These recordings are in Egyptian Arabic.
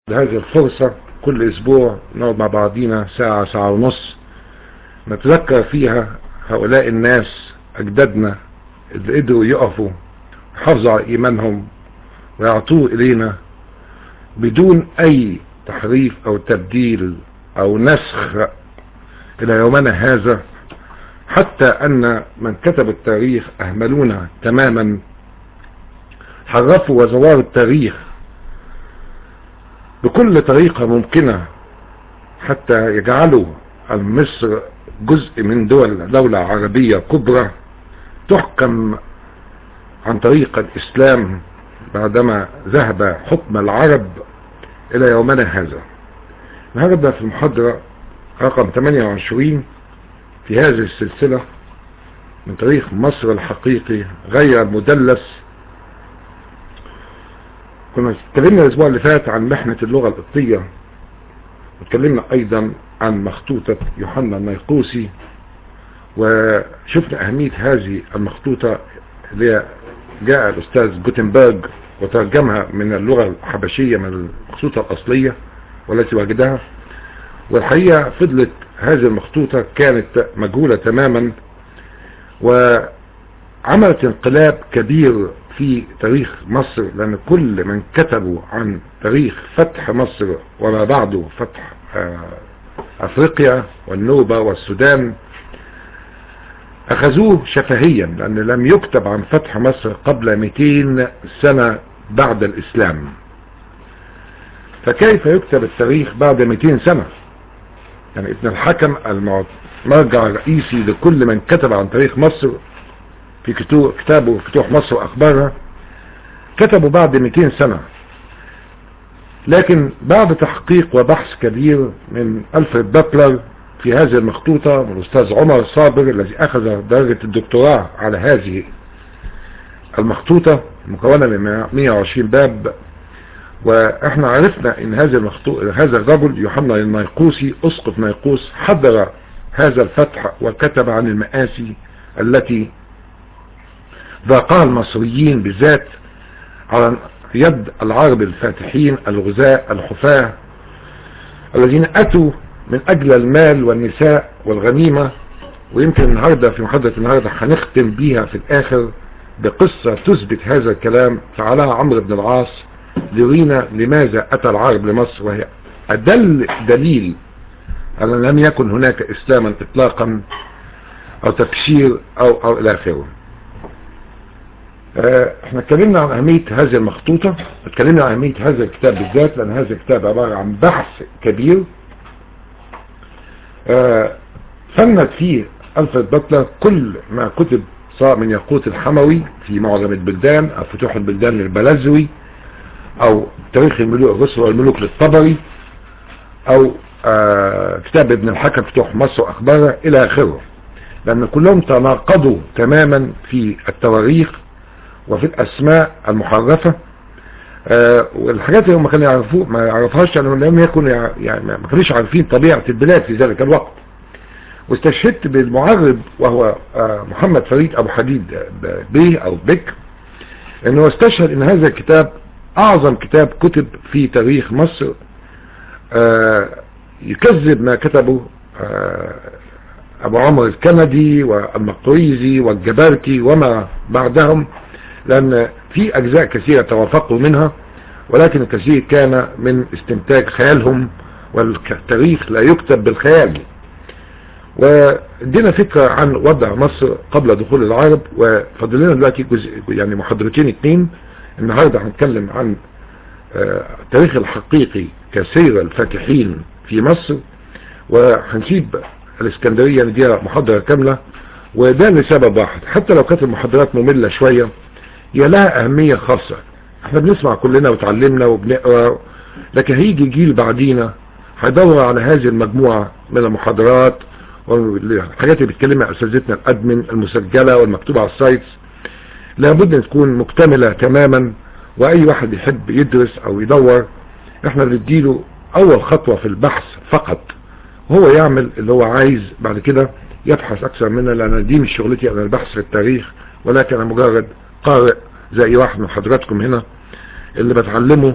بهذه الفرصة كل اسبوع نقعد مع بعضينا ساعة ساعة ونص نتذكر فيها هؤلاء الناس اجدادنا اللي قدروا يقفوا يحافظوا على ايمانهم ويعطوه الينا بدون اي تحريف او تبديل او نسخ الى يومنا هذا حتى ان من كتب التاريخ اهملونا تماما حرفوا وزوار التاريخ بكل طريقة ممكنة حتى يجعلوا مصر جزء من دول دولة عربية كبرى تحكم عن طريق الإسلام بعدما ذهب حكم العرب إلى يومنا هذا النهاردة في المحاضرة رقم 28 في هذه السلسلة من تاريخ مصر الحقيقي غير مدلس كنا اتكلمنا الاسبوع اللي فات عن محنة اللغة القبطية واتكلمنا ايضا عن مخطوطة يوحنا النيقوسي وشفنا اهمية هذه المخطوطة اللي جاء الاستاذ جوتنبرج وترجمها من اللغة الحبشية من المخطوطة الاصلية والتي وجدها والحقيقة فضلت هذه المخطوطة كانت مجهولة تماما وعملت انقلاب كبير في تاريخ مصر لأن كل من كتبوا عن تاريخ فتح مصر وما بعده فتح أفريقيا والنوبة والسودان أخذوه شفهيا لأن لم يكتب عن فتح مصر قبل 200 سنة بعد الإسلام فكيف يكتب التاريخ بعد 200 سنة يعني ابن الحكم المرجع الرئيسي لكل من كتب عن تاريخ مصر في كتابه فتوح مصر واخبارها كتبوا بعد 200 سنة لكن بعد تحقيق وبحث كبير من الفريد باتلر في هذه المخطوطة من الاستاذ عمر صابر الذي اخذ درجة الدكتوراه على هذه المخطوطة مكونة من 120 باب واحنا عرفنا ان هذا المخطوط هذا الرجل يوحنا النيقوسي اسقف نيقوس حضر هذا الفتح وكتب عن المآسي التي ذاقها المصريين بالذات على يد العرب الفاتحين الغزاة الحفاة الذين اتوا من اجل المال والنساء والغنيمة ويمكن النهاردة في محاضرة النهاردة هنختم بيها في الاخر بقصة تثبت هذا الكلام فعلها عمرو بن العاص ليرينا لماذا اتى العرب لمصر وهي ادل دليل ان لم يكن هناك اسلاما اطلاقا او تبشير او او الى اخره احنا اتكلمنا عن اهمية هذه المخطوطة اتكلمنا عن اهمية هذا الكتاب بالذات لان هذا الكتاب عبارة عن بحث كبير اه فند فيه الفريد باتلر كل ما كتب سواء من ياقوت الحموي في معظم البلدان او فتوح البلدان للبلزوي او تاريخ الملوك الرسل والملوك للطبري او اه كتاب ابن الحكم فتوح مصر واخبارها الى اخره لان كلهم تناقضوا تماما في التواريخ وفي الاسماء المحرفة آه والحاجات اللي هم كانوا يعرفوه ما يعرفهاش لانهم لم يكونوا يعني ما كانوش عارفين طبيعة البلاد في ذلك الوقت واستشهدت بالمعرب وهو آه محمد فريد ابو حديد بيه او بك انه استشهد ان هذا الكتاب اعظم كتاب كتب في تاريخ مصر آه يكذب ما كتبه ابو عمر الكندي والمقريزي والجباركي وما بعدهم لان في اجزاء كثيرة توافقوا منها ولكن الكثير كان من استنتاج خيالهم والتاريخ لا يكتب بالخيال ودينا فكرة عن وضع مصر قبل دخول العرب وفضل لنا دلوقتي جزء يعني محاضرتين اتنين النهاردة هنتكلم عن التاريخ الحقيقي كسير الفاتحين في مصر وهنسيب الاسكندرية نديها محاضرة كاملة وده لسبب واحد حتى لو كانت المحاضرات مملة شوية هي لها اهمية خاصة احنا بنسمع كلنا وتعلمنا وبنقرأ لكن هيجي جيل بعدينا هيدور على هذه المجموعة من المحاضرات والحاجات اللي بيتكلمها اساتذتنا الادمن المسجلة والمكتوبة على السايتس لابد ان تكون مكتملة تماما واي واحد يحب يدرس او يدور احنا بنديله اول خطوة في البحث فقط وهو يعمل اللي هو عايز بعد كده يبحث اكثر منها لان دي مش شغلتي انا البحث في التاريخ ولكن انا مجرد قارئ زي واحد من حضراتكم هنا اللي بتعلمه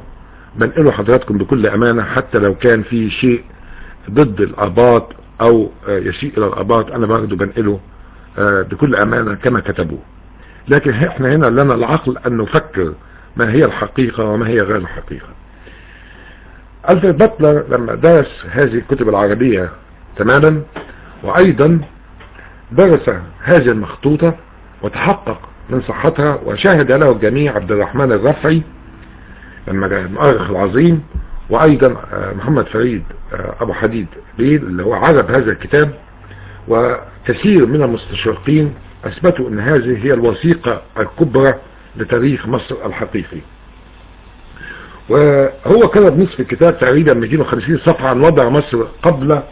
بنقله حضراتكم بكل امانة حتى لو كان في شيء ضد الاباط او يسيء الى الاباط انا برضه بنقله بكل امانة كما كتبوه لكن احنا هنا لنا العقل ان نفكر ما هي الحقيقة وما هي غير الحقيقة ألفريد باتلر لما درس هذه الكتب العربية تماما وأيضا درس هذه المخطوطة وتحقق من صحتها وشاهد له الجميع عبد الرحمن الرفعي المؤرخ العظيم وأيضا محمد فريد أبو حديد بيل اللي هو عرب هذا الكتاب وكثير من المستشرقين أثبتوا أن هذه هي الوثيقة الكبرى لتاريخ مصر الحقيقي وهو كتب نصف الكتاب تقريبا 250 صفحة عن وضع مصر قبل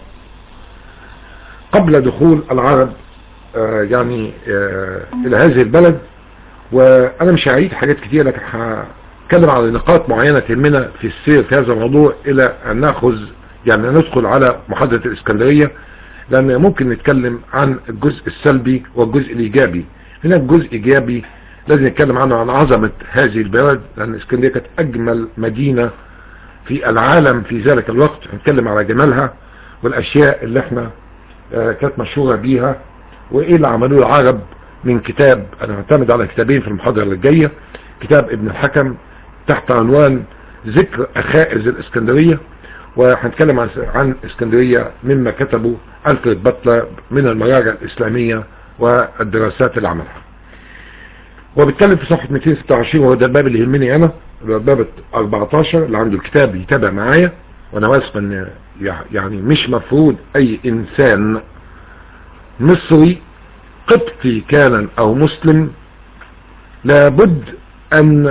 قبل دخول العرب آه يعني آه الى هذه البلد وانا مش هعيد حاجات كتير لكن هتكلم على نقاط معينة تهمنا في السير في هذا الموضوع الى ان ناخذ يعني ندخل على محاضرة الاسكندرية لان ممكن نتكلم عن الجزء السلبي والجزء الايجابي هنا الجزء الايجابي لازم نتكلم عنه عن عظمة هذه البلد لان اسكندرية كانت اجمل مدينة في العالم في ذلك الوقت هنتكلم على جمالها والاشياء اللي احنا آه كانت مشهورة بيها وايه اللي عملوه العرب من كتاب انا هعتمد على كتابين في المحاضرة اللي جاية كتاب ابن الحكم تحت عنوان ذكر اخائز الاسكندرية وهنتكلم عن عن اسكندرية مما كتبه ألفريد باتلر من المراجع الإسلامية والدراسات اللي عملها وبالتالي في صفحة 226 وهو ده الباب اللي يهمني أنا الباب 14 اللي عنده الكتاب يتابع معايا وأنا واثق إن يعني مش مفروض أي إنسان مصري قبطي كان أو مسلم لابد أن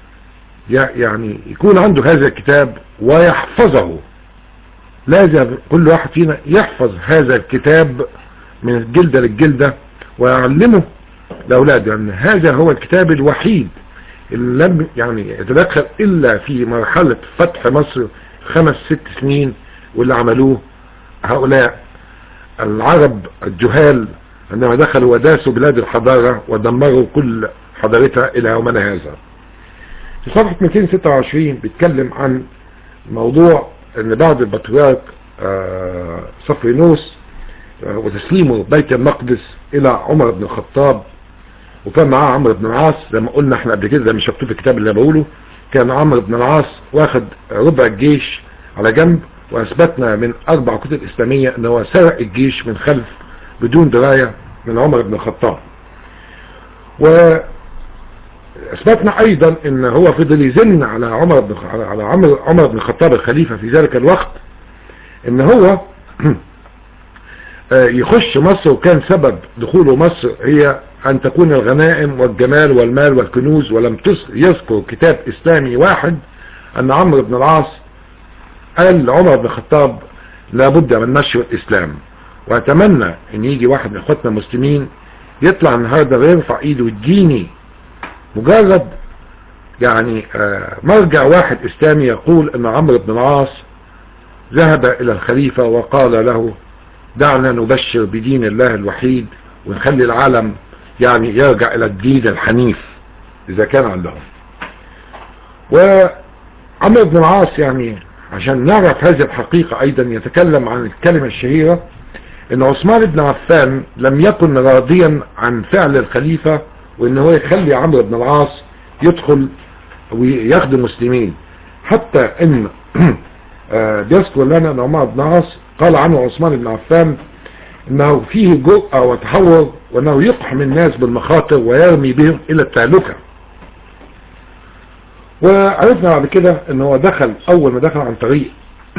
يعني يكون عنده هذا الكتاب ويحفظه لازم كل واحد فينا يحفظ هذا الكتاب من الجلدة للجلدة ويعلمه لأولاده لأن يعني هذا هو الكتاب الوحيد اللي لم يعني يتدخل إلا في مرحلة فتح مصر خمس ست سنين واللي عملوه هؤلاء العرب الجهال عندما دخلوا وداسوا بلاد الحضارة ودمروا كل حضارتها إلى يومنا هذا في صفحة 226 بيتكلم عن موضوع ان بعد البطريرك آه صفرينوس آه وتسليمه بيت المقدس الى عمر بن الخطاب وكان معاه عمرو بن العاص زي ما قلنا احنا قبل كده زي ما شفتوه في الكتاب اللي بقوله كان عمرو بن العاص واخد ربع الجيش على جنب واثبتنا من اربع كتب اسلامية ان هو سرق الجيش من خلف بدون دراية من عمر بن الخطاب و اثبتنا ايضا ان هو فضل يزن على عمر بن على عمر عمر بن الخطاب الخليفه في ذلك الوقت ان هو يخش مصر وكان سبب دخوله مصر هي ان تكون الغنائم والجمال والمال والكنوز ولم يذكر كتاب اسلامي واحد ان عمرو بن العاص قال لعمر بن الخطاب لابد من نشر الاسلام واتمنى ان يجي واحد من اخواتنا المسلمين يطلع النهارده ويرفع ايده ويديني مجرد يعني مرجع واحد اسلامي يقول ان عمرو بن العاص ذهب الى الخليفة وقال له دعنا نبشر بدين الله الوحيد ونخلي العالم يعني يرجع الى الدين الحنيف اذا كان عندهم وعمرو بن العاص يعني عشان نعرف هذه الحقيقة ايضا يتكلم عن الكلمة الشهيرة ان عثمان بن عفان لم يكن راضيا عن فعل الخليفة وان هو يخلي عمرو بن العاص يدخل ويخدم المسلمين حتى ان بيذكر لنا ان عمر بن العاص قال عنه عثمان بن عفان انه فيه جرأة وتحور وانه يقحم الناس بالمخاطر ويرمي بهم الى التهلكة وعرفنا بعد كده ان هو دخل اول ما دخل عن طريق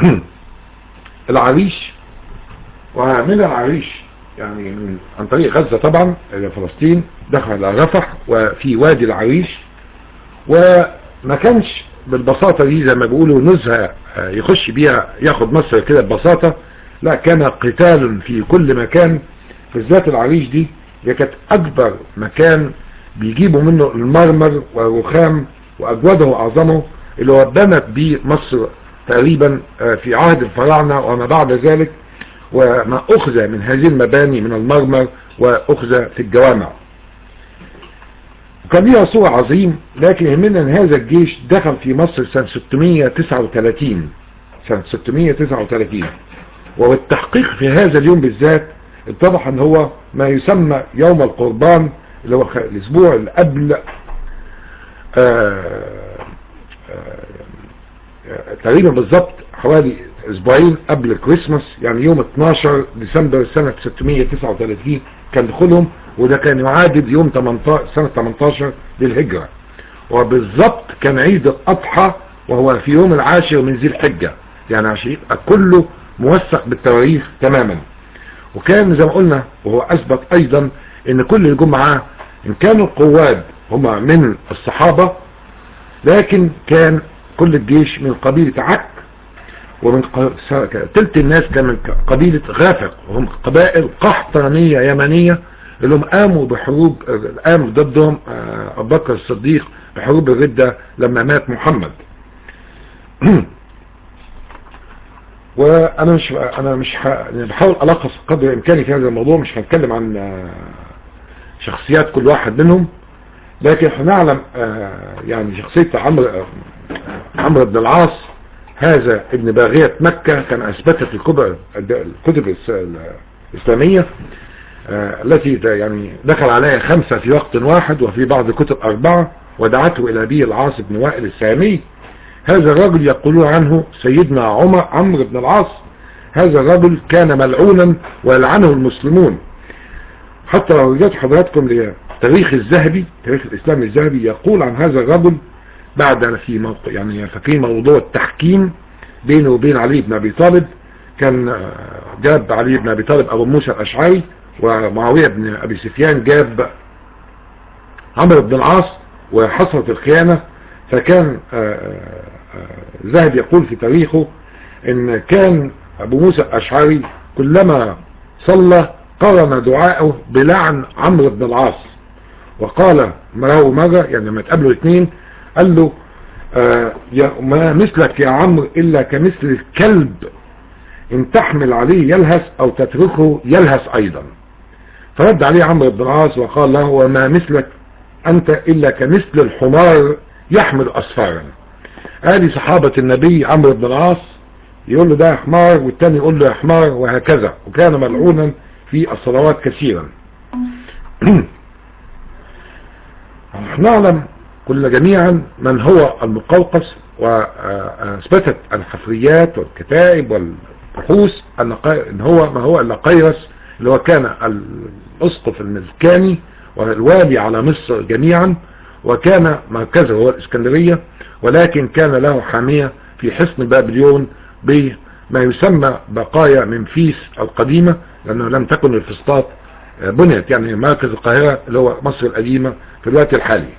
العريش ومن العريش يعني من عن طريق غزة طبعا الى فلسطين دخل على رفح وفي وادي العريش وما كانش بالبساطة دي زي ما بيقولوا نزهة يخش بيها ياخد مصر كده ببساطة لا كان قتال في كل مكان في ذات العريش دي هي كانت اكبر مكان بيجيبوا منه المرمر والرخام واجوده واعظمه اللي هو بنت بيه مصر تقريبا في عهد الفراعنة وما بعد ذلك وما أخذ من هذه المباني من المرمر وأخذ في الجوامع كان ليها صورة عظيم لكن يهمنا ان هذا الجيش دخل في مصر سنة 639 سنة 639 وبالتحقيق في هذا اليوم بالذات اتضح ان هو ما يسمى يوم القربان اللي هو الاسبوع اللي قبل تقريبا بالظبط حوالي اسبوعين قبل الكريسماس يعني يوم 12 ديسمبر سنة 639 كان دخولهم وده كان يعادل يوم 18 سنة 18 للهجرة وبالظبط كان عيد الأضحى وهو في يوم العاشر من ذي الحجة يعني عشان يبقى كله موثق بالتواريخ تماما وكان زي ما قلنا وهو أثبت أيضا ان كل الجمعة ان كانوا القواد هم من الصحابة لكن كان كل الجيش من قبيلة عك ومن تلت الناس كان من قبيلة غافق وهم قبائل قحطانية يمنية اللي هم قاموا بحروب قاموا ضدهم ابو بكر الصديق بحروب الردة لما مات محمد وانا مش انا مش بحاول الخص قدر الامكاني في هذا الموضوع مش هنتكلم عن شخصيات كل واحد منهم لكن احنا نعلم يعني شخصية عمرو عمرو بن العاص هذا ابن باغية مكة كان اثبتت الكتب الكتب الاسلامية التي يعني دخل عليها خمسة في وقت واحد وفي بعض الكتب اربعة ودعته الى ابي العاص بن وائل السامي هذا الرجل يقولون عنه سيدنا عمر عمرو بن العاص هذا الرجل كان ملعونا ويلعنه المسلمون حتى لو رجعت حضراتكم لتاريخ الذهبي تاريخ الاسلام الذهبي يقول عن هذا الرجل بعد في موقع يعني فاكرين موضوع التحكيم بينه وبين علي بن ابي طالب كان جاب علي بن ابي طالب ابو موسى الاشعري ومعاوية بن ابي سفيان جاب عمرو بن العاص وحصلت الخيانة فكان ذهب يقول في تاريخه ان كان ابو موسى الاشعري كلما صلى قرن دعاءه بلعن عمرو بن العاص وقال مرة مرة يعني لما تقابلوا الاثنين قال له آه يا ما مثلك يا عمرو الا كمثل الكلب ان تحمل عليه يلهث او تتركه يلهث ايضا فرد عليه عمرو بن العاص وقال له وما مثلك انت الا كمثل الحمار يحمل اسفارا ادي صحابة النبي عمرو بن العاص يقول له ده يا حمار والتاني يقول له يا حمار وهكذا وكان ملعونا في الصلوات كثيرا نعلم كل جميعا من هو المقوقس واثبتت الحفريات والكتائب والبحوث ان هو ما هو الا قيرس اللي هو كان الاسقف المزكاني والوالي على مصر جميعا وكان مركزه هو الاسكندرية ولكن كان له حامية في حصن بابليون بما يسمى بقايا منفيس القديمة لأنه لم تكن الفسطاط بنيت يعني مركز القاهرة اللي هو مصر القديمة في الوقت الحالي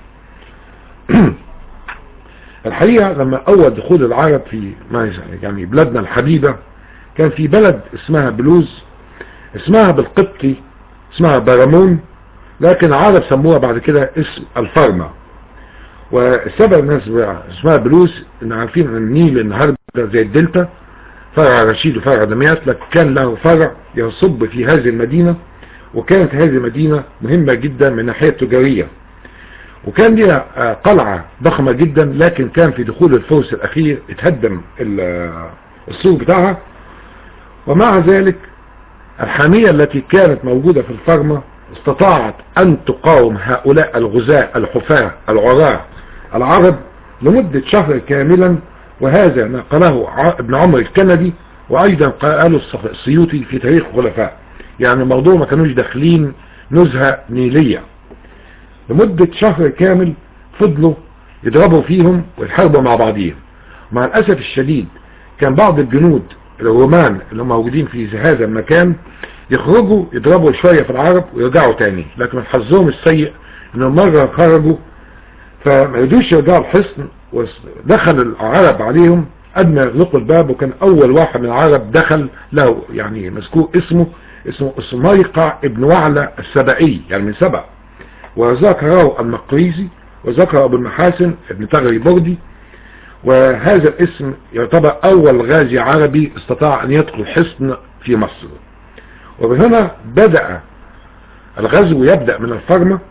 الحقيقة لما أول دخول العرب في يعني بلادنا الحبيبة كان في بلد اسمها بلوز اسمها بالقبطي اسمها برامون لكن العرب سموها بعد كده اسم الفرمة والسبب الناس اسمها بلوز ان عارفين ان النيل النهاردة زي الدلتا فرع رشيد وفرع دمياط لكن كان له فرع يصب في هذه المدينة وكانت هذه المدينة مهمة جدا من الناحية التجارية وكان لها قلعة ضخمة جدا لكن كان في دخول الفرس الأخير اتهدم السور بتاعها ومع ذلك الحامية التي كانت موجودة في الفرمة استطاعت أن تقاوم هؤلاء الغزاة الحفاة العراة العرب لمدة شهر كاملا وهذا نقله ابن عمر الكندي وأيضا قاله السيوطي في تاريخ الخلفاء يعني الموضوع ما كانوش داخلين نزهة نيلية لمدة شهر كامل فضلوا يضربوا فيهم ويحاربوا مع بعضهم مع الأسف الشديد كان بعض الجنود الرومان اللي موجودين في هذا المكان يخرجوا يضربوا شوية في العرب ويرجعوا تاني لكن من حظهم السيء ان مرة خرجوا فما يدوش يرجعوا الحصن ودخل العرب عليهم قد ما يغلقوا الباب وكان اول واحد من العرب دخل له يعني مذكور اسمه اسمه اسميقع ابن وعلى السبعي يعني من سبع وذكره المقريزي وذكر ابو المحاسن ابن تغري بردي وهذا الاسم يعتبر اول غازي عربي استطاع ان يدخل حصن في مصر ومن هنا بدأ الغزو يبدأ من الفرمة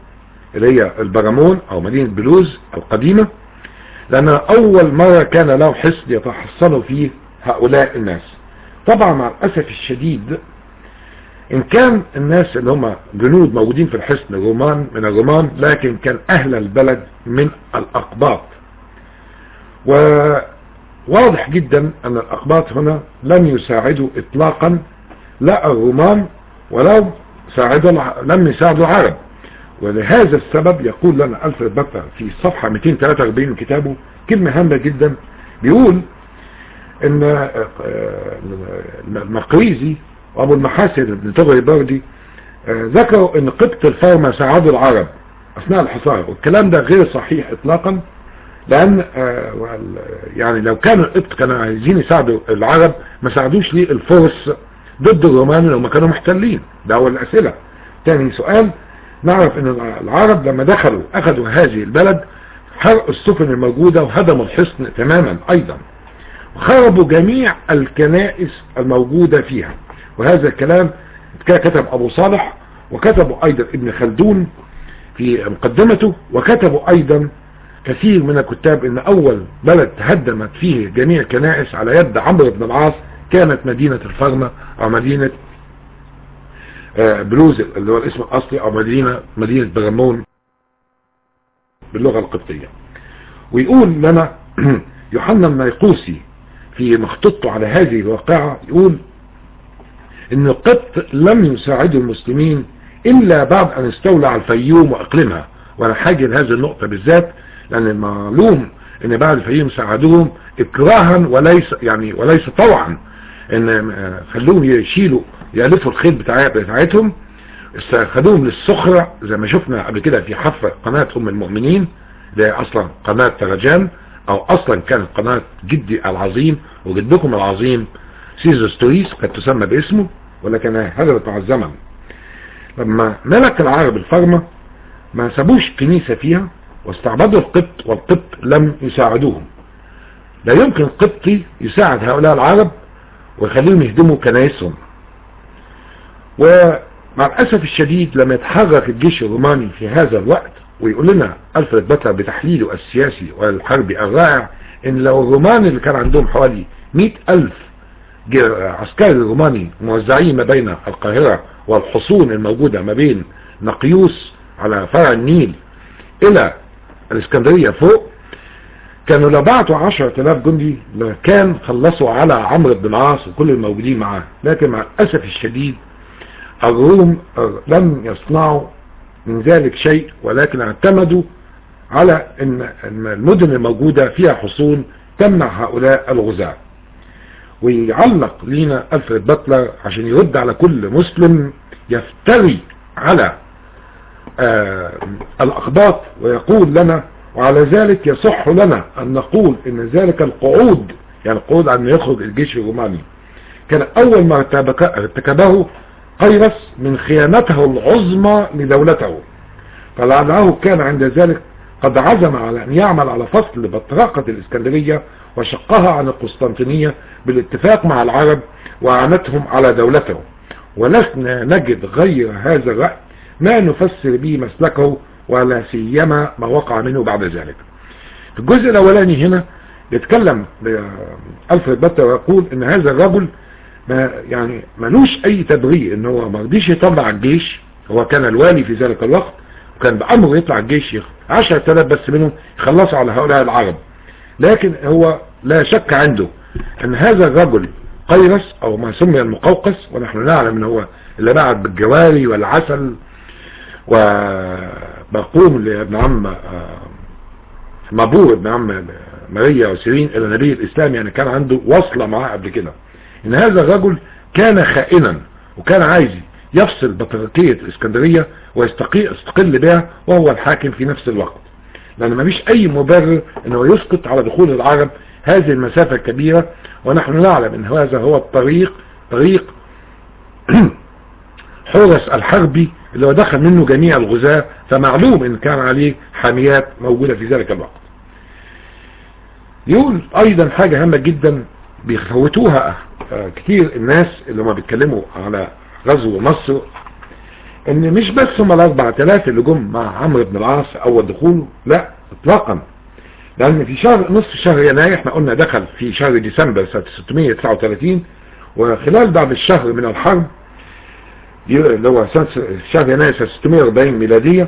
اللي هي البرامون او مدينة بلوز القديمة لان اول مرة كان له حصن يتحصنوا فيه هؤلاء الناس طبعا مع الاسف الشديد ان كان الناس اللي هم جنود موجودين في الحصن رومان من الرومان لكن كان اهل البلد من الاقباط وواضح جدا ان الاقباط هنا لم يساعدوا اطلاقا لا الرومان ولو ساعدوا لم يساعدوا العرب ولهذا السبب يقول لنا ألفريد بطر في صفحة 243 من كتابه كلمة هامة جدا بيقول ان المقريزي وابو المحاسن ابن طغري بردي ذكروا ان قبط الفارمة ساعدوا العرب اثناء الحصار والكلام ده غير صحيح اطلاقا لان يعني لو كانوا القبط كانوا عايزين يساعدوا العرب ما ساعدوش ليه الفرس ضد الرومان لما كانوا محتلين ده اول الاسئلة تاني سؤال نعرف ان العرب لما دخلوا اخذوا هذه البلد حرقوا السفن الموجودة وهدموا الحصن تماما ايضا وخربوا جميع الكنائس الموجودة فيها وهذا الكلام كتب ابو صالح وكتبوا ايضا ابن خلدون في مقدمته وكتبوا ايضا كثير من الكتاب ان اول بلد تهدمت فيه جميع الكنائس على يد عمرو بن العاص كانت مدينة الفرمة او مدينة بلوز اللي هو الاسم الاصلي او مدينة مدينة برمون باللغة القبطية ويقول لنا يوحنا النيقوسي في مخططه على هذه الواقعة يقول ان القبط لم يساعدوا المسلمين الا بعد ان استولى على الفيوم واقلمها وانا حاجة لهذه النقطة بالذات لان المعلوم ان بعد الفيوم ساعدوهم اكراها وليس يعني وليس طوعا ان خلوهم يشيلوا يألفوا الخيل بتاعتهم استخدوهم للسخرة زي ما شفنا قبل كده في حفر قناة ام المؤمنين اللي اصلا قناة ترجان او اصلا كانت قناة جدي العظيم وجدكم العظيم سيزر ستوريس قد تسمى باسمه ولكن هدرت مع الزمن لما ملك العرب الفرمة ما سابوش كنيسة فيها واستعبدوا القبط والقبط لم يساعدوهم لا يمكن القبطي يساعد هؤلاء العرب ويخليهم يهدموا كنائسهم ومع الأسف الشديد لما يتحرك الجيش الروماني في هذا الوقت ويقول لنا ألفريد باتر بتحليله السياسي والحربي الرائع ان لو الرومان اللي كان عندهم حوالي مئة ألف عسكري روماني موزعين ما بين القاهرة والحصون الموجودة ما بين نقيوس على فرع النيل الى الاسكندرية فوق كانوا لو بعتوا عشرة الاف جندي كان خلصوا على عمرو بن العاص وكل الموجودين معاه لكن مع الاسف الشديد الروم لم يصنعوا من ذلك شيء ولكن اعتمدوا على ان المدن الموجودة فيها حصون تمنع هؤلاء الغزاة ويعلق لينا ألفريد باتلر عشان يرد على كل مسلم يفتري على آه الأقباط ويقول لنا وعلى ذلك يصح لنا أن نقول أن ذلك القعود يعني القعود عن يخرج الجيش الروماني كان أول ما ارتكبه قيرس من خيانته العظمى لدولته فلعله كان عند ذلك قد عزم على أن يعمل على فصل بطرقة الإسكندرية وشقها عن القسطنطينية بالاتفاق مع العرب وأعانتهم على دولته ولسنا نجد غير هذا الرأي ما نفسر به مسلكه ولا سيما ما وقع منه بعد ذلك في الجزء الأولاني هنا يتكلم ألفريد باتر ويقول ان هذا الرجل ما يعني ملوش اي تبرير ان هو ما رضيش يطلع الجيش هو كان الوالي في ذلك الوقت وكان بأمره يطلع الجيش عشرة آلاف بس منهم يخلصوا على هؤلاء العرب لكن هو لا شك عنده ان هذا الرجل قيرس او ما سمي المقوقس ونحن نعلم ان هو اللي بعت بالجواري والعسل وبقوم لابن عم مبور ابن عم ماريا وسيرين الى النبي الاسلام يعني كان عنده وصلة معاه قبل كده ان هذا الرجل كان خائنا وكان عايز يفصل بطريقية الاسكندرية ويستقل بها وهو الحاكم في نفس الوقت لان ما فيش اي مبرر انه يسقط على دخول العرب هذه المسافة الكبيرة ونحن نعلم ان هذا هو الطريق طريق حورس الحربي اللي هو دخل منه جميع الغزاة فمعلوم ان كان عليه حاميات موجودة في ذلك الوقت يقول ايضا حاجة هامة جدا بيفوتوها كتير الناس اللي هم بيتكلموا على غزو مصر ان مش بس هم الاربع تلاف اللي جم مع عمرو بن العاص اول دخوله لا اطلاقا لان في شهر نصف شهر يناير احنا قلنا دخل في شهر ديسمبر سنة 639 وخلال بعد الشهر من الحرب اللي هو سنة شهر يناير سنة 640 ميلادية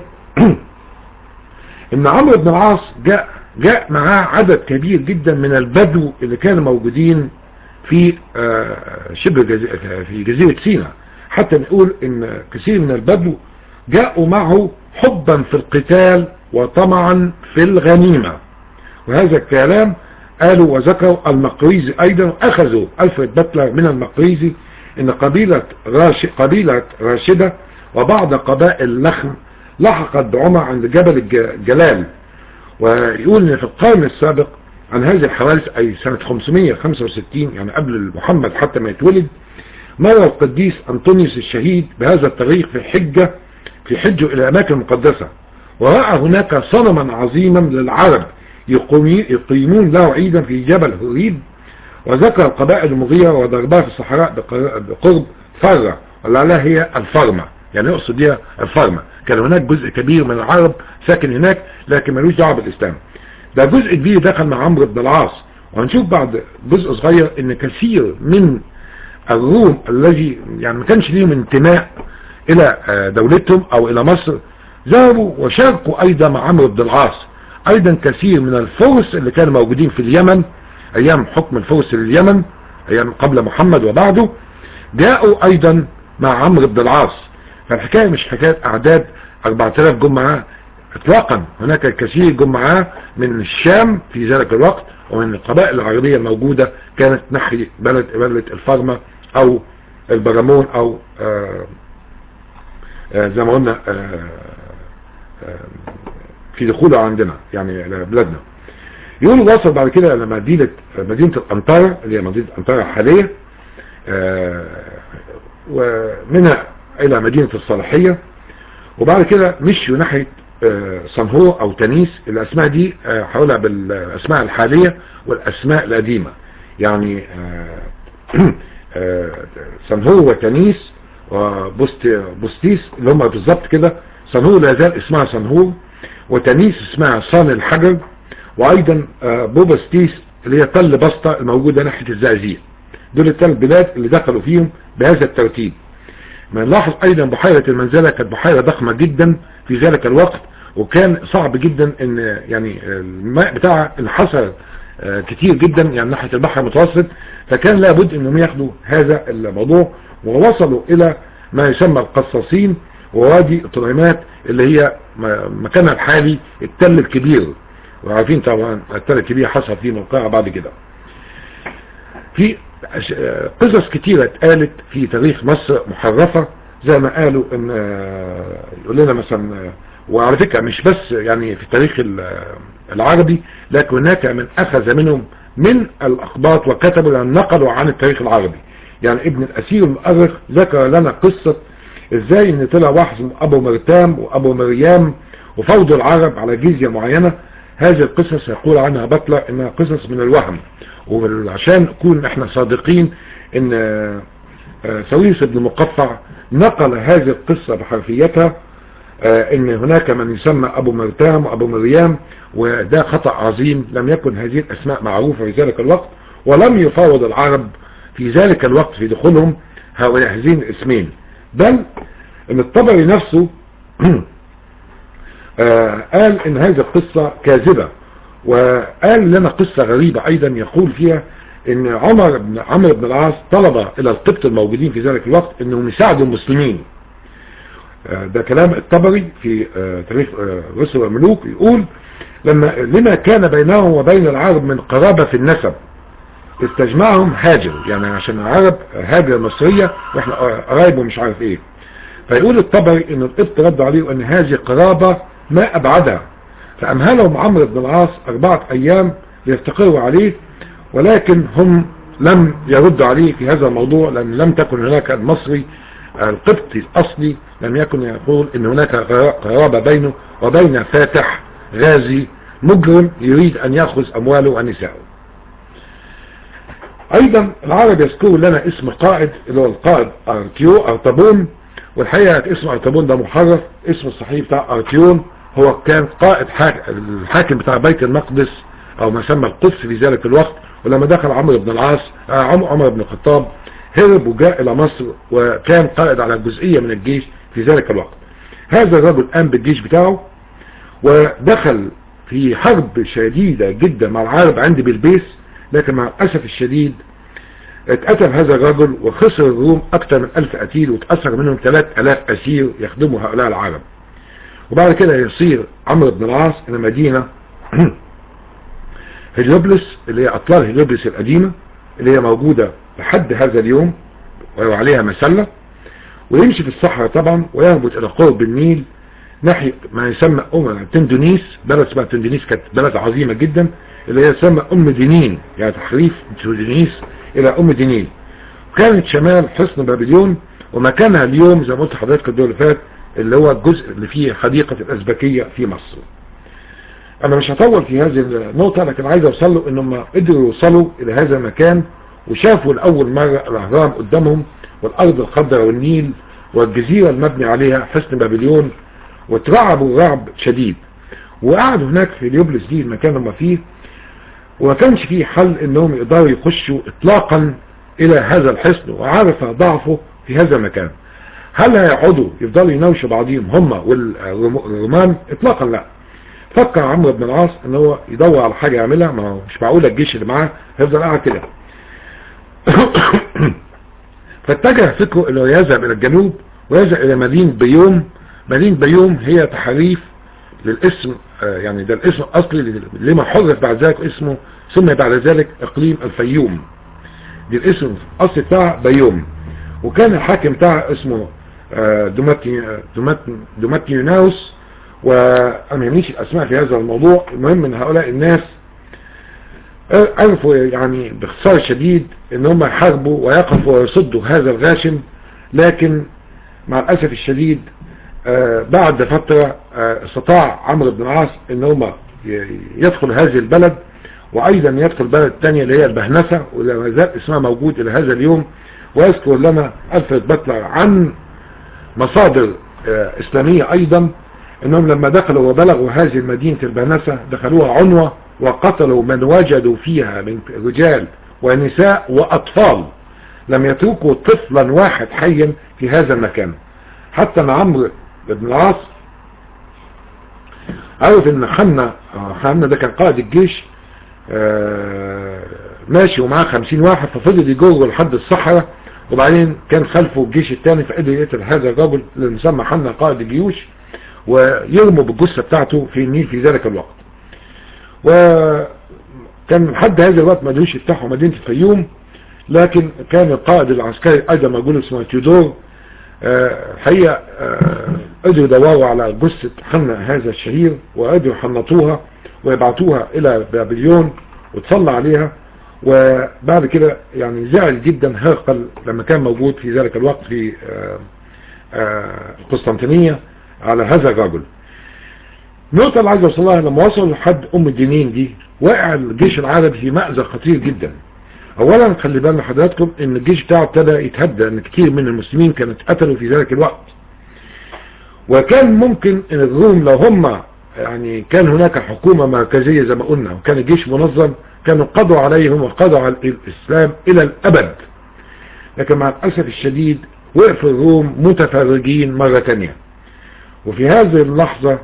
ان عمرو بن العاص جاء جاء معاه عدد كبير جدا من البدو اللي كانوا موجودين في شبه جزيرة في جزيرة سيناء حتى نقول ان كثير من البدو جاءوا معه حبا في القتال وطمعا في الغنيمة وهذا الكلام قالوا وذكروا المقريزي ايضا اخذوا الفريد باتلر من المقريزي ان قبيلة راشد قبيلة راشدة وبعض قبائل اللخم لحقت بعمر عند جبل الجلال ويقول ان في القرن السابق عن هذه الحوادث اي سنة 565 يعني قبل محمد حتى ما يتولد مر القديس انطونيوس الشهيد بهذا الطريق في حجة في حجه الى اماكن مقدسة ورأى هناك صنما عظيما للعرب يقيمون له عيدا في جبل هريب وذكر القبائل المغيرة وضربها في الصحراء بقرب فرة ولعلها هي الفرمة يعني يقصد بها الفرمة كان هناك جزء كبير من العرب ساكن هناك لكن ملوش دعوه بالاسلام ده جزء كبير دخل مع عمرو بن العاص وهنشوف بعد جزء صغير ان كثير من الروم الذي يعني ما كانش ليهم انتماء الى دولتهم او الى مصر ذهبوا وشاركوا ايضا مع عمرو بن العاص ايضا كثير من الفرس اللي كانوا موجودين في اليمن ايام حكم الفرس لليمن ايام قبل محمد وبعده جاءوا ايضا مع عمرو بن العاص فالحكاية مش حكاية اعداد 4000 جم معاه اطلاقا هناك الكثير جم معاه من الشام في ذلك الوقت ومن القبائل العربية الموجودة كانت نحي بلد بلد الفرمة او البرامون او آآ آآ زي ما قلنا في دخوله عندنا يعني بلادنا يقول وصل بعد كده الى مدينة مدينة الانطارة اللي هي مدينة الانطارة الحالية ومنها الى مدينة الصالحية وبعد كده مشوا ناحية صنهو او تنيس الاسماء دي حولها بالاسماء الحالية والاسماء القديمة يعني صنهو وتنيس وبوستيس اللي هم بالظبط كده صنهو لا زال اسمها صنهو وتنيس اسمها صان الحجر وايضا بوبستيس اللي هي تل بسطة الموجودة ناحية الزقازيق دول الثلاث بلاد اللي دخلوا فيهم بهذا الترتيب ما نلاحظ ايضا بحيرة المنزلة كانت بحيرة ضخمة جدا في ذلك الوقت وكان صعب جدا ان يعني الماء بتاعها انحصر كتير جدا يعني ناحية البحر المتوسط فكان لابد انهم ياخدوا هذا الموضوع ووصلوا الى ما يسمى القصاصين ووادي الطريمات اللي هي مكانها الحالي التل الكبير وعارفين طبعا التل الكبير حصل فيه موقعها بعد كده في قصص كتيرة اتقالت في تاريخ مصر محرفة زي ما قالوا ان يقول لنا مثلا وعلى فكرة مش بس يعني في التاريخ العربي لكن هناك من اخذ منهم من الاخباط وكتبوا لان نقلوا عن التاريخ العربي يعني ابن الاسير المؤرخ ذكر لنا قصة ازاي ان طلع واحد اسمه ابو مرتام وابو مريام وفوضوا العرب على جزية معينة هذه القصص يقول عنها بطلة انها قصص من الوهم وعشان نكون احنا صادقين ان سويس بن مقطع نقل هذه القصة بحرفيتها ان هناك من يسمى ابو مرتام وابو مريم وده خطأ عظيم لم يكن هذه الاسماء معروفة في ذلك الوقت ولم يفاوض العرب في ذلك الوقت في دخولهم هؤلاء هذين الاسمين بل ان الطبري نفسه قال ان هذه القصة كاذبة وقال لنا قصة غريبة ايضا يقول فيها ان عمر بن عمرو بن العاص طلب الى القبط الموجودين في ذلك الوقت انهم يساعدوا المسلمين ده كلام الطبري في تاريخ رسل والملوك يقول لما لما كان بينهم وبين العرب من قرابة في النسب استجمعهم هاجر يعني عشان العرب هاجر مصرية واحنا قرايب ومش عارف ايه فيقول الطبري ان القبط ردوا عليه وان هذه قرابة ما ابعدها فامهلهم عمرو بن العاص اربعة ايام ليستقروا عليه ولكن هم لم يردوا عليه في هذا الموضوع لان لم تكن هناك المصري القبطي الاصلي لم يكن يقول ان هناك قرابة بينه وبين فاتح غازي مجرم يريد ان ياخذ امواله ونساءه ايضا العرب يذكروا لنا اسم قائد اللي هو القائد ارتيو ارتبون والحقيقة اسم ارتبون ده محرف اسم الصحيح بتاع ارتيون هو كان قائد حاك... الحاكم بتاع بيت المقدس او ما سمى القدس في ذلك الوقت ولما دخل عمرو بن العاص عمر بن الخطاب هرب وجاء الى مصر وكان قائد على جزئية من الجيش في ذلك الوقت هذا الرجل قام بالجيش بتاعه ودخل في حرب شديدة جدا مع العرب عند بلبيس لكن مع الأسف الشديد اتقتل هذا الرجل وخسر الروم أكثر من ألف قتيل واتأثر منهم ثلاث ألاف أسير يخدموا هؤلاء العرب وبعد كده يصير عمرو بن العاص إلى مدينة هليوبلس اللي هي أطلال هليوبلس القديمة اللي هي موجودة لحد هذا اليوم وعليها مسلة ويمشي في الصحراء طبعا ويهبط إلى قرب النيل ناحية ما يسمى أم تندونيس بلد اسمها تندونيس كانت بلد عظيمة جدا اللي هي تسمى أم دينين يعني تحريف تندونيس إلى أم دينين كانت شمال حصن بابليون ومكانها اليوم زي ما قلت حضرتك الدول اللي فات اللي هو الجزء اللي فيه حديقة الأزبكية في مصر أنا مش هطول في هذه النقطة لكن عايز أوصل له إنهم قدروا يوصلوا إلى هذا المكان وشافوا لأول مرة الأهرام قدامهم والأرض الخضراء والنيل والجزيرة المبني عليها حصن بابليون واترعبوا رعب شديد وقعدوا هناك في اليوبلس دي المكان اللي فيه وما كانش فيه حل انهم يقدروا يخشوا اطلاقا الى هذا الحصن وعرف ضعفه في هذا المكان هل هيقعدوا يفضلوا يناوشوا بعضهم هم والرومان اطلاقا لا فكر عمرو بن العاص ان هو يدور على حاجة يعملها ما هو مش معقول الجيش اللي معاه هيفضل قاعد كده فاتجه فكره انه يذهب الى الجنوب ويذهب الى مدينة بيوم مدينة بيوم هي تحريف للاسم آه يعني ده الاسم الاصلي لما حرف بعد ذلك اسمه سمي بعد ذلك اقليم الفيوم دي الاسم الاصلي بتاع بيوم وكان الحاكم بتاعه اسمه آه دوماتي دوماتي دوماتيوناوس وانا ما يهمنيش الاسماء في هذا الموضوع المهم ان هؤلاء الناس عرفوا يعني باختصار شديد ان هم يحاربوا ويقفوا ويصدوا هذا الغاشم لكن مع الاسف الشديد آه بعد فترة آه استطاع عمرو بن العاص ان هم يدخل هذه البلد وايضا يدخل بلد تانية اللي هي البهنسة ولا زال اسمها موجود الى هذا اليوم ويذكر لنا الفريد باتلر عن مصادر آه اسلامية ايضا انهم لما دخلوا وبلغوا هذه المدينة البهنسة دخلوها عنوة وقتلوا من وجدوا فيها من رجال ونساء واطفال لم يتركوا طفلا واحد حيا في هذا المكان حتى ان عمرو بن العاص عرف ان حنا حنا ده كان قائد الجيش ماشي ومعاه خمسين واحد ففضل يجره لحد الصحراء وبعدين كان خلفه الجيش الثاني فقدر يقتل هذا الرجل اللي مسمى حنا قائد الجيوش ويرموا بالجثة بتاعته في النيل في ذلك الوقت وكان لحد هذا الوقت ما قدروش يفتحوا مدينة الفيوم لكن كان القائد العسكري ايضا موجود اسمه تيودور الحقيقة قدروا يدوروا على جثة حنا هذا الشهير وقدروا يحنطوها ويبعتوها الى بابليون وتصلى عليها وبعد كده يعني زعل جدا هرقل لما كان موجود في ذلك الوقت في قسطنطينية على هذا الرجل النقطة اللي عايز اوصلها لما وصلوا لحد ام الدينين دي وقع الجيش العربي في مأزق خطير جدا اولا خلي بالنا حضراتكم ان الجيش بتاعه ابتدى يتهدى ان كتير من المسلمين كانوا اتقتلوا في ذلك الوقت وكان ممكن ان الروم لو هم يعني كان هناك حكومة مركزية زي ما قلنا وكان الجيش منظم كانوا قضوا عليهم وقضوا على الاسلام الى الابد لكن مع الاسف الشديد وقف الروم متفرجين مرة تانية وفي هذه اللحظة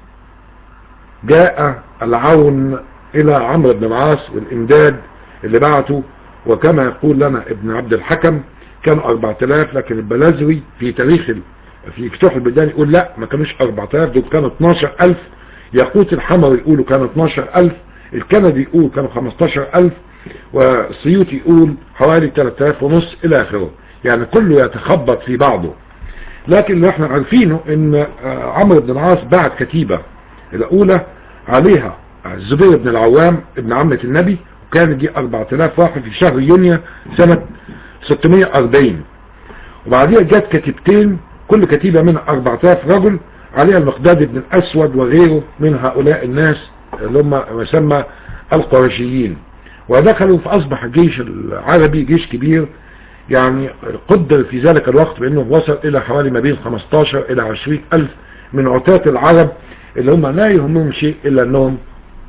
جاء العون الى عمرو بن العاص والامداد اللي بعته وكما يقول لنا ابن عبد الحكم كانوا 4000 لكن البلازوي في تاريخ في فتوح البلدان يقول لا ما كانوش 4000 دول كانوا 12000 ياقوت الحموي يقولوا كانوا 12000 الكندي يقول كانوا 15000 والسيوطي يقول حوالي 3000 ونص الى اخره يعني كله يتخبط في بعضه لكن اللي احنا عارفينه ان عمرو بن العاص بعت كتيبة الاولى عليها الزبير بن العوام ابن عمة النبي وكانت دي 4000 واحد في شهر يونيو سنة 640 وبعديها جت كتيبتين كل كتيبة منها 4000 رجل عليها المقداد بن الأسود وغيره من هؤلاء الناس اللي هم يسمى القرشيين ودخلوا فأصبح الجيش العربي جيش كبير يعني قدر في ذلك الوقت بانه وصل الى حوالي ما بين 15 الى 20 الف من عتاة العرب اللي هم لا يهمهم شيء الا انهم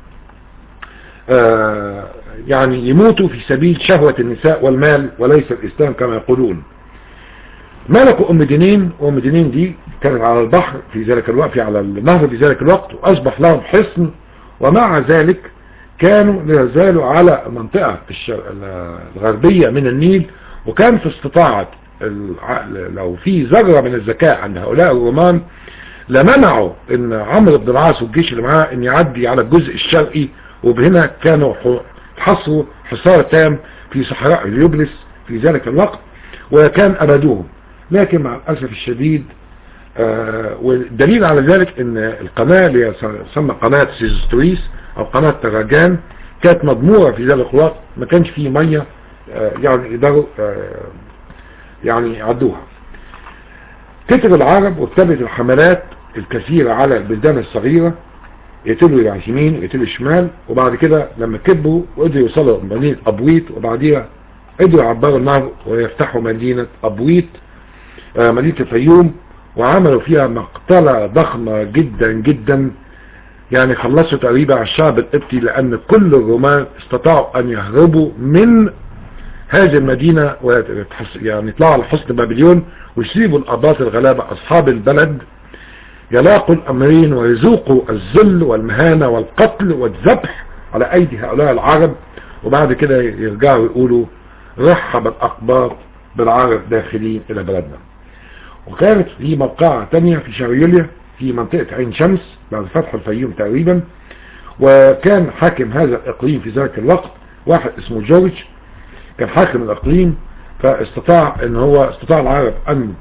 آه يعني يموتوا في سبيل شهوة النساء والمال وليس الاسلام كما يقولون ملكوا ام دينين وام دينين دي كانت على البحر في ذلك الوقت على النهر في ذلك الوقت واصبح لهم حصن ومع ذلك كانوا لا زالوا على المنطقة الغربية من النيل وكان في استطاعة لو في ذرة من الذكاء عند هؤلاء الرومان لمنعوا ان عمرو بن العاص والجيش اللي معاه ان يعدي على الجزء الشرقي وبهنا كانوا حصروا حصار تام في صحراء اليوبلس في ذلك الوقت وكان ابدوهم لكن مع الاسف الشديد آه والدليل على ذلك ان القناة اللي تسمى قناة سيزستويس او قناة تراجان كانت مضمورة في ذلك الوقت ما كانش فيه مية آه يعني يقدروا آه يعني يعدوها كتب العرب وابتدت الحملات الكثيرة على البلدان الصغيرة يقتلوا الى يمين ويقتلوا الشمال وبعد كده لما كبوا وقدروا يوصلوا مدينة ابويت وبعديها قدروا يعبروا النهر ويفتحوا مدينة ابويت آه مدينة الفيوم وعملوا فيها مقتلة ضخمة جدا جدا يعني خلصوا تقريبا على الشعب القبطي لان كل الرومان استطاعوا ان يهربوا من هذه المدينة يعني يطلعوا على حصن بابليون ويسيبوا الاباط الغلابة اصحاب البلد يلاقوا الامرين ويذوقوا الذل والمهانة والقتل والذبح على ايدي هؤلاء العرب وبعد كده يرجعوا يقولوا رحب الاقباط بالعرب داخلين الى بلدنا وكانت في موقعة تانية في شهر يوليو في منطقة عين شمس بعد فتح الفيوم تقريبا وكان حاكم هذا الاقليم في ذلك الوقت واحد اسمه جورج كان حاكم الاقليم فاستطاع ان هو استطاع العرب ان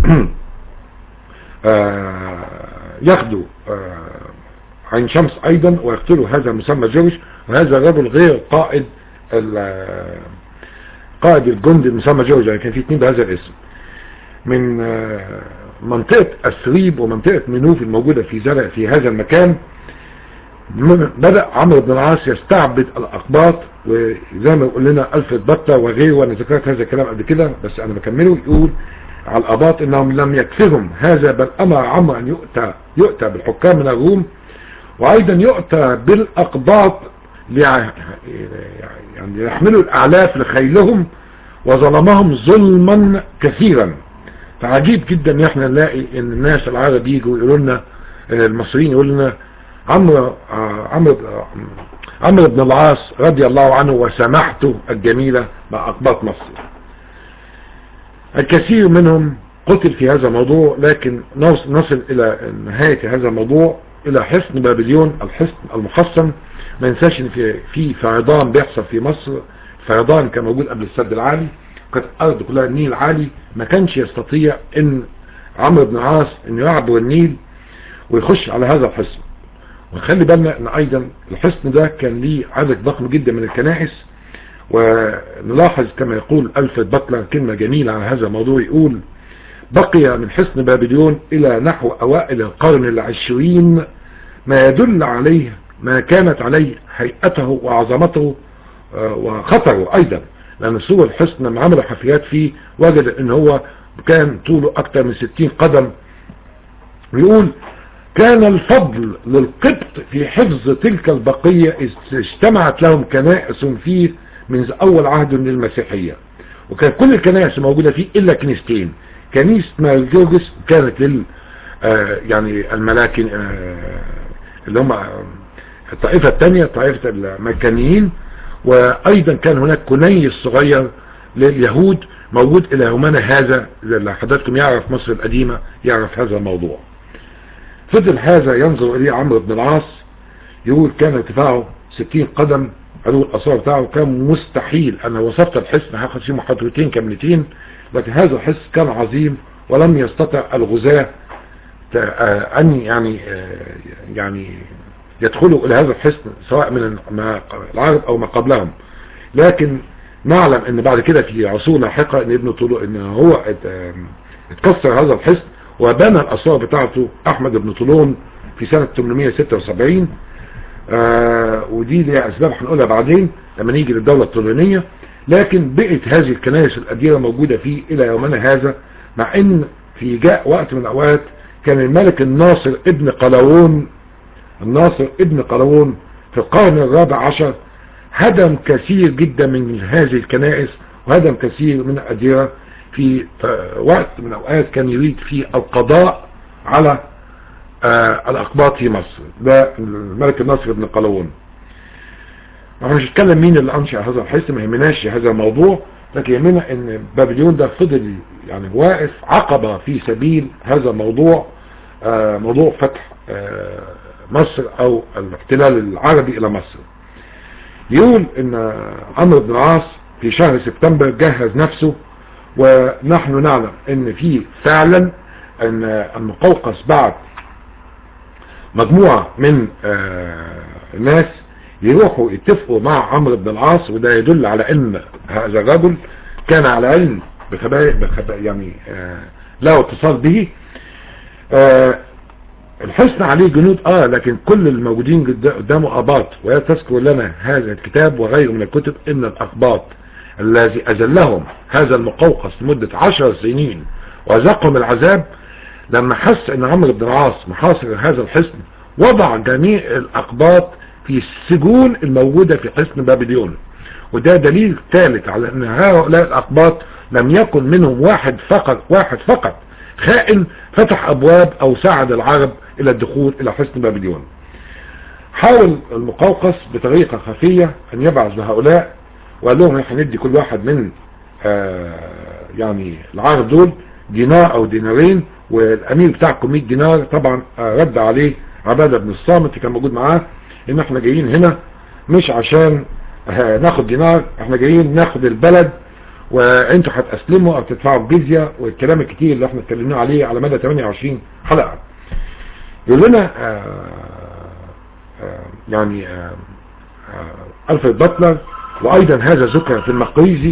ياخدوا عين شمس ايضا ويقتلوا هذا المسمى جورج وهذا الرجل غير قائد قائد الجند المسمى جورج يعني كان في اثنين بهذا الاسم من منطقة السريب ومنطقة منوف الموجودة في زرع في هذا المكان بدأ عمرو بن العاص يستعبد الأقباط وزي ما يقول لنا ألفريد بطة وغيره وأنا ذكرت هذا الكلام قبل كده بس أنا بكمله يقول على الأباط إنهم لم يكفهم هذا بل أمر عمرو أن يؤتى يؤتى بالحكام من الروم وأيضا يؤتى بالأقباط يعني يحملوا الأعلاف لخيلهم وظلمهم ظلما كثيرا فعجيب جدا ان احنا نلاقي ان الناس العرب يجوا يقولوا لنا المصريين يقولوا لنا عمرو عمرو عمرو بن العاص رضي الله عنه وسماحته الجميلة مع أقباط مصر الكثير منهم قتل في هذا الموضوع لكن نصل إلى نهاية هذا الموضوع إلى حصن بابليون الحصن المحصن ما ننساش ان في في فيضان بيحصل في مصر فيضان كان موجود قبل السد العالي كانت الارض كلها النيل عالي ما كانش يستطيع ان عمرو بن عاص انه يعبر النيل ويخش على هذا الحصن وخلي بالنا ان ايضا الحصن ده كان ليه عدد ضخم جدا من الكنائس ونلاحظ كما يقول الفريد باتلر كلمة جميلة على هذا الموضوع يقول بقي من حصن بابليون الى نحو اوائل القرن العشرين ما يدل عليه ما كانت عليه هيئته وعظمته وخطره ايضا لان سوى الحصن لما عملوا حفريات فيه وجد ان هو كان طوله اكتر من 60 قدم ويقول كان الفضل للقبط في حفظ تلك البقية اجتمعت لهم كنائس فيه من اول عهد للمسيحية وكان كل الكنائس موجودة فيه الا كنيستين كنيسة مارجورجس كانت لل آه يعني الملاكن آه اللي هم الطائفة الثانية طائفة المكانيين وايضا كان هناك كنيس صغير لليهود موجود الى يومنا هذا اللي حضراتكم يعرف مصر القديمة يعرف هذا الموضوع فضل هذا ينظر اليه عمرو بن العاص يقول كان ارتفاعه 60 قدم علو الاثار بتاعه كان مستحيل انا وصفت الحصن هاخد فيه محاضرتين كاملتين لكن هذا الحصن كان عظيم ولم يستطع الغزاة ان يعني يعني يدخلوا الى هذا الحصن سواء من العرب او ما قبلهم لكن نعلم ان بعد كده في عصور لاحقة ان ابن طولون ان هو اتكسر هذا الحصن وبنى الاسوار بتاعته احمد بن طولون في سنة 876 آه ودي ليها اسباب هنقولها بعدين لما نيجي للدولة الطولونية لكن بقت هذه الكنائس الأديرة موجودة فيه إلى يومنا هذا مع ان في جاء وقت من الأوقات كان الملك الناصر ابن قلاوون الناصر ابن قلاوون في القرن الرابع عشر هدم كثير جدا من هذه الكنائس وهدم كثير من الأديرة في وقت من الأوقات كان يريد فيه القضاء على آه الأقباط في مصر ده الملك الناصر ابن قلاوون ما مش هتكلم مين اللي أنشأ هذا الحس ما يهمناش هذا الموضوع لكن يهمنا ان بابليون ده فضل يعني واقف عقبة في سبيل هذا الموضوع آه موضوع فتح آه مصر او الاحتلال العربي الى مصر يقول ان عمرو بن العاص في شهر سبتمبر جهز نفسه ونحن نعلم ان في فعلا ان المقوقس بعد مجموعة من آه الناس يروحوا يتفقوا مع عمرو بن العاص وده يدل على ان هذا الرجل كان على علم بخبائر بخبائر يعني آه له اتصال به آه الحسن عليه جنود اه لكن كل الموجودين قدامه اباط ولا تذكر لنا هذا الكتاب وغيره من الكتب ان الاقباط الذي اذلهم هذا المقوقس لمدة عشر سنين وذاقهم العذاب لما حس ان عمرو بن العاص محاصر هذا الحصن وضع جميع الاقباط في السجون الموجودة في حصن بابليون وده دليل ثالث على ان هؤلاء الاقباط لم يكن منهم واحد فقط واحد فقط خائن فتح ابواب او ساعد العرب الى الدخول الى حصن بابليون حاول المقوقس بطريقة خفية ان يبعث بهؤلاء وقال لهم احنا ندي كل واحد من آه يعني العرب دول دينار او دينارين والامير بتاعكم 100 دينار طبعا آه رد عليه عبادة بن الصامت اللي كان موجود معاه ان احنا جايين هنا مش عشان آه ناخد دينار احنا جايين ناخد البلد وانتوا هتسلموا او تدفعوا الجزية والكلام الكتير اللي احنا اتكلمنا عليه على مدى 28 حلقة يقول لنا آآ آآ يعني آآ الفريد باتلر وايضا هذا ذكر في المقريزي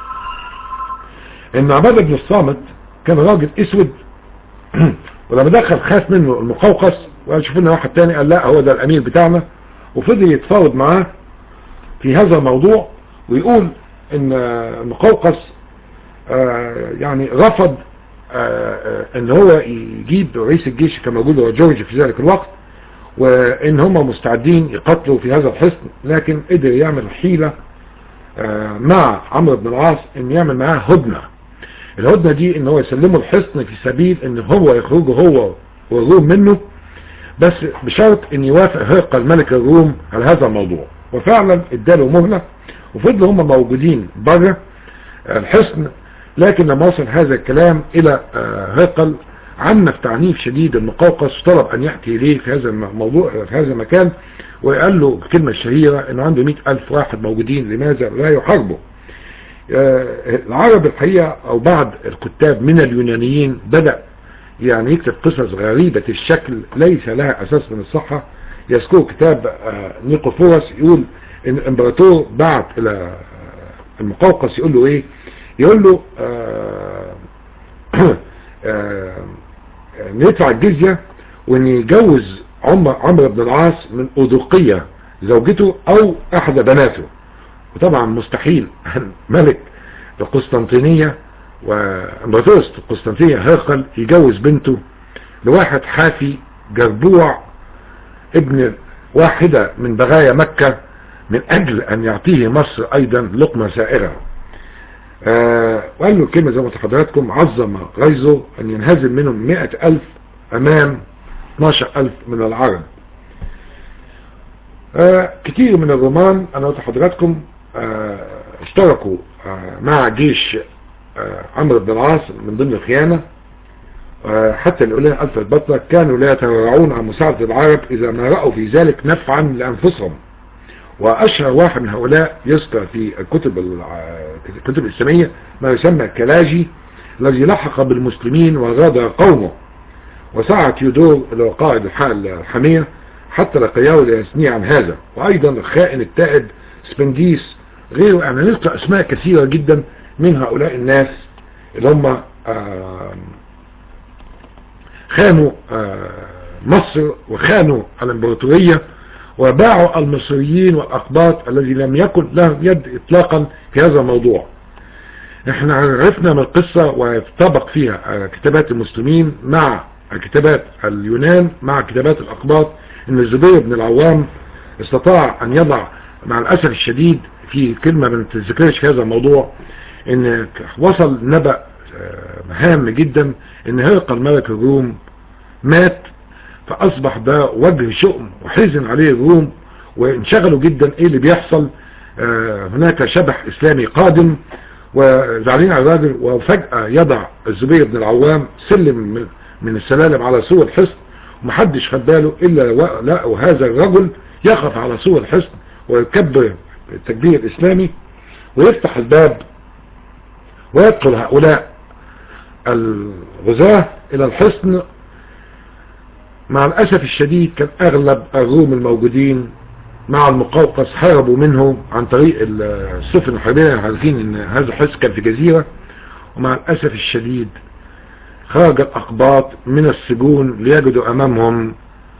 ان عبادة بن الصامت كان راجل اسود ولما دخل خاف منه المقوقس وقال شوف لنا واحد تاني قال لا هو ده الامير بتاعنا وفضل يتفاوض معاه في هذا الموضوع ويقول ان المقوقس يعني رفض ان هو يجيب رئيس الجيش كان موجود هو جورج في ذلك الوقت وان هم مستعدين يقتلوا في هذا الحصن لكن قدر يعمل حيلة مع عمرو بن العاص ان يعمل معاه هدنة الهدنة دي ان هو يسلمه الحصن في سبيل ان هو يخرجه هو والروم منه بس بشرط ان يوافق هرقل ملك الروم على هذا الموضوع وفعلا اداله مهلة وفضلوا هم موجودين بره الحصن لكن لما وصل هذا الكلام الى هرقل عنف تعنيف شديد المقوقس وطلب ان يأتي اليه في هذا الموضوع في هذا المكان وقال له الكلمة الشهيرة انه عنده مئة الف واحد موجودين لماذا لا يحاربوا العرب الحقيقة او بعض الكتاب من اليونانيين بدأ يعني يكتب قصص غريبة الشكل ليس لها اساس من الصحة يذكر كتاب نيقوفورس يقول ان الامبراطور بعت الى المقوقس يقول له ايه يقول له آآ آآ ندفع الجزية وان يجوز عمر عمرو بن العاص من أذقية زوجته او احدى بناته وطبعا مستحيل ملك القسطنطينية وامبراطورة القسطنطينية هرقل يجوز بنته لواحد حافي جربوع ابن واحدة من بغايا مكة من اجل ان يعطيه مصر ايضا لقمة سائرة آه وقال له كلمة زي ما حضراتكم عظم غيظه ان ينهزم منهم مئة الف امام 12 الف من العرب آه كتير من الرومان انا قلت حضراتكم آه اشتركوا مع جيش عمرو بن العاص من ضمن الخيانة حتى اللي قلنا ألف البطلة كانوا لا يتورعون عن مساعدة العرب إذا ما رأوا في ذلك نفعا لأنفسهم وأشهر واحد من هؤلاء يذكر في الكتب الكتب الإسلامية ما يسمى الكلاجي الذي لحق بالمسلمين وغادر قومه وسعى تيودور اللي هو قائد الحامية حتى لقياه ليثني عن هذا وأيضا الخائن التائد سبنديس غيره يعني نذكر أسماء كثيرة جدا من هؤلاء الناس اللي هم خانوا مصر وخانوا الامبراطورية وباعوا المصريين والأقباط الذي لم يكن لهم يد إطلاقا في هذا الموضوع احنا عرفنا من القصة ويتطابق فيها كتابات المسلمين مع كتابات اليونان مع كتابات الأقباط ان الزبير بن العوام استطاع ان يضع مع الأسف الشديد في كلمة ما تذكرش في هذا الموضوع ان وصل نبأ هام جدا ان هرقل ملك الروم مات فاصبح ده وجه شؤم وحزن عليه الروم وانشغلوا جدا ايه اللي بيحصل هناك شبح اسلامي قادم وزعلين على الراجل وفجأة يضع الزبير بن العوام سلم من السلالم على سور الحصن ومحدش خد باله الا لقوا هذا الرجل يقف على سور الحصن ويكبر التكبير الاسلامي ويفتح الباب ويدخل هؤلاء الغزاة الى الحصن مع الاسف الشديد كان اغلب الروم الموجودين مع المقوقس هربوا منه عن طريق السفن الحربية عارفين ان هذا الحصن كان في جزيرة ومع الاسف الشديد خرج الاقباط من السجون ليجدوا امامهم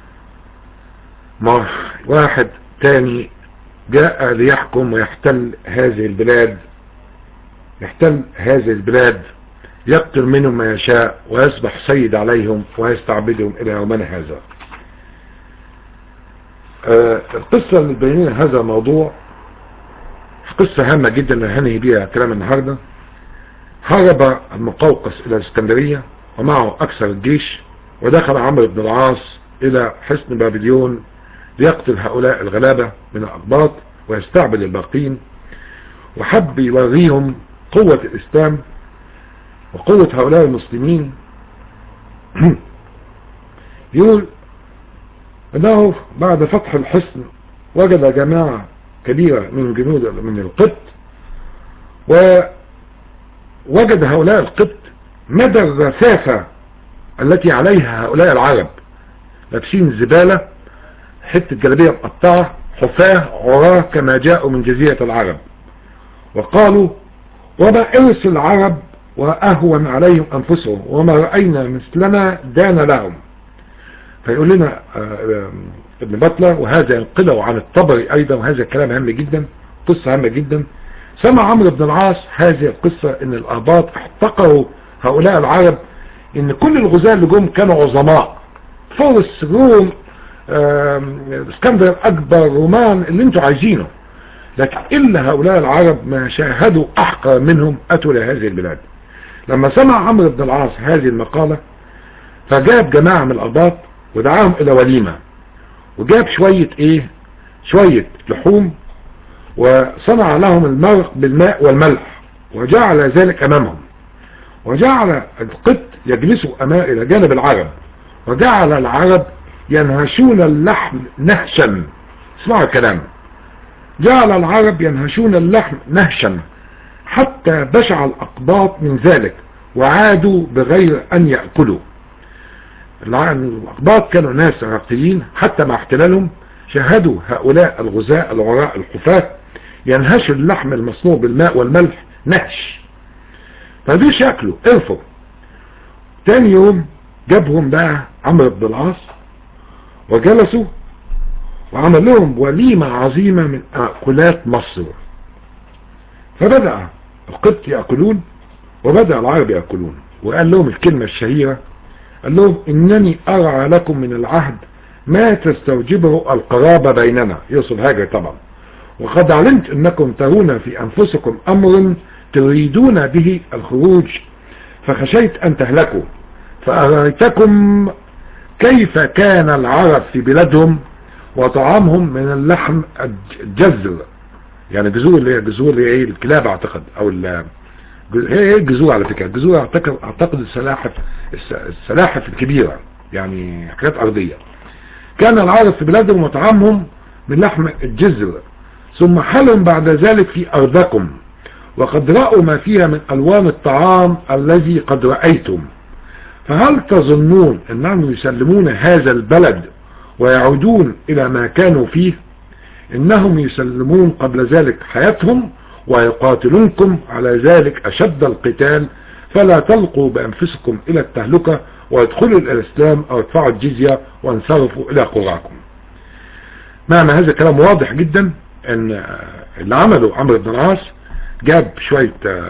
واحد تاني جاء ليحكم ويحتل هذه البلاد يحتل هذه البلاد يقتل منهم ما يشاء ويصبح سيد عليهم ويستعبدهم الى يومنا هذا آه القصة اللي تبين هذا الموضوع قصة هامة جدا هنهي بيها كلام النهاردة هرب المقوقس الى الاسكندرية ومعه اكثر الجيش ودخل عمرو بن العاص الى حصن بابليون ليقتل هؤلاء الغلابة من الاقباط ويستعبد الباقين وحب يوريهم قوة الاسلام وقوة هؤلاء المسلمين يقول انه بعد فتح الحصن وجد جماعة كبيرة من جنود من القبط ووجد هؤلاء القبط مدى الرفافة التي عليها هؤلاء العرب لابسين زبالة حتة جلبية مقطعة حفاة عراه كما جاءوا من جزيرة العرب وقالوا وما ارث العرب واهون عليهم انفسهم وما رأينا مثلنا دان لهم فيقول لنا ابن بطلة وهذا ينقله عن الطبري ايضا وهذا الكلام هام جدا قصة هامة جدا سمع عمرو بن العاص هذه القصة ان الاباط احتقروا هؤلاء العرب ان كل الغزاة اللي جم كانوا عظماء فارس روم اسكندر الاكبر رومان اللي انتوا عايزينه لكن الا هؤلاء العرب ما شاهدوا احقر منهم اتوا لهذه البلاد لما سمع عمرو بن العاص هذه المقالة فجاب جماعة من الاباط ودعاهم الى وليمة وجاب شوية ايه شوية لحوم وصنع لهم المرق بالماء والملح وجعل ذلك امامهم وجعل القط يجلسوا امام الى جانب العرب وجعل العرب ينهشون اللحم نهشا اسمعوا الكلام جعل العرب ينهشون اللحم نهشا حتى بشع الأقباط من ذلك وعادوا بغير أن يأكلوا الأقباط كانوا ناس عراقيين حتى مع احتلالهم شاهدوا هؤلاء الغزاة العراء الحفاة ينهشوا اللحم المصنوع بالماء والملح نهش فدوش يأكلوا ارفض تاني يوم جابهم بقى عمرو بن العاص وجلسوا وعمل لهم وليمة عظيمة من أكلات مصر فبدأ القبط يأكلون وبدأ العرب يأكلون وقال لهم الكلمة الشهيرة قال لهم إنني أرعى لكم من العهد ما تستوجبه القرابة بيننا يوصل هاجر طبعا وقد علمت أنكم ترون في أنفسكم أمر تريدون به الخروج فخشيت أن تهلكوا فأريتكم كيف كان العرب في بلادهم وطعامهم من اللحم الجزر يعني جذور اللي هي جذور اللي هي الكلاب اعتقد او ال هي الجذور على فكره الجذور اعتقد اعتقد السلاحف السلاحف الكبيره يعني حاجات ارضيه كان العرب في بلادهم وطعامهم من لحم الجزر ثم حلم بعد ذلك في ارضكم وقد رأوا ما فيها من الوان الطعام الذي قد رأيتم فهل تظنون انهم يسلمون هذا البلد ويعودون الى ما كانوا فيه انهم يسلمون قبل ذلك حياتهم ويقاتلونكم على ذلك اشد القتال فلا تلقوا بانفسكم الى التهلكة وادخلوا الى الاسلام او ادفعوا الجزية وانصرفوا الى قراكم معنى هذا الكلام واضح جدا ان اللي عمله عمرو بن العاص جاب شوية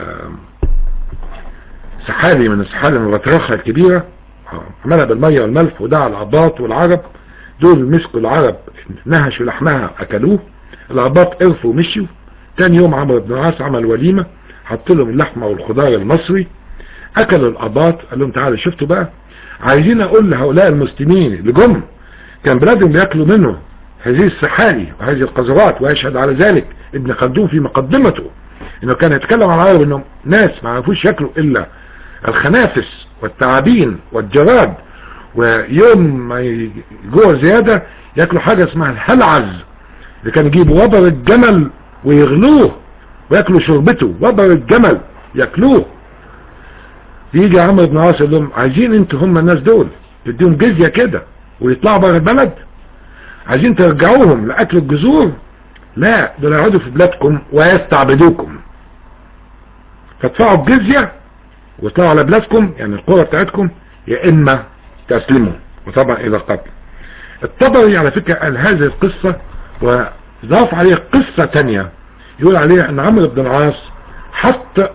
سحالي من السحالي المبطرخة الكبيرة عملها بالمية والملح ودعا العباط والعرب دول مسكوا العرب نهشوا لحمها اكلوه العباط قرفوا ومشيوا تاني يوم عمرو بن العاص عمل وليمة حط لهم اللحمة والخضار المصري اكلوا الاباط قال لهم تعالوا شفتوا بقى عايزين اقول لهؤلاء المسلمين اللي جم كان بلادهم بياكلوا منه هذه السحالي وهذه القذرات ويشهد على ذلك ابن خلدون في مقدمته انه كان يتكلم عن العرب انهم ناس ما عرفوش ياكلوا الا الخنافس والتعابين والجراد ويوم ما يجوع زيادة ياكلوا حاجة اسمها الهلعز اللي كان يجيبوا وبر الجمل ويغلوه وياكلوا شربته وبر الجمل ياكلوه يجي عمرو بن عاص يقول لهم عايزين انتوا هم الناس دول تديهم جزية كده ويطلعوا بره البلد عايزين ترجعوهم لأكل الجذور لا دول يقعدوا في بلادكم ويستعبدوكم فادفعوا الجزية ويطلعوا على بلادكم يعني القرى بتاعتكم يا إما تسلموا وطبعا إلى القتل الطبري على فكرة قال هذه القصة وضاف عليها قصة تانية يقول عليها ان عمرو بن العاص حط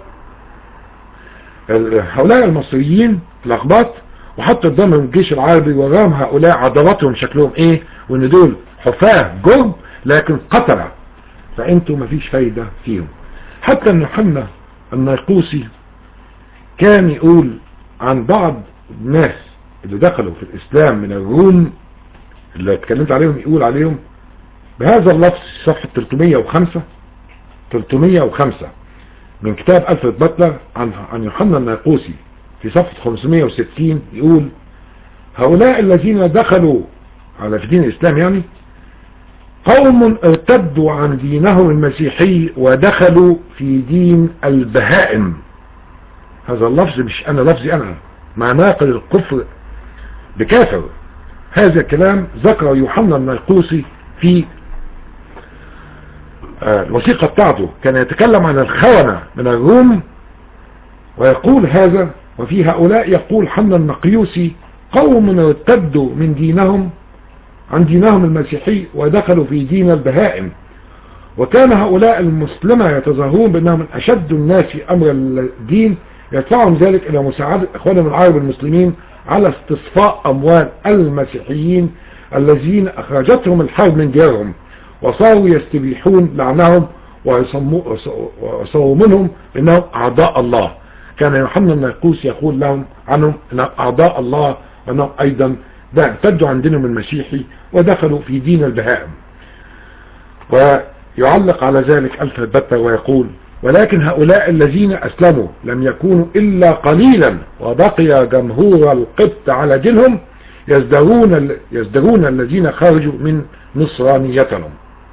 هؤلاء المصريين الاخباط وحط قدامهم الجيش العربي وراهم هؤلاء عضلاتهم شكلهم ايه وان دول حفاة جرب لكن قتلة فانتوا مفيش فايدة فيهم حتى ان يوحنا النيقوسي كان يقول عن بعض الناس اللي دخلوا في الاسلام من الروم اللي اتكلمت عليهم يقول عليهم بهذا اللفظ صفحة 305 305 من كتاب ألفريد باتلر عن عن يوحنا الناقوسي في صفحة 560 يقول هؤلاء الذين دخلوا على في دين الإسلام يعني قوم ارتدوا عن دينهم المسيحي ودخلوا في دين البهائم هذا اللفظ مش أنا لفظي أنا مع ناقل الكفر بكافر هذا الكلام ذكر يوحنا الناقوسي في الوثيقة بتاعته كان يتكلم عن الخونة من الروم ويقول هذا وفي هؤلاء يقول حنا النقيوسي قوم ارتدوا من دينهم عن دينهم المسيحي ودخلوا في دين البهائم وكان هؤلاء المسلمة يتظاهرون بأنهم من أشد الناس في أمر الدين يدفعهم ذلك إلى مساعدة إخوانهم العرب المسلمين على استصفاء أموال المسيحيين الذين أخرجتهم الحرب من ديارهم وصاروا يستبيحون لعنهم ويصوروا منهم انهم اعضاء الله كان يوحنا الناقوس يقول لهم عنهم ان اعضاء الله وانهم ايضا ارتدوا عن دينهم المسيحي ودخلوا في دين البهائم ويعلق على ذلك ألف البتة ويقول ولكن هؤلاء الذين أسلموا لم يكونوا إلا قليلا وبقي جمهور القبط على دينهم يزدرون, يزدرون الذين خرجوا من نصرانيتهم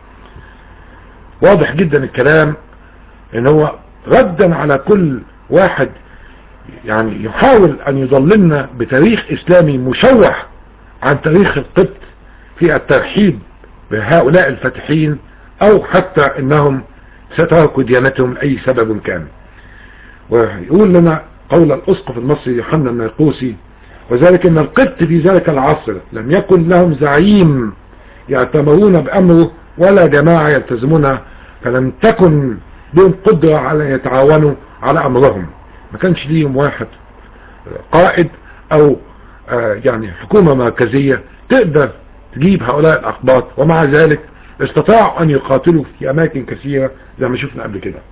واضح جدا الكلام ان هو ردا على كل واحد يعني يحاول ان يضللنا بتاريخ اسلامي مشوه عن تاريخ القبط في الترحيب بهؤلاء الفاتحين او حتى انهم ستركوا ديانتهم لأي سبب كان ويقول لنا قول الأسقف المصري يوحنا الناقوسي وذلك ان القبط في ذلك العصر لم يكن لهم زعيم يعتبرون بأمره ولا جماعة يلتزمونها فلم تكن لهم قدرة على يتعاونوا على أمرهم ما كانش ليهم واحد قائد أو آه يعني حكومة مركزية تقدر تجيب هؤلاء الأقباط ومع ذلك استطاعوا أن يقاتلوا في أماكن كثيرة زي ما شفنا قبل كده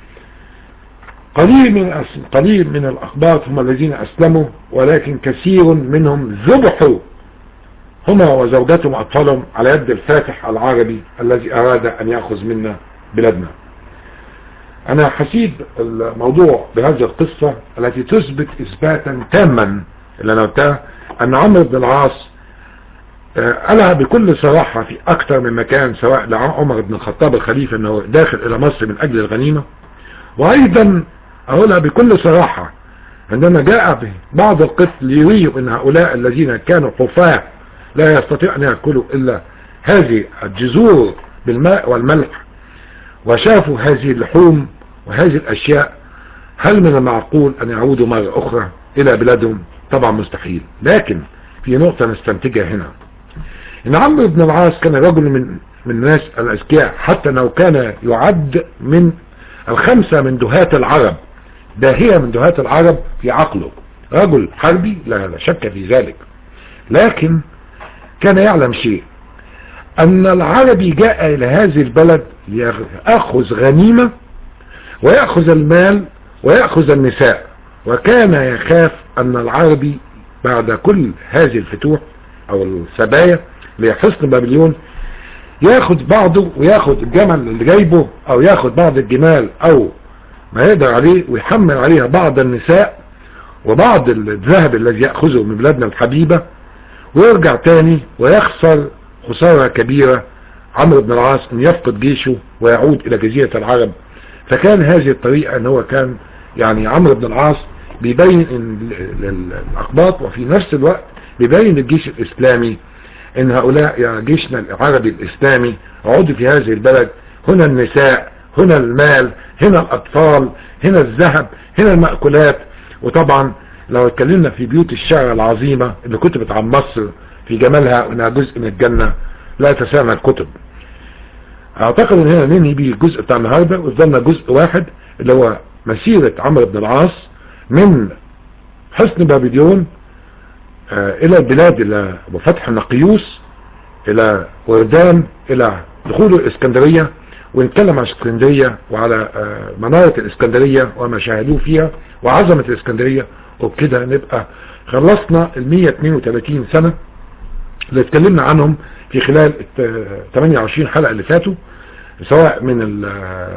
قليل من أس... قليل من الأخبار هم الذين أسلموا ولكن كثير منهم ذبحوا هما وزوجاتهم وأطفالهم على يد الفاتح العربي الذي أراد أن يأخذ منا بلادنا أنا حسيب الموضوع بهذه القصة التي تثبت إثباتا تاما اللي أنا قلتها أن عمرو بن العاص قالها بكل صراحة في أكثر من مكان سواء لعمر بن الخطاب الخليفة أنه داخل إلى مصر من أجل الغنيمة وأيضا أقولها بكل صراحة عندما جاء بعض القتل ليريوا أن هؤلاء الذين كانوا حفاة لا يستطيع أن يأكلوا إلا هذه الجذور بالماء والملح وشافوا هذه اللحوم وهذه الأشياء هل من المعقول أن يعودوا مرة أخرى إلى بلادهم طبعا مستحيل لكن في نقطة نستنتجها هنا ان عمرو بن العاص كان رجل من من الناس الاذكياء حتى انه كان يعد من الخمسة من دهاة العرب داهية من دهاة العرب في عقله رجل حربي لا, لا شك في ذلك لكن كان يعلم شيء ان العربي جاء الى هذه البلد ليأخذ غنيمة ويأخذ المال ويأخذ النساء وكان يخاف ان العربي بعد كل هذه الفتوح او السبايا لحصن بابليون ياخد بعضه وياخد الجمل اللي جايبه او ياخد بعض الجمال او ما يقدر عليه ويحمل عليها بعض النساء وبعض الذهب الذي يأخذه من بلادنا الحبيبة ويرجع تاني ويخسر خسارة كبيرة عمرو بن العاص ان يفقد جيشه ويعود الى جزيرة العرب فكان هذه الطريقة ان هو كان يعني عمرو بن العاص بيبين الاقباط وفي نفس الوقت بيبين الجيش الاسلامي ان هؤلاء يعني جيشنا العربي الاسلامي عودوا في هذه البلد هنا النساء هنا المال هنا الاطفال هنا الذهب هنا المأكولات وطبعا لو اتكلمنا في بيوت الشعر العظيمة اللي كتبت عن مصر في جمالها وانها جزء من الجنة لا تسامى الكتب اعتقد ان هنا ننهي بيه الجزء بتاع النهاردة وقدامنا جزء واحد اللي هو مسيرة عمرو بن العاص من حصن بابليون آه الى البلاد الى وفتح نقيوس الى وردان الى دخول الاسكندرية ونتكلم عن اسكندرية وعلى آه منارة الاسكندرية وما شاهدوه فيها وعظمة الاسكندرية وبكده نبقى خلصنا ال 132 سنة اللي اتكلمنا عنهم في خلال 28 حلقة اللي فاتوا سواء من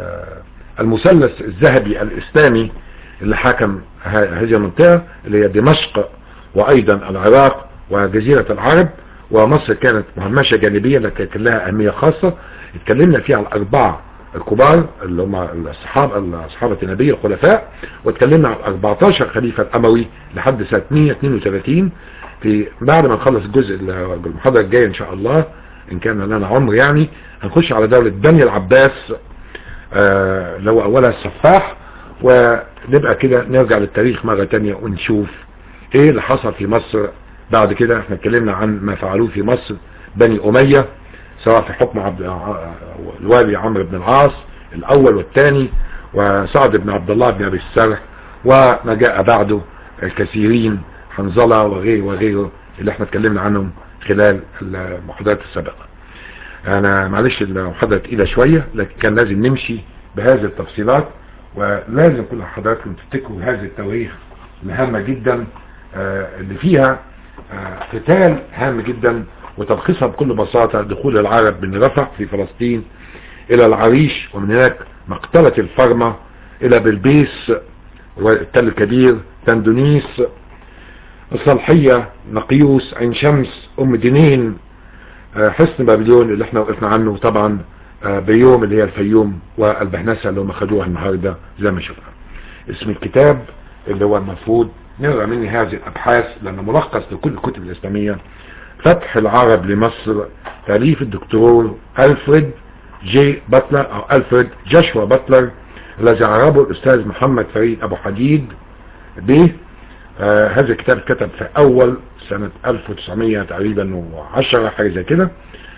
المثلث الذهبي الاسلامي اللي حكم هذه المنطقة اللي هي دمشق وايضا العراق وجزيرة العرب ومصر كانت مهمشة جانبية لكن كان لها اهمية خاصة اتكلمنا فيها على الاربعة الكبار اللي هم الصحابة صحابة النبي الخلفاء واتكلمنا على 14 خليفة الاموي لحد سنة 132 في بعد ما نخلص الجزء المحاضرة الجاية ان شاء الله ان كان لنا عمر يعني هنخش على دولة بني العباس اللي هو اولها السفاح ونبقى كده نرجع للتاريخ مرة تانية ونشوف ايه اللي حصل في مصر بعد كده احنا اتكلمنا عن ما فعلوه في مصر بني امية سواء في حكم عبد الوالي عمرو بن العاص الاول والثاني وسعد بن عبد الله بن ابي السرح وما جاء بعده الكثيرين حنظلة وغيره وغيره اللي احنا اتكلمنا عنهم خلال المحاضرات السابقة انا معلش المحاضرة تقيلة شوية لكن كان لازم نمشي بهذه التفصيلات ولازم كل حضراتكم تفتكروا هذه التواريخ الهامة جدا اللي فيها قتال هام جدا وتلخيصها بكل بساطة دخول العرب من رفح في فلسطين الى العريش ومن هناك مقتلة الفرمة الى بلبيس والتل الكبير تندونيس الصالحية نقيوس عين شمس ام دينين حصن بابليون اللي احنا وقفنا عنه طبعا بيوم اللي هي الفيوم والبهنسة اللي هم خدوها النهاردة زي ما شفنا اسم الكتاب اللي هو المفروض نقرأ مني هذه الابحاث لانه ملخص لكل الكتب الاسلامية فتح العرب لمصر تأليف الدكتور ألفريد جي باتلر او ألفريد جاشوا باتلر الذي عربه الاستاذ محمد فريد ابو حديد به آه هذا الكتاب كتب في اول سنة 1900 تقريبا وعشرة حاجة زي كده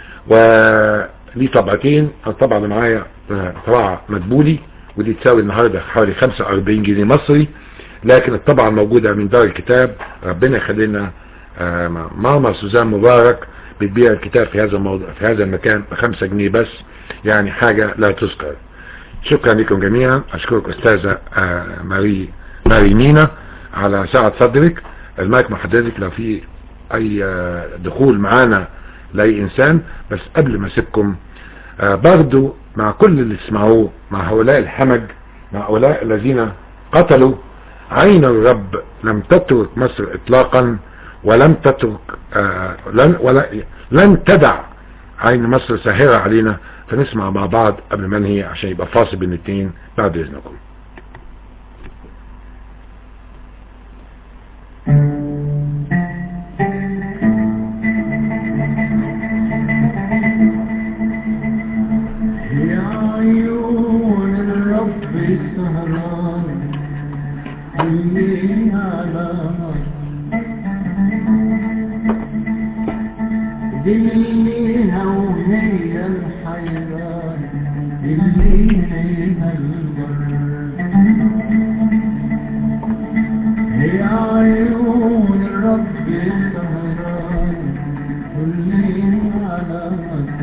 وليه طبعتين الطبعة اللي معايا طبعة مدبولي ودي تساوي النهاردة حوالي 45 جنيه مصري لكن الطبعة الموجودة من دار الكتاب ربنا يخلينا آه ماما سوزان مبارك بتبيع الكتاب في هذا الموضوع في هذا المكان بخمسة جنيه بس يعني حاجة لا تذكر شكرا لكم جميعا اشكرك استاذة آه ماري ماري مينا على سعة صدرك المايك مع حضرتك لو في اي آه دخول معانا لاي انسان بس قبل ما اسيبكم برضو مع كل اللي تسمعوه مع هؤلاء الحمج مع هؤلاء الذين قتلوا عين الرب لم تترك مصر اطلاقا ولم تترك آه لن, ولا لن تدع عين مصر ساهرة علينا فنسمع مع بعض قبل ما ننهي عشان يبقى فاصل بين الاثنين بعد اذنكم دليها وهي الحيران دليها البر هي عيون الرب السهران كلها على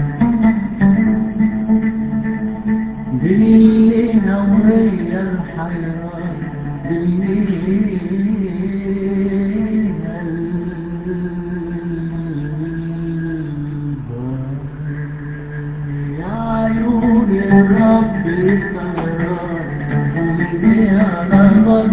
دليها وهي الحيران دليها البر يا عيون الرب السهران كلها على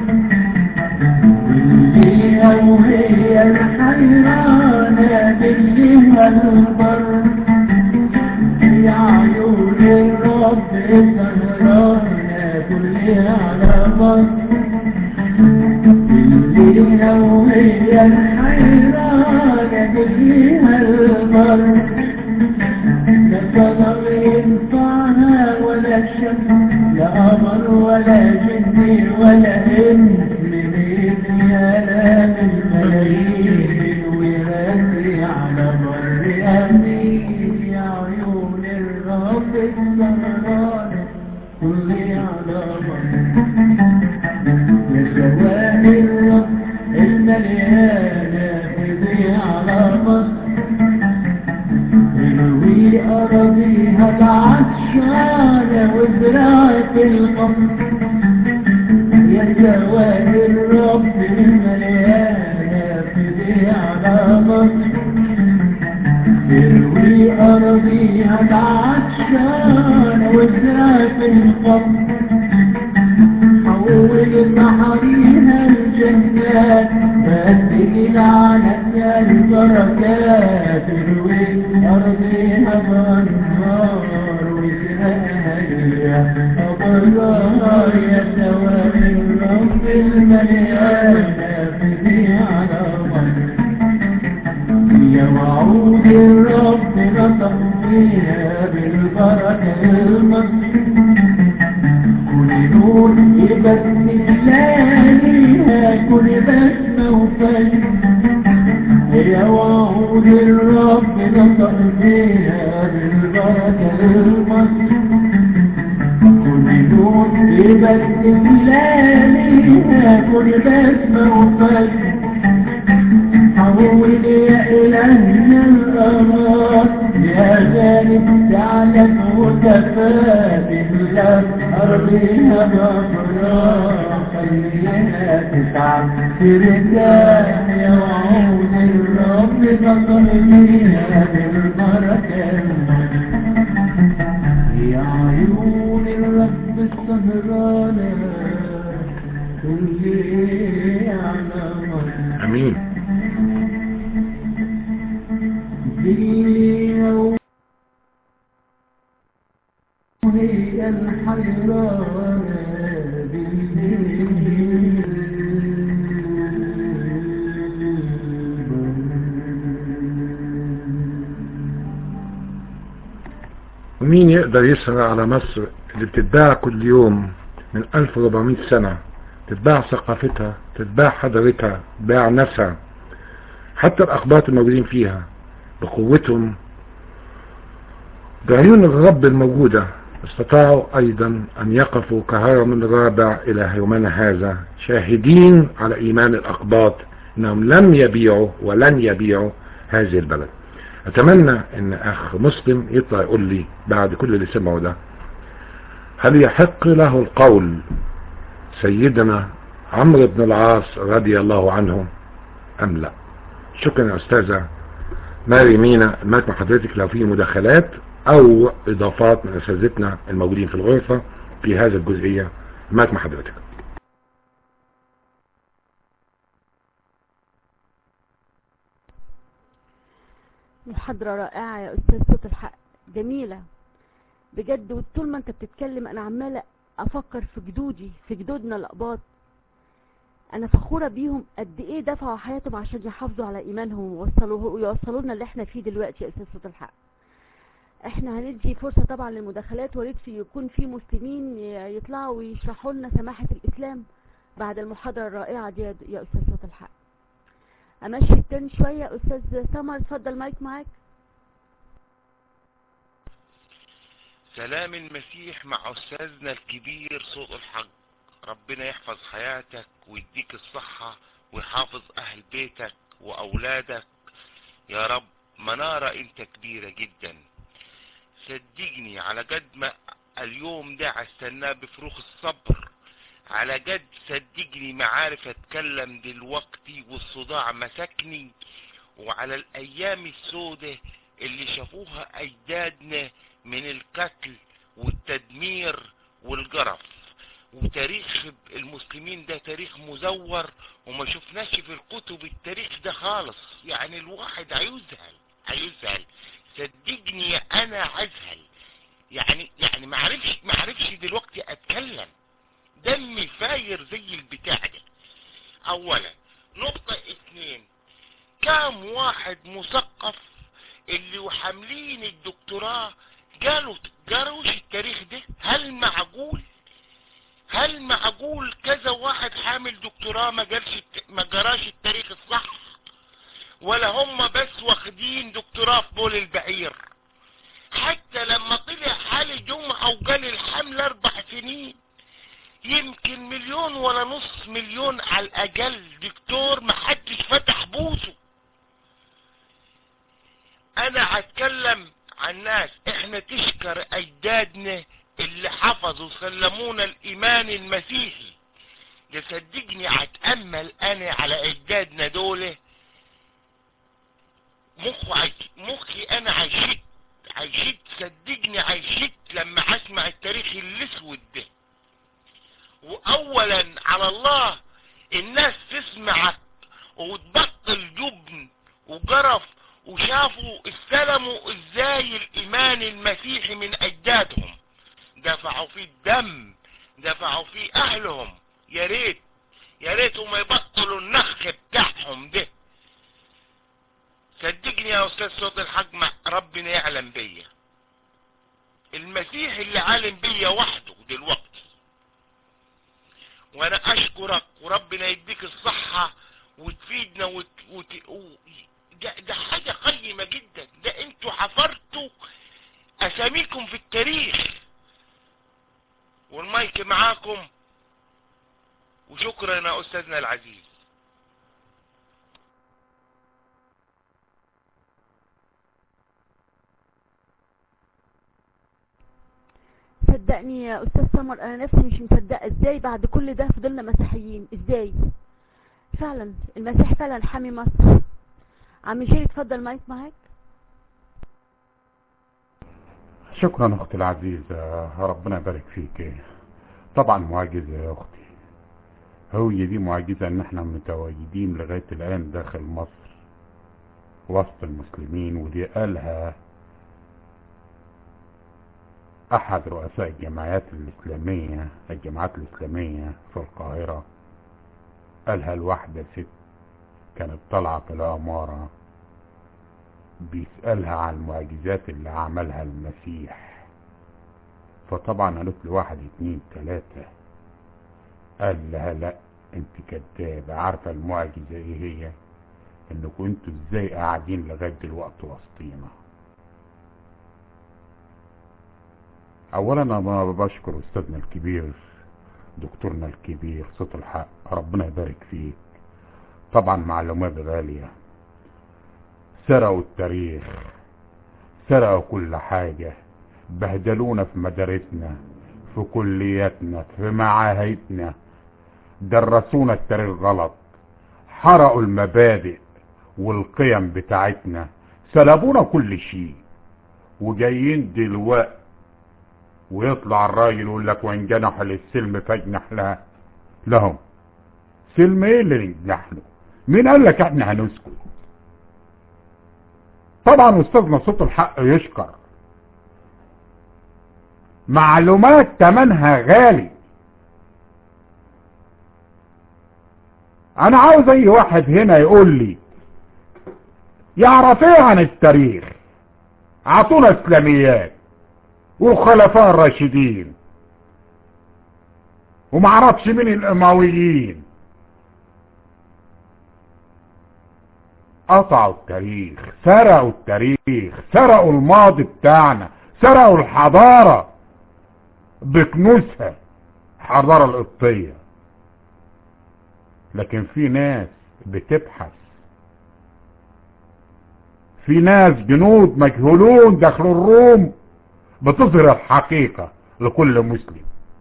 دليها وهي الحيرانة دليها البر يا عيون الرب سهرانة كلها على مصر دليها وهي الحيرانة دليها البر لا صدر ينفعها ولا شمس لا قمر ولا جن ولا انس من اليالام الملايين ويرسي على بر امين يا عيون الرب السهران كل على بر يا سواء الرب المليانة خذي على مصر تروي أراضيها العطشانة وزراعة القمر يا سواء الرب المليانة خذي على مصر تروي أراضيها العطشانة وزراعة القمر حول محاريها الجنات بدل على البركات تروي أرضها بالنار وزرعها هي أبرار يا سواء الرب المليانة في على مصر يا وعود الرب نطق فيها بالبركة المصر كل نور يبني لياليها كل بسمة وفجر يا وعود الرب نطق فيها بالبركة المصر كل نور يبني لياليها كل بسمة وفجر حول يا إلهنا الأمر يا ذلك تعلم وتفى بالله أرضها مفرا خليها تسعى ترتاح يا وعود الرب بطل فيها بالبركة يا عيون الرب السهرانة كل على مصر امين هي الحيران ومين يقدر يسرع على مصر اللي بتتباع كل يوم من 1400 سنة تتباع ثقافتها تتباع حضارتها تتباع ناسها حتى الأخباط الموجودين فيها بقوتهم بعيون الرب الموجودة استطاعوا أيضا أن يقفوا كهرم رابع إلى يومنا هذا شاهدين على إيمان الأقباط أنهم لم يبيعوا ولن يبيعوا هذه البلد أتمنى أن أخ مسلم يطلع يقول لي بعد كل اللي سمعه ده هل يحق له القول سيدنا عمرو بن العاص رضي الله عنه أم لا شكرا يا أستاذة ماري مينا المايك مع حضرتك لو في مداخلات أو إضافات من أساتذتنا الموجودين في الغرفة في هذه الجزئية المايك مع حضرتك محاضرة رائعة يا أستاذ صوت الحق جميلة بجد وطول ما انت بتتكلم انا عمالة افكر في جدودي في جدودنا الأقباط انا فخورة بيهم قد ايه دفعوا حياتهم عشان يحافظوا على ايمانهم ويوصلوه ويوصلوا لنا اللي احنا فيه دلوقتي يا استاذ صوت الحق احنا هندي فرصة طبعا للمداخلات وريد في يكون في مسلمين يطلعوا ويشرحوا لنا سماحة الاسلام بعد المحاضرة الرائعة دي يا استاذ صوت الحق امشي التاني شوية استاذ سمر اتفضل مايك معاك سلام المسيح مع أستاذنا الكبير صوت الحق ربنا يحفظ حياتك ويديك الصحة ويحافظ أهل بيتك وأولادك يا رب منارة أنت كبيرة جدا صدقني على قد ما اليوم ده استناه بفروخ الصبر على قد صدقني ما عارف اتكلم دلوقتي والصداع مسكني وعلى الايام السودة اللي شافوها اجدادنا من القتل والتدمير والجرف وتاريخ المسلمين ده تاريخ مزور وما شفناش في الكتب التاريخ ده خالص يعني الواحد هيزهل هيزهل صدقني انا هزهل يعني يعني ما عرفش ما عرفش دلوقتي اتكلم دمي فاير زي البتاع ده اولا نقطة اتنين كام واحد مثقف اللي وحاملين الدكتوراه قالوا قالوش التاريخ ده هل معقول هل معقول كذا واحد حامل دكتوراه ما قالش الت- ما قراش التاريخ الصح ولا هم بس واخدين دكتوراه في بول البعير حتى لما طلع حالي جمعة وقال الحمل اربع سنين يمكن مليون ولا نص مليون على الاقل دكتور ما حدش فتح بوسه انا هتكلم عن ناس احنا تشكر اجدادنا اللي حفظوا سلمونا الايمان المسيحي ده صدقني هتأمل انا على اجدادنا دول مخي عايش- مخي انا عايشت عايشت صدقني عايشت لما اسمع التاريخ الاسود ده واولا على الله الناس تسمعك وتبطل جبن وجرف وشافوا استلموا ازاي الايمان المسيحي من اجدادهم دفعوا فيه الدم دفعوا فيه اهلهم يا ريت يا ريت ما يبطلوا النخ بتاعهم ده صدقني يا استاذ صوت الحق مع ربنا يعلم بيا المسيح اللي عالم بيا وحده دلوقتي وانا اشكرك وربنا يديك الصحة وتفيدنا وت... وت... و... ده, ده حاجة قيمة جدا ده انتوا حفرتوا اساميكم في التاريخ والمايك معاكم وشكرا يا استاذنا العزيز صدقني يا استاذ سمر انا نفسي مش مصدقه ازاي بعد كل ده فضلنا مسيحيين ازاي فعلا المسيح فعلا حامي مصر عم جيري اتفضل مايك معاك شكرا اختي العزيزة ربنا يبارك فيك طبعا معجزة يا اختي هي دي معجزة ان احنا متواجدين لغاية الان داخل مصر وسط المسلمين ودي قالها احد رؤساء الجمعيات الاسلامية الجماعات الاسلامية في القاهرة قالها الواحدة ست كانت طالعة في العمارة بيسألها عن المعجزات اللي عملها المسيح فطبعا قالت له واحد اتنين تلاتة قال لها لا انت كدابة عارفة المعجزة ايه هي انكم انتوا ازاي قاعدين لغاية دلوقتي وسطينا اولا انا بشكر استاذنا الكبير دكتورنا الكبير صوت الحق ربنا يبارك فيك طبعا معلومات غالية سرقوا التاريخ سرقوا كل حاجة بهدلونا في مدارسنا في كلياتنا في معاهدنا درسونا التاريخ غلط حرقوا المبادئ والقيم بتاعتنا سلبونا كل شيء وجايين دلوقتي ويطلع الراجل يقول لك وان جنح للسلم فاجنح لها لهم سلم ايه اللي نجنح له مين قال لك احنا هنسكت طبعا استاذنا صوت الحق يشكر معلومات تمنها غالي انا عاوز اي واحد هنا يقول لي يعرف ايه عن التاريخ عطونا اسلاميات والخلفاء الراشدين ومعرفش مين الامويين قطعوا التاريخ سرقوا التاريخ سرقوا الماضي بتاعنا سرقوا الحضارة بكنوسها الحضارة القبطية لكن في ناس بتبحث في ناس جنود مجهولون داخل الروم بتظهر الحقيقة لكل مسلم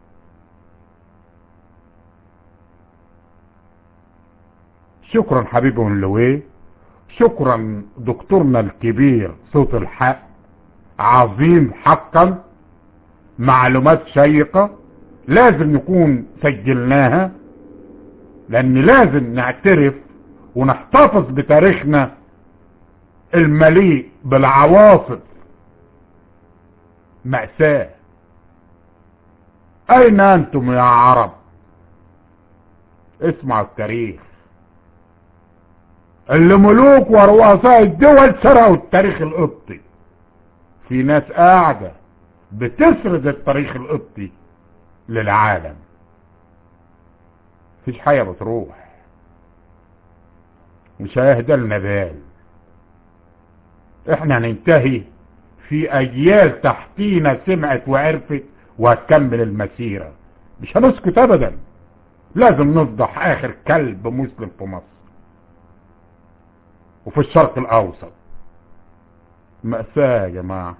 شكرا حبيبي اللوي شكرا دكتورنا الكبير صوت الحق عظيم حقا معلومات شيقة لازم نكون سجلناها لان لازم نعترف ونحتفظ بتاريخنا المليء بالعواصف مأساة اين انتم يا عرب اسمعوا التاريخ اللي ملوك ورؤساء الدول سرقوا التاريخ القبطي في ناس قاعدة بتسرد التاريخ القبطي للعالم مفيش حاجة بتروح مش هيهدى لنا بال احنا هننتهي في اجيال تحتينا سمعت وعرفت وهتكمل المسيرة مش هنسكت ابدا لازم نفضح اخر كلب مسلم في مصر وفي الشرق الاوسط مأساة يا جماعة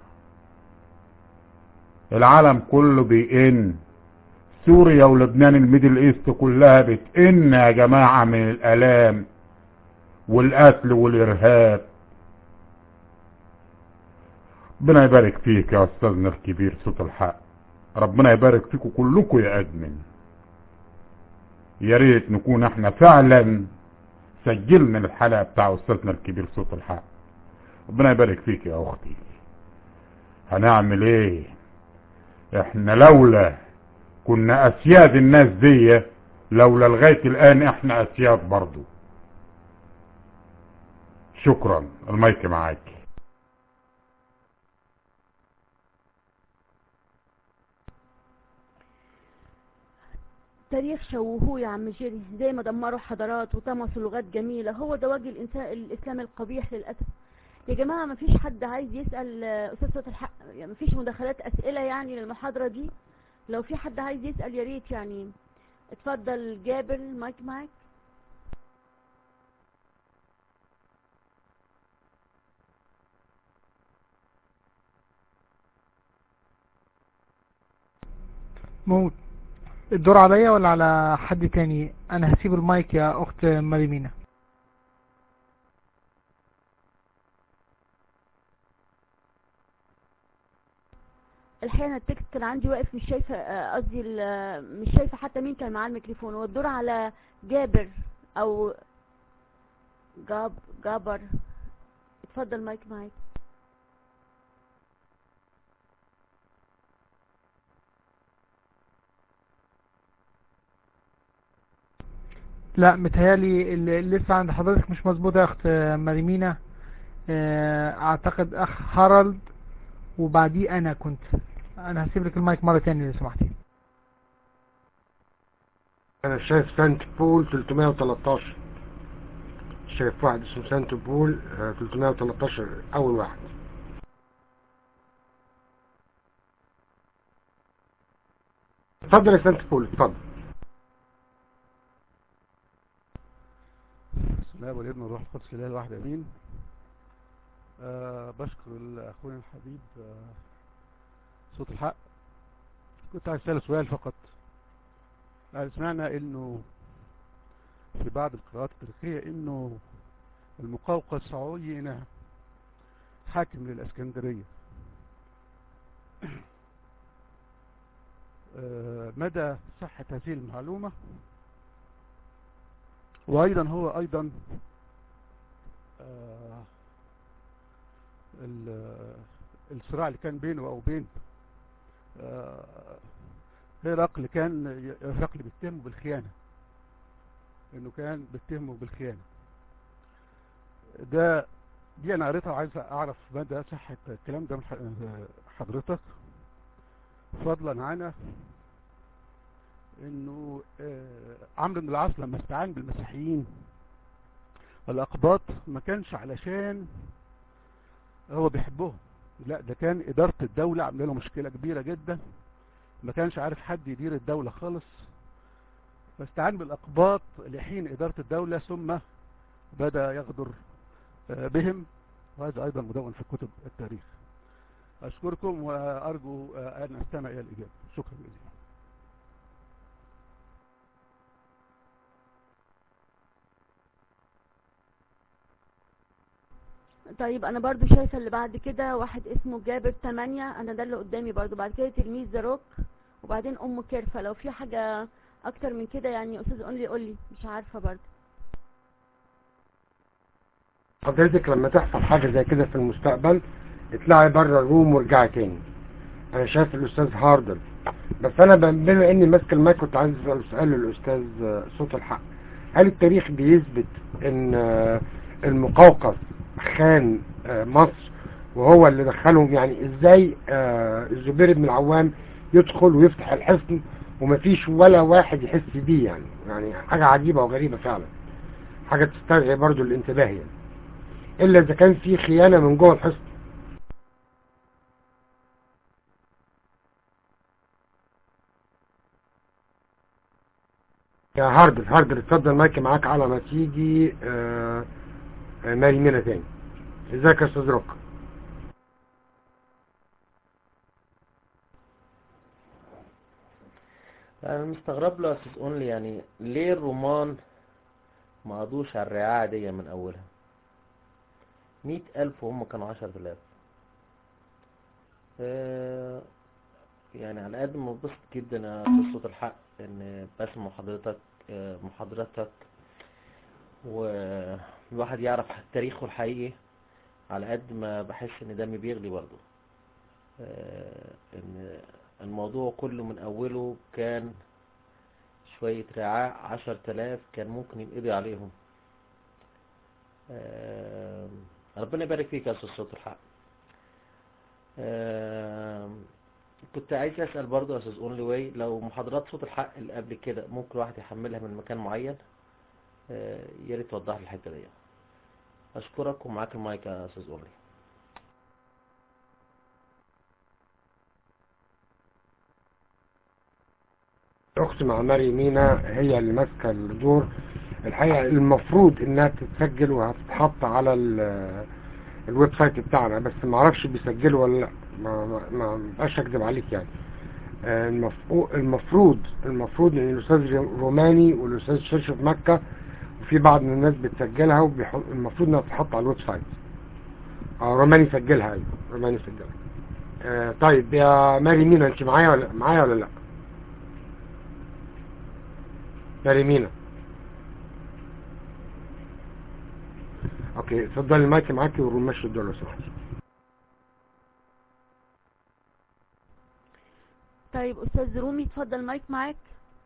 العالم كله بيئن سوريا ولبنان الميدل ايست كلها بتئن يا جماعة من الالام والقتل والارهاب ربنا يبارك فيك يا استاذنا الكبير صوت الحق ربنا يبارك فيكم كلكم يا ادمن يا ريت نكون احنا فعلا سجلنا الحلقة بتاع استاذنا الكبير صوت الحق ربنا يبارك فيك يا اختي هنعمل ايه احنا لولا كنا اسياد الناس دي لولا لغاية الان احنا اسياد برضو شكرا المايك معاك تاريخ شوهوه يا عم جيري زي ما دمروا حضارات وطمسوا لغات جميلة هو ده وجه الإنسان الإسلام القبيح للأسف يا جماعة ما فيش حد عايز يسأل آه، أستاذ صوت الحق يعني ما فيش مداخلات أسئلة يعني للمحاضرة دي لو في حد عايز يسأل يا ريت يعني اتفضل جابر مايك معاك موت الدور عليا ولا على حد تاني انا هسيب المايك يا اخت مريمينا الحقيقة أنا التكست كان عندي واقف مش شايفة آه، قصدي ال- آه، مش شايفة حتى مين كان معاه الميكروفون والدور على جابر أو جاب جابر اتفضل مايك معاك لا متهيالي اللي لسه عند حضرتك مش مظبوطه يا اخت مريمينا آه، اعتقد اخ هارالد وبعديه انا كنت انا هسيب لك المايك مره تانية لو سمحتي انا شايف سانت بول 313 شايف واحد اسمه سانت بول آه، 313 اول واحد اتفضل يا سانت بول اتفضل بسم الله والابن والروح القدس الاله الواحد امين أه بشكر اخونا الحبيب أه صوت الحق كنت عايز اسال سؤال فقط يعني سمعنا انه في بعض القراءات التاريخيه انه المقوقس عين حاكم للاسكندريه أه مدى صحه هذه المعلومه وايضا هو ايضا آه، ال- الصراع اللي كان بينه او بين آه، هرقل كان هرقل بيتهمه بالخيانة انه كان بيتهمه بالخيانة ده دي انا قريتها وعايز اعرف مدى صحة الكلام ده من ح- حضرتك فضلا عن انه آه، عمرو بن العاص لما استعان بالمسيحيين الأقباط ما كانش علشان هو بيحبهم لا ده كان إدارة الدولة عامله له مشكلة كبيرة جدا ما كانش عارف حد يدير الدولة خالص فاستعان بالأقباط لحين إدارة الدولة ثم بدأ يغدر آه، بهم وهذا أيضا مدون في كتب التاريخ أشكركم وأرجو آه، أن أستمع إلى الإجابة شكرا جزيلا طيب انا برضو شايفة اللي بعد كده واحد اسمه جابر تمانية انا ده اللي قدامي برضو بعد كده تلميذ ذا روك وبعدين ام كيرفة لو في حاجة اكتر من كده يعني استاذ قولي قولي مش عارفة برضو حضرتك لما تحصل حاجة زي كده في المستقبل اطلعي بره الروم وارجعي تاني انا شايف الاستاذ هاردر بس انا ب- بما اني ماسك المايك كنت عايز اسال سؤال للاستاذ آه، صوت الحق هل التاريخ بيثبت ان آه، المقوقس خان آه، مصر وهو اللي دخلهم يعني ازاي آه، الزبير بن العوام يدخل ويفتح الحصن ومفيش ولا واحد يحس بيه يعني يعني حاجة عجيبة وغريبة فعلا حاجة تستدعي برضو الانتباه يعني الا اذا كان في خيانة من جوه الحصن يا هاردر هاردر اتفضل مايك معاك على ما تيجي آه، آه، ماري مينا تاني ازيك يا استاذ روك انا مستغرب له يا استاذ اونلي يعني ليه الرومان ما قضوش على الرعاية دي من اولها مئة الف وهم كانوا عشرة الاف آه، يعني على قد ما ببسط جدا يا استاذ صوت الحق ان بسمع حضرتك آه، محاضرتك والواحد يعرف تاريخه الحقيقي على قد ما بحس ان دمي بيغلي برضه آه، ان الموضوع كله من اوله كان شوية رعاع عشر تلاف كان ممكن ينقضي عليهم آه، ربنا يبارك فيك يا استاذ صوت الحق آه، كنت عايز اسال برضه يا استاذ اونلي واي لو محاضرات صوت الحق اللي قبل كده ممكن واحد يحملها من مكان معين آه، يا ريت توضح لي الحته دي اشكرك ومعاك المايك يا استاذ اونلي اختي مع ماري مينا هي اللي ماسكه الدور الحقيقه المفروض انها تتسجل وهتتحط على ال- الويب سايت بتاعنا بس ما اعرفش بيسجلوا ولا لا ما ما ما بقاش اكذب عليك يعني آه، المفروض المفروض المفروض ان الاستاذ روماني والاستاذ شرش في مكه وفي بعض من الناس بتسجلها وبيحط المفروض انها تتحط على الويب سايت اه روماني سجلها ايوه روماني سجلها آه طيب يا ماري مينا انت معايا ولا معايا ولا لا ماري مينا اوكي اتفضل المايك معاكي ونمشي الدور لو سمحتي طيب استاذ رومي اتفضل مايك معاك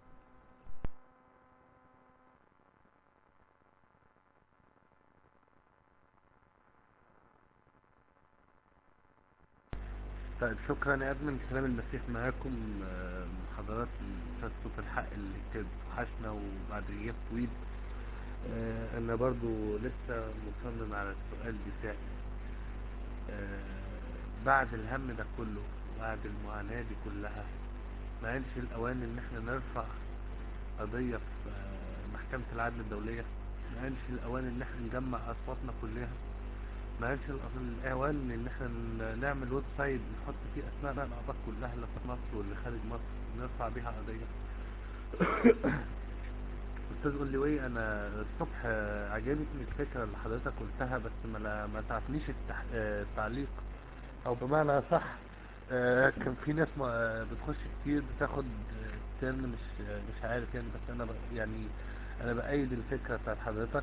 طيب شكرا يا ادمن سلام المسيح معاكم آه، محاضرات الاستاذ صوت الحق اللي كانت وحشنا وبعد غياب طويل آه، انا برضو لسه مصمم على السؤال بتاعي آه، بعد الهم ده كله بعد المعاناة دي كلها ما عادش الاوان ان احنا نرفع قضية في آه، محكمة العدل الدولية ما عادش الاوان ان احنا نجمع اصواتنا كلها ما عادش الأصل- الاوان ان احنا ن- نعمل ويب سايت نحط فيه اسماء الاعضاء كلها اللي في مصر واللي خارج مصر نرفع بيها قضية استاذ قولي انا الصبح آه، عجبتني الفكرة اللي حضرتك قلتها بس ما لا- ما تعرفنيش التح... آه، التعليق او بمعنى صح كان في ناس ما- آه، بتخش كتير بتاخد آه، ترم مش آه، مش عارف يعني بس انا ب- يعني انا بأيد الفكرة بتاعت حضرتك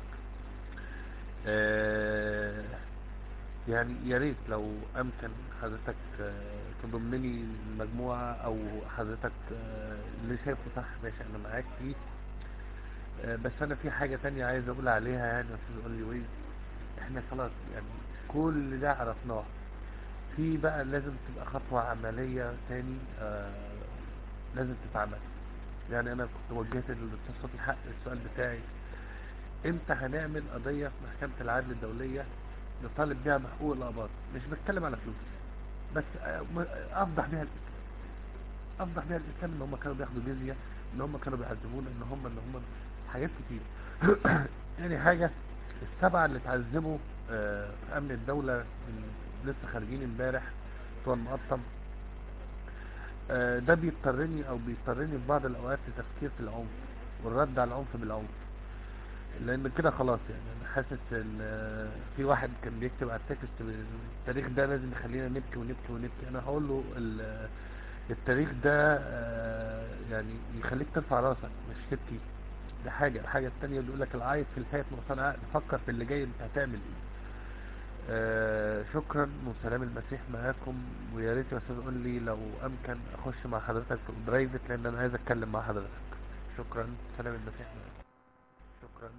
آه، يعني يا ريت لو امكن حضرتك آه، تضمني المجموعة او حضرتك آه، اللي شايفه صح ماشي انا معاك فيه آه، بس انا في حاجة تانية عايز اقول عليها يعني يا استاذ قولي وي احنا خلاص يعني كل ده عرفناه في بقى لازم تبقى خطوة عملية تاني آه لازم تتعمل يعني انا كنت وجهت للاستاذ صوت الحق السؤال بتاعي امتى هنعمل قضية في محكمة العدل الدولية نطالب بيها بحقوق الاباط مش بتكلم على فلوس بس آه، م- افضح بيها الاسلام افضح بيها الاسلام ان هم كانوا بياخدوا جزية ان هم كانوا بيعذبونا ان هم ان هم حاجات كتير يعني حاجة السبعة اللي اتعذبوا آه، في امن الدولة اللي لسه خارجين امبارح بتوع المقطم آه، ده بيضطرني او بيضطرني في بعض الاوقات لتفكير في العنف والرد على العنف بالعنف لان كده خلاص يعني انا حاسس ان آه، في واحد كان بيكتب على التكست التاريخ ده لازم يخلينا نبكي ونبكي ونبكي انا هقول له ال- التاريخ ده آه، يعني يخليك ترفع راسك مش تبكي ده حاجة الحاجة التانية بيقول لك العايز في الفات نقصان عقل فكر في اللي جاي انت هتعمل ايه آه شكرا وسلام المسيح معاكم ويا ريت يا استاذ قول لي لو امكن اخش مع حضرتك في برايفت لان انا عايز اتكلم مع حضرتك شكرا سلام المسيح معاكم شكرا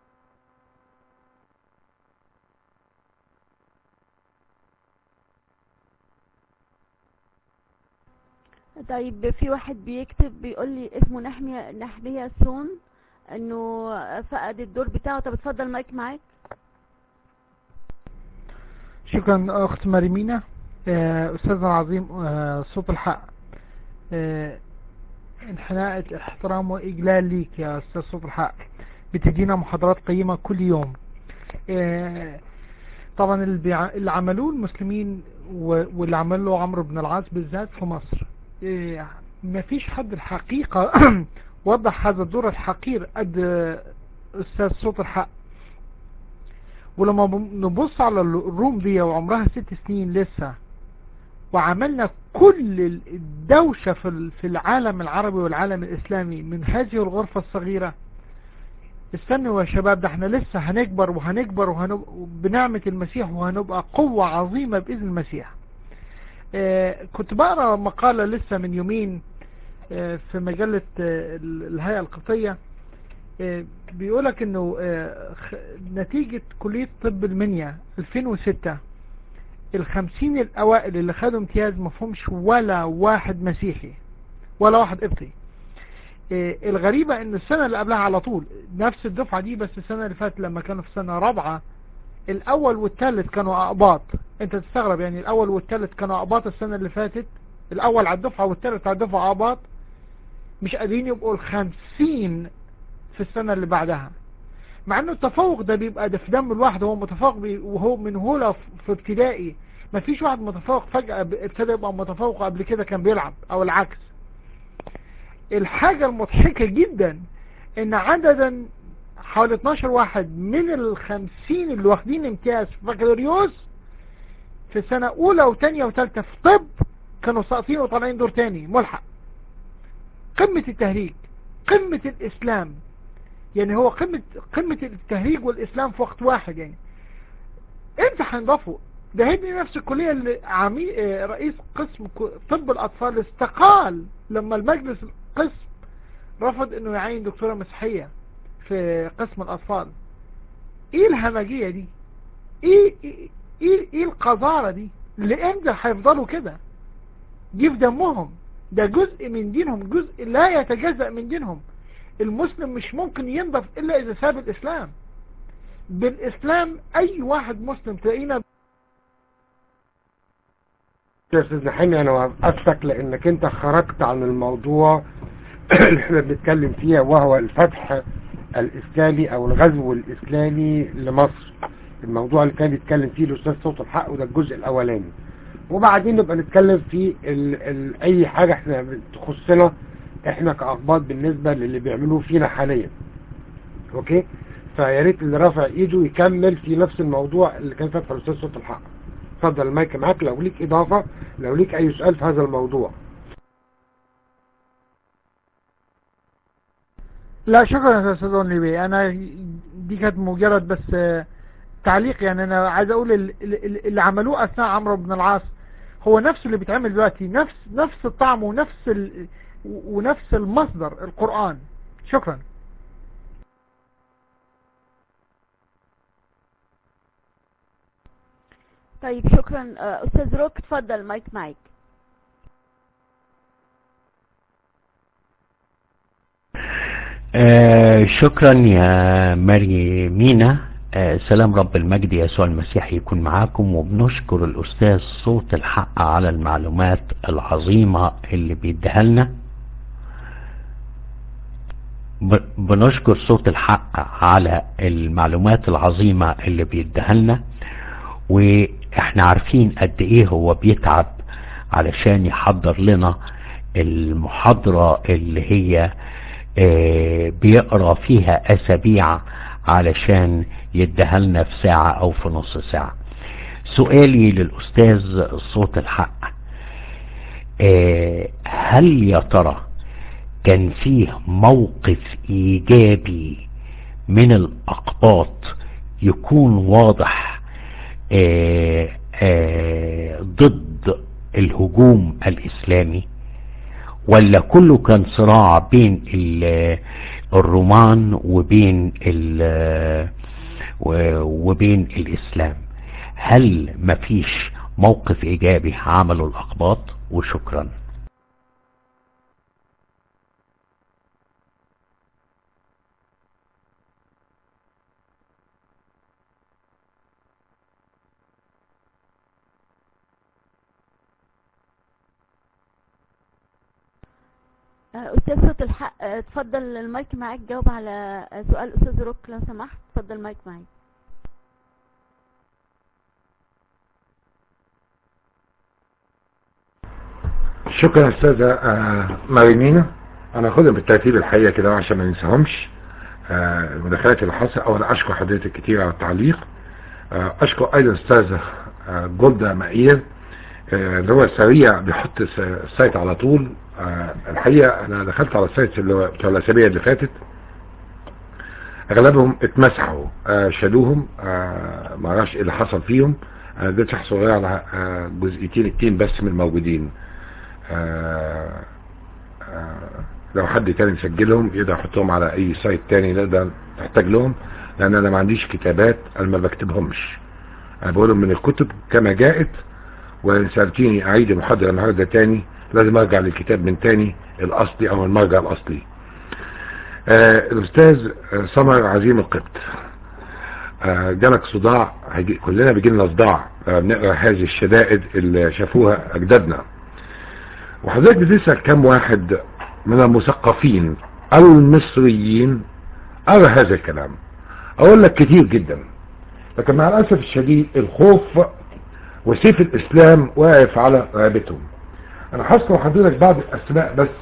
طيب في واحد بيكتب بيقول لي اسمه نحمية نحمية سون انه فقد الدور بتاعه طب اتفضل مايك معاك شكرا اخت مريمينا آه، استاذنا العظيم آه، صوت الحق آه، انحناء احترام واجلال ليك يا استاذ صوت الحق بتدينا محاضرات قيمة كل يوم آه، طبعا اللي بيع- اللي عملوه المسلمين و- واللي عمله عمرو بن العاص بالذات في مصر آه، مفيش حد الحقيقة وضح هذا الدور الحقير قد آه، استاذ صوت الحق ولما ب- نبص على الروم دي وعمرها ست سنين لسه وعملنا كل الدوشة في ال- في العالم العربي والعالم الإسلامي من هذه الغرفة الصغيرة استنوا يا شباب ده احنا لسه هنكبر وهنكبر وهنبقى بنعمة المسيح وهنبقى قوة عظيمة بإذن المسيح آه، كنت بقرأ مقالة لسه من يومين آه، في مجلة آه، ال- الهيئة القبطية آه، بيقولك انه آه، خ- نتيجة كلية طب المنيا 2006 الخمسين الاوائل اللي خدوا امتياز مفهومش ولا واحد مسيحي ولا واحد قبطي آه، الغريبة ان السنة اللي قبلها على طول نفس الدفعة دي بس السنة اللي فاتت لما كانوا في سنة رابعة الاول والثالث كانوا اقباط انت تستغرب يعني الاول والثالث كانوا اقباط السنة اللي فاتت الاول على الدفعة والثالث على الدفعة اقباط مش قادرين يبقوا الخمسين في السنة اللي بعدها مع انه التفوق ده بيبقى ده في دم الواحد هو متفوق بي وهو من هو في ابتدائي مفيش واحد متفوق فجأة ب- ابتدى يبقى متفوق قبل كده كان بيلعب او العكس الحاجة المضحكة جدا ان عددا حوالي 12 واحد من الخمسين اللي واخدين امتياز في بكالوريوس في سنة اولى وتانية وتالتة في طب كانوا ساقطين وطالعين دور تاني ملحق قمة التهريج قمة الاسلام يعني هو قمة قمة التهريج والاسلام في وقت واحد يعني امتى هنضافوا ده هدي نفس الكلية اللي عمي... آه، رئيس قسم ك- طب الاطفال استقال لما المجلس القسم رفض انه يعين دكتورة مسيحية في قسم الاطفال ايه الهمجية دي ايه ايه ايه, إيه القذارة دي لامتى هيفضلوا كده دي في دمهم ده جزء من دينهم جزء لا يتجزأ من دينهم المسلم مش ممكن ينضف الا اذا ساب الاسلام بالاسلام اي واحد مسلم تلاقينا يا استاذ نحيمي انا وقفتك لانك انت خرجت عن الموضوع اللي احنا بنتكلم فيه وهو الفتح الاسلامي او الغزو الاسلامي لمصر الموضوع اللي كان بيتكلم فيه الاستاذ صوت الحق وده الجزء الاولاني وبعدين نبقى نتكلم في ال ال اي حاجة احنا تخصنا احنا كاقباط بالنسبة للي بيعملوه فينا حاليا اوكي فيا ريت اللي رافع ايده يكمل في نفس الموضوع اللي كان فاتحه الاستاذ صوت الحق اتفضل المايك معاك لو ليك اضافة لو ليك اي سؤال في هذا الموضوع لا شكرا يا استاذ اونلي بي انا دي كانت مجرد بس آه، تعليق يعني انا عايز اقول ال- ال- اللي عملوه اثناء عمرو بن العاص هو نفس اللي بيتعمل دلوقتي نفس نفس الطعم ونفس ال ونفس المصدر القرآن شكرا طيب شكرا آه، استاذ روك اتفضل مايك معاك آه شكرا يا آه، ماري مينا آه، سلام رب المجد يسوع المسيح يكون معاكم وبنشكر الأستاذ صوت الحق على المعلومات العظيمة اللي بيديها لنا ب- بنشكر صوت الحق على المعلومات العظيمة اللي بيديها لنا واحنا عارفين قد ايه هو بيتعب علشان يحضر لنا المحاضرة اللي هي آه، بيقرا فيها اسابيع علشان يديها لنا في ساعة او في نص ساعة سؤالي للاستاذ صوت الحق آه، هل يا ترى كان فيه موقف ايجابي من الاقباط يكون واضح آه، آه، ضد الهجوم الاسلامي ولا كله كان صراع بين ال- الرومان وبين ال- و- وبين الاسلام هل مفيش موقف ايجابي عمله الاقباط وشكرا آه، استاذ صوت الحق آه، اتفضل المايك معاك جاوب على آه، سؤال استاذ روك لو سمحت اتفضل المايك معاك شكرا استاذة آه، مارينينا انا هاخدهم بالترتيب الحقيقة كده عشان ما ننساهمش آه، المداخلات اللي حصل اولا اشكر حضرتك كتير على التعليق آه، اشكر ايضا استاذة آه، جولدا مائير آه، اللي هو سريع بيحط الس- السايت على طول آه، الحقيقة انا دخلت على السايت اللي هو بتوع الاسابيع اللي فاتت اغلبهم اتمسحوا آه، شالوهم آه، ما اعرفش ايه اللي حصل فيهم انا اديت شرح صغير على آه، جزئيتين اتنين بس من الموجودين آه، آه، لو حد تاني مسجلهم يقدر يحطهم على اي سايت تاني نقدر نحتاج لهم لان انا ما عنديش كتابات انا ما بكتبهمش انا بقولهم من الكتب كما جاءت وان سألتيني اعيد المحاضرة النهاردة تاني لازم ارجع للكتاب من تاني الاصلي او المرجع الاصلي آه الاستاذ آه، سمر عظيم القبط آه جالك صداع هيجي كلنا بيجي لنا صداع آه بنقرا هذه الشدائد اللي شافوها اجدادنا وحضرتك بتسأل كم واحد من المثقفين المصريين قرا هذا الكلام اقول لك كتير جدا لكن مع الاسف الشديد الخوف وسيف الاسلام واقف على رقبتهم انا هذكر حضرتك بعض الاسماء بس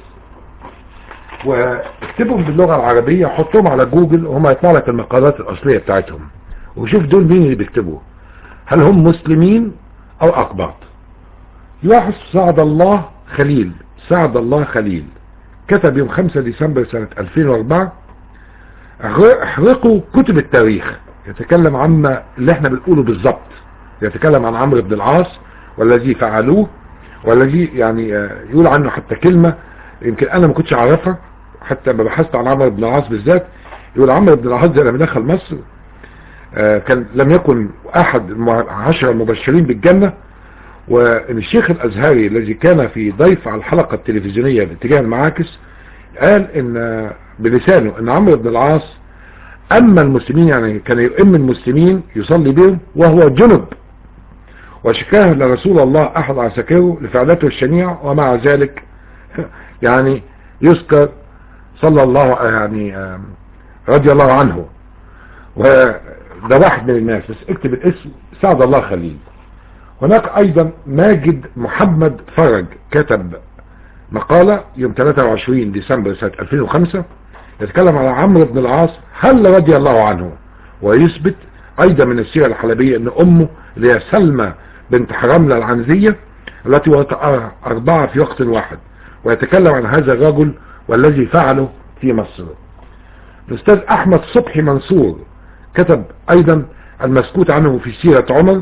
واكتبهم باللغة العربية حطهم على جوجل وهم هيطلع لك المقالات الاصلية بتاعتهم وشوف دول مين اللي بيكتبوا هل هم مسلمين او اقباط يلاحظ سعد الله خليل سعد الله خليل كتب يوم 5 ديسمبر سنة 2004 احر- احرقوا كتب التاريخ يتكلم عما اللي احنا بنقوله بالظبط يتكلم عن عمرو بن العاص والذي فعلوه والذي يعني آه، يقول عنه حتى كلمة يمكن انا ما كنتش اعرفها حتى لما بحثت عن عمرو بن العاص بالذات يقول عمرو بن العاص ده لما دخل مصر آه، كان لم يكن احد العشرة المبشرين بالجنة وان الشيخ الازهري الذي كان في ضيف على الحلقة التلفزيونية باتجاه المعاكس قال ان بلسانه ان عمرو بن العاص اما المسلمين يعني كان يؤم المسلمين يصلي بهم وهو جنب وشكاه لرسول الله احد عساكره لفعلته الشنيعة ومع ذلك يعني يذكر صلى الله يعني آم، رضي الله عنه وده واحد من الناس بس اكتب الاسم سعد الله خليل هناك ايضا ماجد محمد فرج كتب مقالة يوم 23 ديسمبر سنة 2005 يتكلم على عمرو بن العاص هل رضي الله عنه ويثبت ايضا من السيرة الحلبية ان امه اللي هي سلمى بنت حرملة العنزية التي وطأها اربعة في وقت واحد ويتكلم عن هذا الرجل والذي فعله في مصر الاستاذ احمد صبحي منصور كتب ايضا المسكوت عنه في سيرة عمر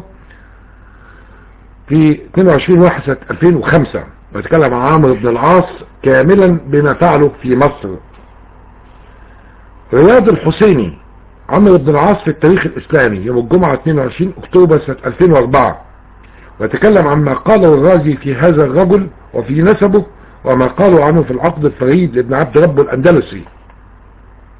في 22 واحد سنة 2005 ويتكلم عن عمرو بن العاص كاملا بما فعله في مصر رياض الحسيني عمرو بن العاص في التاريخ الاسلامي يوم الجمعة 22 اكتوبر سنة 2004 ويتكلم عما قاله الرازي في هذا الرجل وفي نسبه وما قالوا عنه في العقد الفريد لابن عبد رب الاندلسي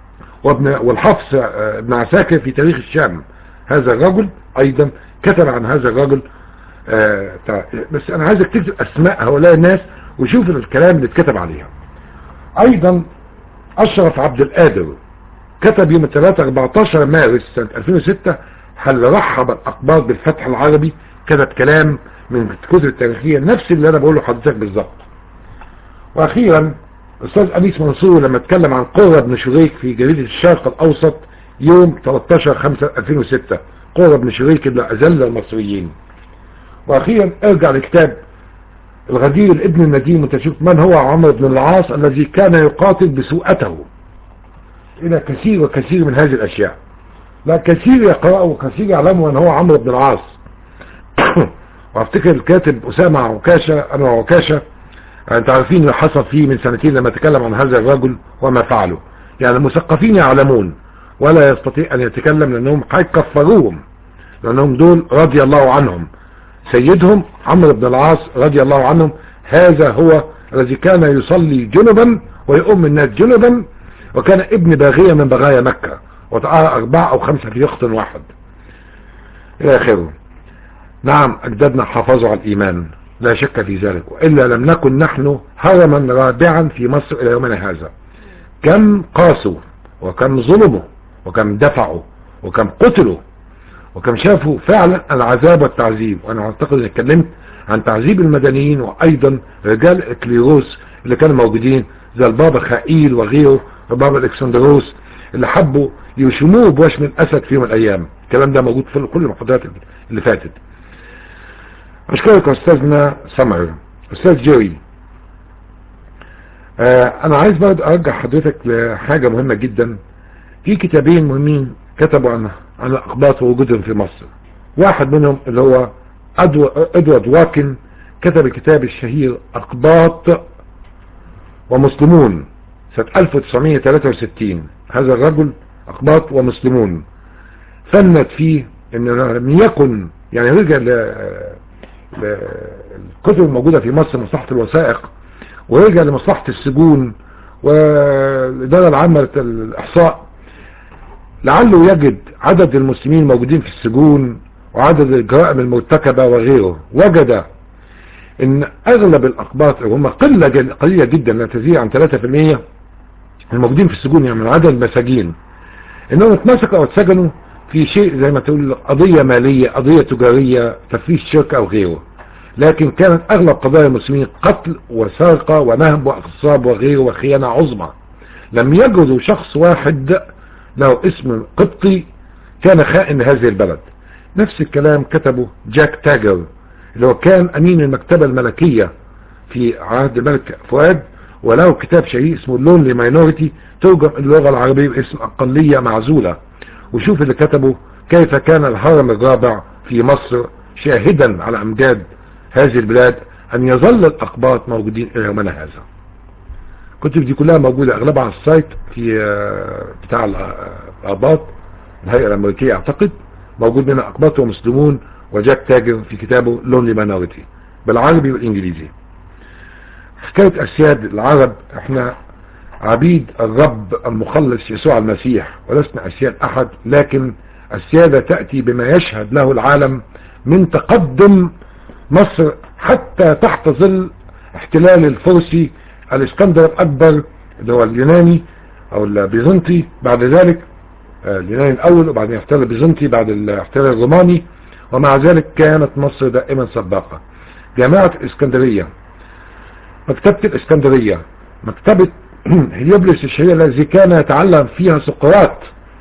وابن والحفص آه، ابن عساكر في تاريخ الشام هذا الرجل ايضا كتب عن هذا الرجل آه، تع- بس انا عايزك تكتب اسماء هؤلاء الناس وشوف الكلام اللي اتكتب عليها ايضا اشرف عبد القادر كتب يوم 3 14 مارس سنة 2006 هل رحب الاقباط بالفتح العربي كتب كلام من الكتب التاريخية نفس اللي انا بقوله لحضرتك بالظبط واخيرا الاستاذ انيس منصور لما اتكلم عن قرة بن شريك في جريدة الشرق الاوسط يوم 13 5 2006 قرة بن شريك اللي اذل المصريين واخيرا ارجع لكتاب الغدير الابن النديم وتشوف من هو عمرو بن العاص الذي كان يقاتل بسوءته الى كثير وكثير من هذه الاشياء لا كثير يقرأوا وكثير يعلموا ان هو عمرو بن العاص وافتكر الكاتب اسامة عكاشة انا عكاشة انت عارفين اللي حصل فيه من سنتين لما تكلم عن هذا الرجل وما فعله يعني المثقفين يعلمون ولا يستطيع ان يتكلم لانهم هيكفروهم لانهم دول رضي الله عنهم سيدهم عمرو بن العاص رضي الله عنهم هذا هو الذي كان يصلي جنبا ويؤم الناس جنبا وكان ابن باغية من بغايا مكة وتعالى أربعة أو خمسة في يخت واحد إلى آخره نعم أجدادنا حافظوا على الإيمان لا شك في ذلك وإلا لم نكن نحن هرما رابعا في مصر إلى يومنا هذا كم قاسوا وكم ظلموا وكم دفعوا وكم قتلوا وكم شافوا فعلا العذاب والتعذيب وانا اعتقد اني اتكلمت عن تعذيب المدنيين وايضا رجال اكليروس اللي كانوا موجودين زي البابا خائيل وغيره البابا الكسندروس اللي حبوا يشموه بوشم الاسد في يوم من الايام الكلام ده موجود في كل المحاضرات اللي فاتت اشكرك استاذنا سمر استاذ جيري آه انا عايز برضه ارجع حضرتك لحاجة مهمة جدا في كتابين مهمين كتبوا عن عن الاقباط ووجودهم في مصر واحد منهم اللي هو أدو- ادوارد واكن كتب الكتاب الشهير اقباط ومسلمون سنة 1963 هذا الرجل اقباط ومسلمون فند فيه ان لم يكن يعني رجع ل- للكتب الموجودة في مصر مصلحة الوثائق ورجع لمصلحة السجون والإدارة العامة للإحصاء لعله يجد عدد المسلمين الموجودين في السجون وعدد الجرائم المرتكبة وغيره وجد ان اغلب الاقباط هم قلة جل- قليلة جدا لا تزيد عن 3% الموجودين في السجون يعني من عدد المساجين انهم اتمسكوا او اتسجنوا في شيء زي ما تقول قضية مالية قضية تجارية تفريش شركة او غيره لكن كانت اغلب قضايا المسلمين قتل وسرقة ونهب واغصاب وغيره وخيانة عظمى لم يجدوا شخص واحد له اسم قبطي كان خائن هذه البلد نفس الكلام كتبه جاك تاجر اللي هو كان امين المكتبة الملكية في عهد الملك فؤاد وله كتاب شهير اسمه لونلي ماينورتي ترجم اللغة العربية باسم اقلية معزولة وشوف اللي كتبه كيف كان الهرم الرابع في مصر شاهدا على امجاد هذه البلاد ان يظل الاقباط موجودين الى يومنا هذا الكتب دي كلها موجودة اغلبها على السايت في آه، بتاع الاقباط الهيئة الامريكية اعتقد موجود منها اقباط ومسلمون وجاك تاجر في كتابه لونلي ماينورتي بالعربي والانجليزي حكاية اسياد العرب احنا عبيد الرب المخلص يسوع المسيح ولسنا اسياد احد لكن السيادة تأتي بما يشهد له العالم من تقدم مصر حتى تحت ظل احتلال الفرسي الاسكندر الاكبر اللي هو اليوناني او البيزنطي بعد ذلك آه، اليوناني الاول وبعدين احتلال البيزنطي بعد الاحتلال الروماني ومع ذلك كانت مصر دائما سباقة جامعة الاسكندرية مكتبة الاسكندرية مكتبة هليوبلس الشهيرة الذي كان يتعلم فيها سقراط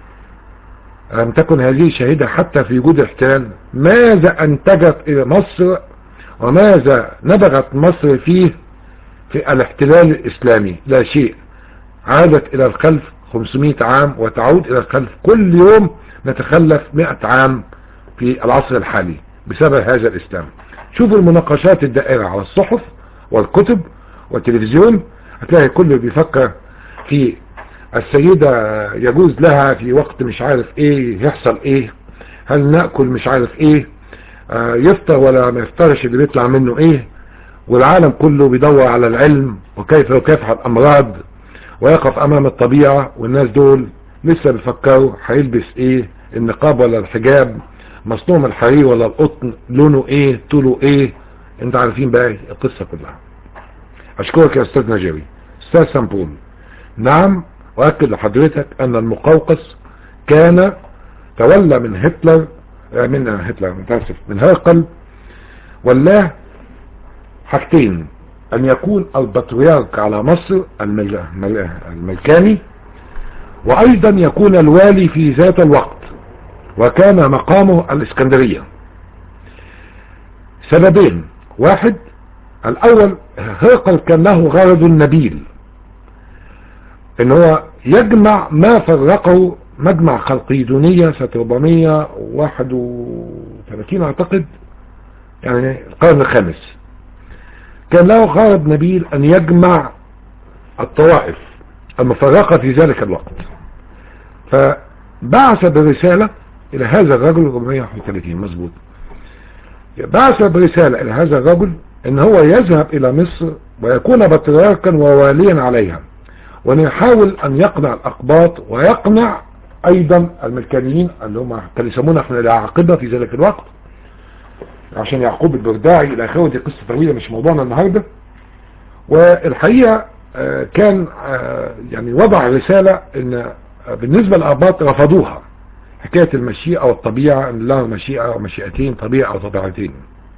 لم تكن هذه شهيدة حتى في وجود الاحتلال ماذا انتجت الى مصر وماذا نبغت مصر فيه في الاحتلال الاسلامي لا شيء عادت الى الخلف 500 عام وتعود الى الخلف كل يوم نتخلف 100 عام في العصر الحالي بسبب هذا الاسلام شوفوا المناقشات الدائرة على الصحف والكتب والتلفزيون هتلاقي كله بيفكر في السيدة يجوز لها في وقت مش عارف ايه يحصل ايه هل نأكل مش عارف ايه آه، يفطر ولا ما يفطرش اللي بيطلع منه ايه والعالم كله بيدور على العلم وكيف يكافح الامراض ويقف امام الطبيعة والناس دول لسه بيفكروا هيلبس ايه النقاب ولا الحجاب مصنوع من الحرير ولا القطن لونه ايه طوله ايه انت عارفين بقى القصة كلها اشكرك يا استاذ نجري استاذ سامبول نعم واكد لحضرتك ان المقوقس كان تولى من هتلر آه، من هتلر متاسف من هرقل ولاه حاجتين ان يكون البطريرك على مصر المل... المل... الملكاني وايضا يكون الوالي في ذات الوقت وكان مقامه الاسكندرية سببين واحد الاول هرقل كان له غرض نبيل ان هو يجمع ما فرقه مجمع خلقيدونية سنة 431 اعتقد يعني القرن الخامس كان له غرض نبيل ان يجمع الطوائف المفرقة في ذلك الوقت فبعث برسالة الى هذا الرجل 431 مظبوط بعث برسالة الى هذا الرجل ان هو يذهب الى مصر ويكون بطريركا وواليا عليها وان يحاول ان يقنع الاقباط ويقنع ايضا الملكانيين اللي هم كانوا يسمونا احنا العاقبة في ذلك الوقت عشان يعقوب البرداعي الى اخره دي قصة طويلة مش موضوعنا النهاردة والحقيقة آه، كان آه، يعني وضع رسالة ان آه، بالنسبة للأقباط رفضوها حكاية المشيئة والطبيعة ان له مشيئة ومشيئتين طبيعة وطبيعتين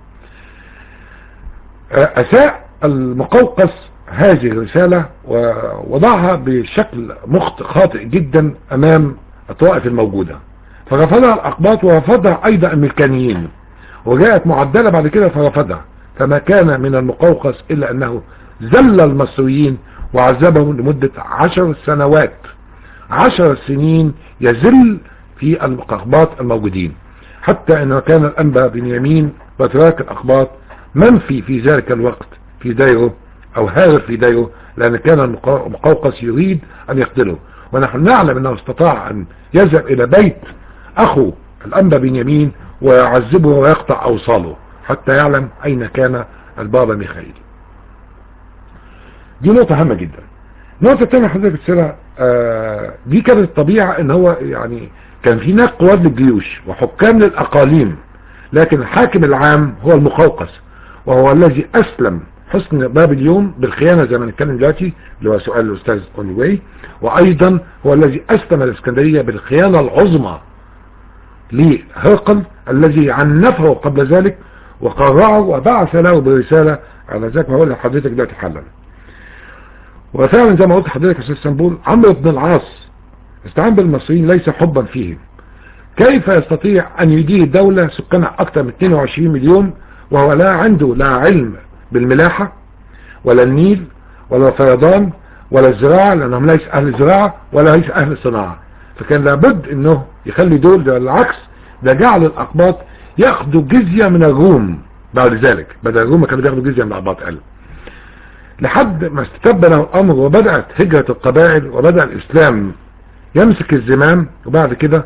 أساء المقوقس هذه الرسالة ووضعها بشكل مخطئ خاطئ جدا أمام الطوائف الموجودة فرفضها الأقباط ورفضها أيضا الملكانيين وجاءت معدلة بعد كده فرفضها فما كان من المقوقس إلا أنه زل المصريين وعذبهم لمدة عشر سنوات عشر سنين يزل في الأقباط الموجودين حتى أنه كان الأنبا بنيامين بطراك الأقباط منفي في ذلك الوقت في دايره أو هارب في دايره لأن كان المقوقس يريد أن يقتله ونحن نعلم أنه استطاع أن يذهب إلى بيت أخو الأنبا بنيامين ويعذبه ويقطع أوصاله حتى يعلم أين كان البابا ميخائيل دي نقطة هامة جدا النقطة الثانية حضرتك السنة آه دي كانت الطبيعة ان هو يعني كان في هناك قوات للجيوش وحكام للأقاليم لكن الحاكم العام هو المقوقس وهو الذي أسلم حسن باب اليوم بالخيانة زي ما نتكلم دلوقتي اللي هو سؤال الأستاذ أونيوي وأيضا هو الذي أسلم الإسكندرية بالخيانة العظمى لهرقل الذي عنفه قبل ذلك وقرعه وبعث له برسالة على ذلك ما أقول لحضرتك دلوقتي حالا وفعلا زي ما قلت لحضرتك يا أستاذ سنبول عمرو بن العاص استعان بالمصريين ليس حبا فيهم كيف يستطيع أن يدير دولة سكانها أكثر من 22 مليون وهو لا عنده لا علم بالملاحة ولا النيل ولا الفيضان ولا الزراعة لأنهم ليس أهل الزراعة ولا ليس أهل الصناعة فكان لابد أنه يخلي دول ده العكس ده جعل الأقباط يأخذوا جزية من الروم بعد ذلك بدل الروم كانوا بياخدوا جزية من الأقباط قال لحد ما استتب له الأمر وبدأت هجرة القبائل وبدأ الإسلام يمسك الزمام وبعد كده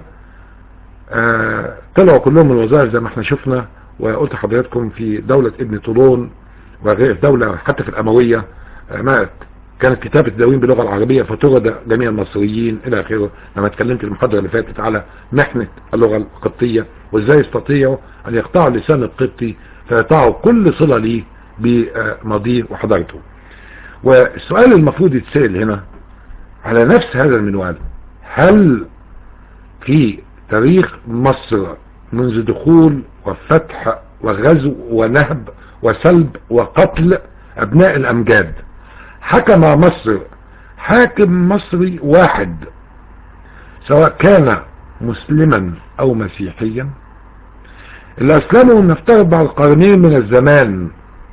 آه طلعوا كلهم من الوظائف زي ما احنا شفنا وقلت حضراتكم في دولة ابن طولون وغير دولة حتى في الأموية آه مات كانت كتابة الدواوين باللغة العربية فطرد جميع المصريين إلى آخره لما اتكلمت المحاضرة اللي فاتت على محنة اللغة القبطية وإزاي يستطيعوا أن يقطعوا اللسان القبطي فيقطعوا كل صلة ليه بماضيه وحضارته والسؤال المفروض يتسأل هنا على نفس هذا المنوال هل في تاريخ مصر منذ دخول وفتح وغزو ونهب وسلب وقتل ابناء الامجاد حكم مصر حاكم مصري واحد سواء كان مسلما او مسيحيا اللي اسلموا نفترض بعد قرنين من الزمان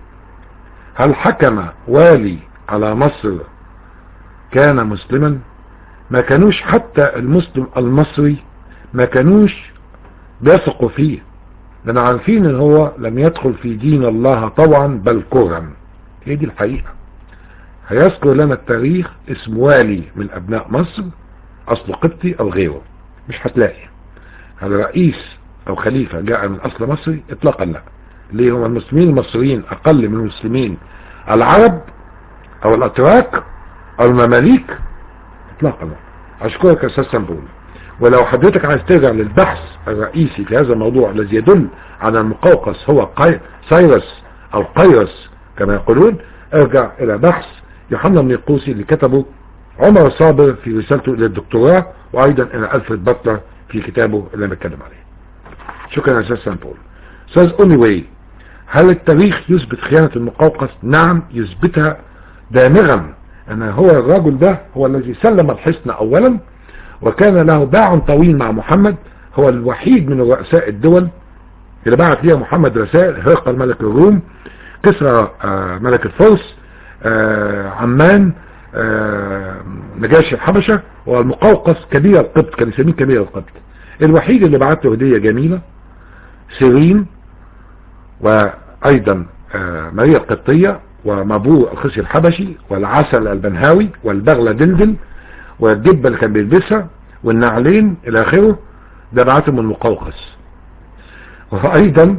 هل حكم والي على مصر كان مسلما ما كانوش حتى المسلم المصري ما كانوش بيثقوا فيه لان عارفين ان هو لم يدخل في دين الله طوعا بل كرها هي دي الحقيقة هيذكر لنا التاريخ اسم والي من ابناء مصر اصله قبطي او غيره مش هتلاقي هذا رئيس او خليفة جاء من اصل مصري اطلاقا لا ليه هم المسلمين المصريين اقل من المسلمين العرب او الاتراك او المماليك اطلاقا لا اشكرك يا استاذ سنبول ولو حضرتك عايز ترجع للبحث الرئيسي في هذا الموضوع الذي يدل على المقوقس هو قي... سايرس او قيرس كما يقولون ارجع الى بحث يوحنا النيقوسي اللي كتبه عمر صابر في رسالته الى الدكتوراه وايضا الى الفريد باتلر في كتابه اللي انا بتكلم عليه شكرا يا استاذ سامبول استاذ اونيواي هل التاريخ يثبت خيانة المقوقس نعم يثبتها دامغا ان هو الرجل ده هو الذي سلم الحصن اولا وكان له باع طويل مع محمد هو الوحيد من رؤساء الدول اللي بعت ليها محمد رسائل هرقل ملك الروم كسرى آه ملك الفرس آه عمان آه نجاشي الحبشة والمقوقس كبير القبط كان يسميه كبير القبط الوحيد اللي بعت له هدية جميلة سيرين وايضا ماريا القبطية ومبور الخصي الحبشي والعسل البنهاوي والبغلة دندن والجبة اللي كان بيلبسها والنعلين الى اخره ده بعتهم من المقوقس وايضا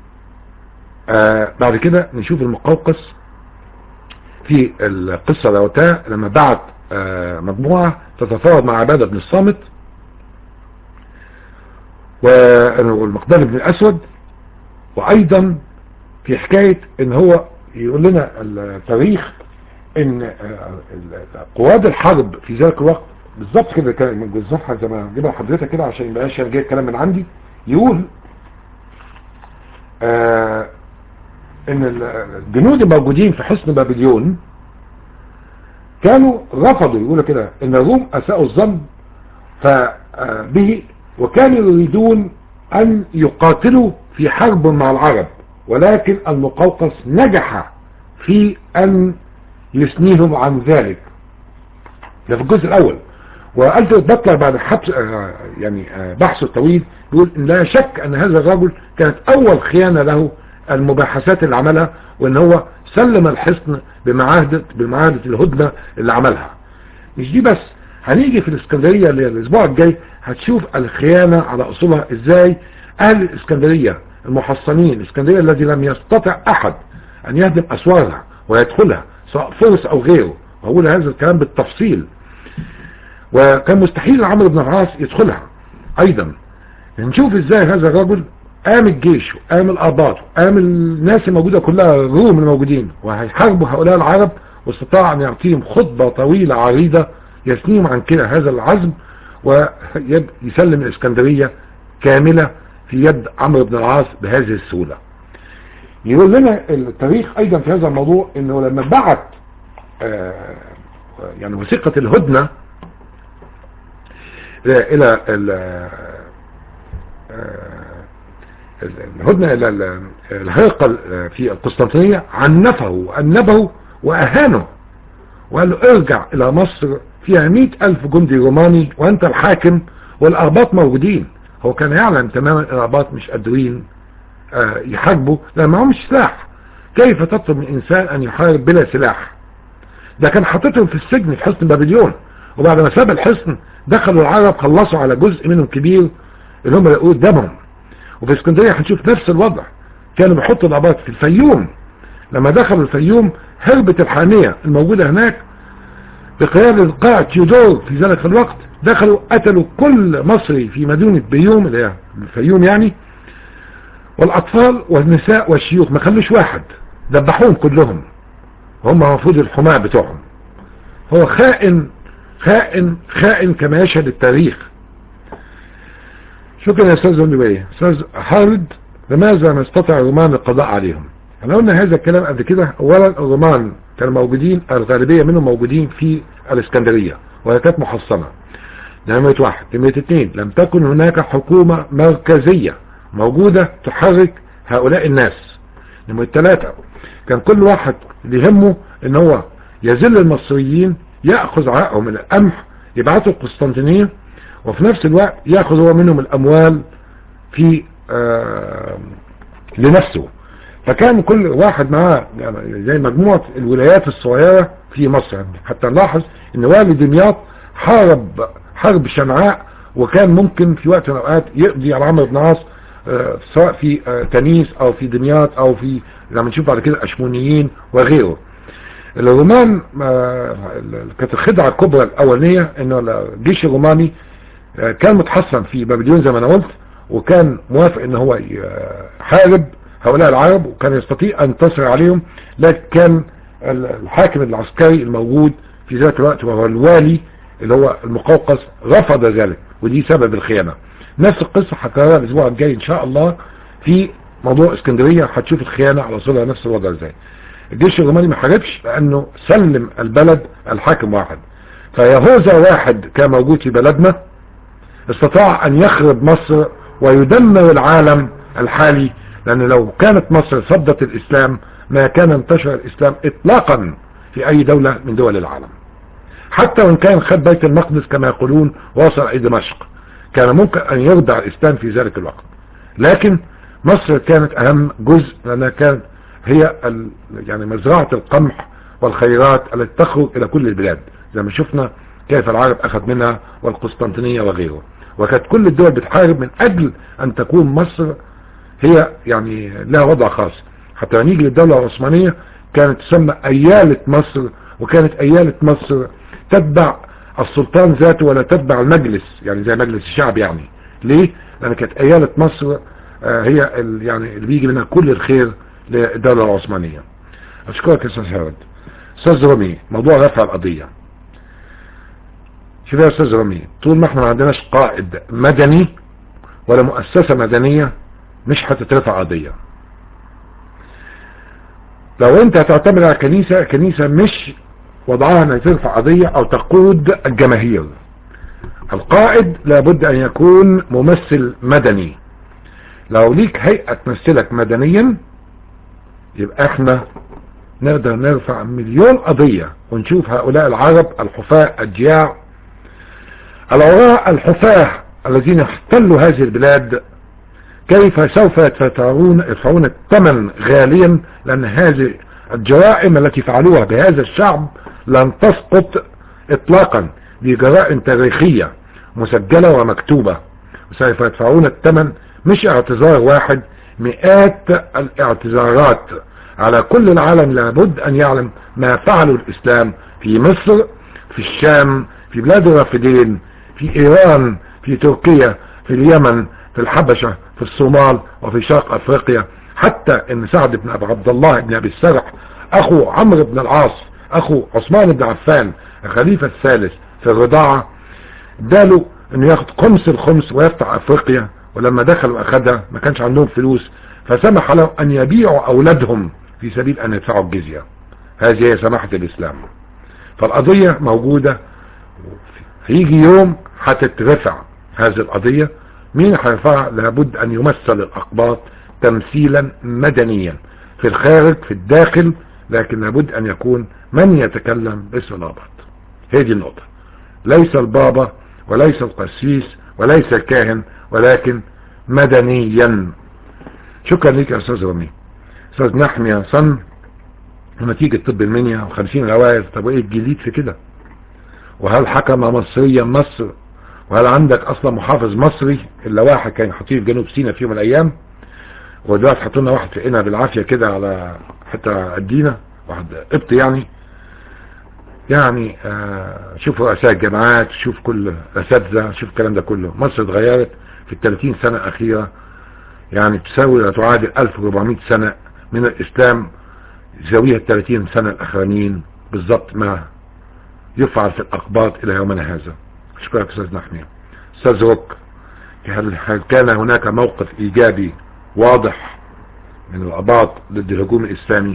آه بعد كده نشوف المقوقس في القصة لوتاه لما بعت آه مجموعة تتفاوض مع عبادة بن الصامت والمقدار بن الاسود وايضا في حكاية ان هو يقول لنا التاريخ ان قواد الحرب في ذلك الوقت بالظبط كده كان من بالظبط زي ما اجيبها لحضرتك كده عشان يبقاش انا جاي الكلام من عندي يقول آه ان الجنود الموجودين في حصن بابليون كانوا رفضوا يقولوا كده ان الروم اساءوا الظن به وكانوا يريدون ان يقاتلوا في حرب مع العرب ولكن المقوقس نجح في ان يثنيهم عن ذلك ده في الجزء الاول والفريد باتلر بعد حبس آه يعني آه بحثه الطويل يقول إن لا شك ان هذا الرجل كانت اول خيانة له المباحثات اللي عملها وان هو سلم الحصن بمعاهدة بمعاهدة الهدنة اللي عملها مش دي بس هنيجي في الاسكندرية اللي الاسبوع الجاي هتشوف الخيانة على اصولها ازاي اهل الاسكندرية المحصنين الاسكندرية الذي لم يستطع احد ان يهدم اسوارها ويدخلها سواء فرس او غيره واقول هذا الكلام بالتفصيل وكان مستحيل عمرو بن العاص يدخلها ايضا نشوف ازاي هذا الرجل قام الجيش وقام الاباط وقام الناس الموجودة كلها الروم الموجودين وهيحاربوا هؤلاء العرب واستطاع ان يعطيهم خطبة طويلة عريضة يثنيهم عن كده هذا العزم ويسلم الاسكندرية كاملة في يد عمرو بن العاص بهذه السهولة يقول لنا التاريخ ايضا في هذا الموضوع انه لما بعت آه يعني وثيقة الهدنة الى الهدنة الى الهرقل في القسطنطينية عنفه وأنبه وأهانه وقال له ارجع الى مصر فيها مئة الف جندي روماني وانت الحاكم والارباط موجودين هو كان يعلم تماما الارباط مش قادرين يحاربوا لان معهمش سلاح كيف تطلب من انسان ان يحارب بلا سلاح ده كان حاططهم في السجن في حصن بابليون وبعد ما ساب الحصن دخلوا العرب خلصوا على جزء منهم كبير اللي هم لقوا قدامهم وفي اسكندريه هنشوف نفس الوضع كانوا بيحطوا الاباط في الفيوم لما دخلوا الفيوم هربت الحامية الموجودة هناك بقيادة القائد تيودور في ذلك الوقت دخلوا قتلوا كل مصري في مدينة بيوم اللي هي الفيوم يعني والاطفال والنساء والشيوخ ما خلوش واحد ذبحوهم كلهم هم المفروض الحماة بتوعهم هو خائن خائن خائن كما يشهد التاريخ شكرا يا استاذ زنبيه استاذ هارد لماذا ما استطاع الرومان القضاء عليهم احنا قلنا هذا الكلام قبل كده اولا الرومان كانوا موجودين الغالبية منهم موجودين في الاسكندرية وهي كانت محصنة نمرة واحد نمرة اتنين لم تكن هناك حكومة مركزية موجودة تحرك هؤلاء الناس نمرة ثلاثة كان كل واحد يهمه ان هو يذل المصريين يأخذ عقهم من القمح يبعثه القسطنطينية وفي نفس الوقت يأخذ هو منهم الأموال في آه لنفسه فكان كل واحد معاه يعني زي مجموعة الولايات الصغيرة في مصر حتى نلاحظ ان والي دمياط حارب حرب شنعاء وكان ممكن في وقت من الاوقات يقضي على عمرو بن عاص آه سواء في آه تنيس او في دمياط او في لما نشوف بعد كده اشمونيين وغيره الرومان آه، ال- كانت الخدعة الكبرى الأولانية إنه الجيش الروماني آه، كان متحصن في بابليون زي ما أنا قلت وكان موافق إن هو يحارب هؤلاء العرب وكان يستطيع أن ينتصر عليهم لكن كان ال- الحاكم العسكري الموجود في ذات الوقت وهو الوالي اللي هو المقوقس رفض ذلك ودي سبب الخيانة نفس القصة هكررها الأسبوع الجاي إن شاء الله في موضوع اسكندرية هتشوف الخيانة على صلها نفس الوضع ازاي الجيش الروماني ما حاربش لأنه سلم البلد الحاكم واحد فيهوذا واحد كان موجود في بلدنا استطاع أن يخرب مصر ويدمر العالم الحالي لأن لو كانت مصر صدت الإسلام ما كان انتشر الإسلام إطلاقا في أي دولة من دول العالم حتى وإن كان خد بيت المقدس كما يقولون وصل إلى دمشق كان ممكن أن يرضع الإسلام في ذلك الوقت لكن مصر كانت أهم جزء لأنها كانت هي ال- يعني مزرعة القمح والخيرات التي تخرج إلى كل البلاد زي ما شفنا كيف العرب أخذ منها والقسطنطينية وغيره وكانت كل الدول بتحارب من أجل أن تكون مصر هي يعني لها وضع خاص حتى لما نيجي للدولة العثمانية كانت تسمى أيالة مصر وكانت أيالة مصر تتبع السلطان ذاته ولا تتبع المجلس يعني زي مجلس الشعب يعني ليه؟ لأن كانت أيالة مصر آه، هي ال- يعني اللي بيجي منها كل الخير للدولة العثمانية أشكرك يا أستاذ هارد أستاذ رامي موضوع رفع القضية شوف يا أستاذ رامي طول ما احنا ما عندناش قائد مدني ولا مؤسسة مدنية مش هتترفع قضية لو انت هتعتمد على كنيسة كنيسة مش وضعها انها ترفع قضية او تقود الجماهير القائد لابد ان يكون ممثل مدني لو ليك هيئة تمثلك مدنيا يبقى احنا نقدر نرفع مليون قضية ونشوف هؤلاء العرب الحفاة الجياع العراء الحفاة الذين احتلوا هذه البلاد كيف سوف يدفعون يدفعون الثمن غاليا لأن هذه الجرائم التي فعلوها بهذا الشعب لن تسقط اطلاقا دي جرائم تاريخية مسجلة ومكتوبة وسوف يدفعون الثمن مش اعتذار واحد مئات الاعتذارات على كل العالم لابد ان يعلم ما فعله الاسلام في مصر في الشام في بلاد الرافدين في ايران في تركيا في اليمن في الحبشة في الصومال وفي شرق افريقيا حتى ان سعد بن ابي عبد الله بن ابي السرح اخو عمرو بن العاص اخو عثمان بن عفان الخليفة الثالث في الرضاعة اداله انه ياخد خمس الخمس ويفتح افريقيا ولما دخلوا اخدها ما كانش عندهم فلوس فسمح لهم ان يبيعوا اولادهم في سبيل ان يدفعوا الجزية هذه هي سماحة الاسلام فالقضية موجودة هيجي يوم هتترفع هذه القضية مين هيرفعها لابد ان يمثل الاقباط تمثيلا مدنيا في الخارج في الداخل لكن لابد ان يكون من يتكلم باسم الاباط هي دي النقطة ليس البابا وليس القسيس وليس الكاهن ولكن مدنيا شكرا لك يا استاذ رمي استاذ نحمي صن نتيجة طب المنيا وخمسين الأوائل طب وايه الجديد في كده وهل حكم مصريا مصر وهل عندك اصلا محافظ مصري الا واحد كان حاطيه في جنوب سيناء في يوم من الايام ودلوقتي حطوا لنا واحد في هنا بالعافيه كده على حتى قدينا واحد قبط يعني يعني آه شوف رؤساء الجامعات شوف كل اساتذه شوف الكلام ده كله مصر اتغيرت في ال 30 سنه الاخيره يعني تساوي وتعادل 1400 سنه من الاسلام يساويها ال 30 سنه الاخرانيين بالضبط ما يفعل في الاقباط الى يومنا هذا اشكرك استاذ نحمية استاذ روك هل هل كان هناك موقف ايجابي واضح من الاباط ضد الهجوم الاسلامي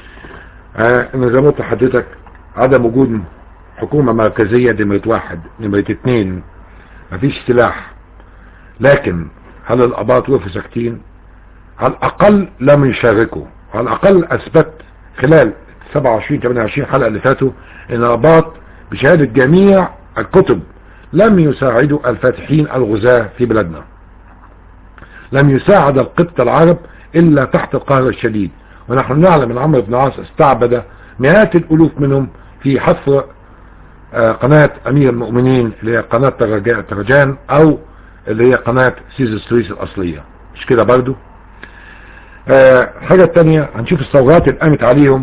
آه انا زي ما قلت لحضرتك عدم وجود حكومة مركزية نمرة واحد نمرة اتنين مفيش سلاح لكن هل الاباط وقفوا ساكتين على الاقل لم يشاركوا على الاقل اثبت خلال 27 28 حلقة اللي فاتوا ان الاباط بشهادة جميع الكتب لم يساعدوا الفاتحين الغزاة في بلادنا لم يساعد القبط العرب الا تحت القهر الشديد ونحن نعلم ان عمرو بن العاص استعبد مئات الالوف منهم في حفر آه قناة امير المؤمنين اللي هي قناة ترجان او اللي هي قناة سيز ستريس الاصلية مش كده برضو آه حاجة التانية هنشوف الثورات اللي قامت عليهم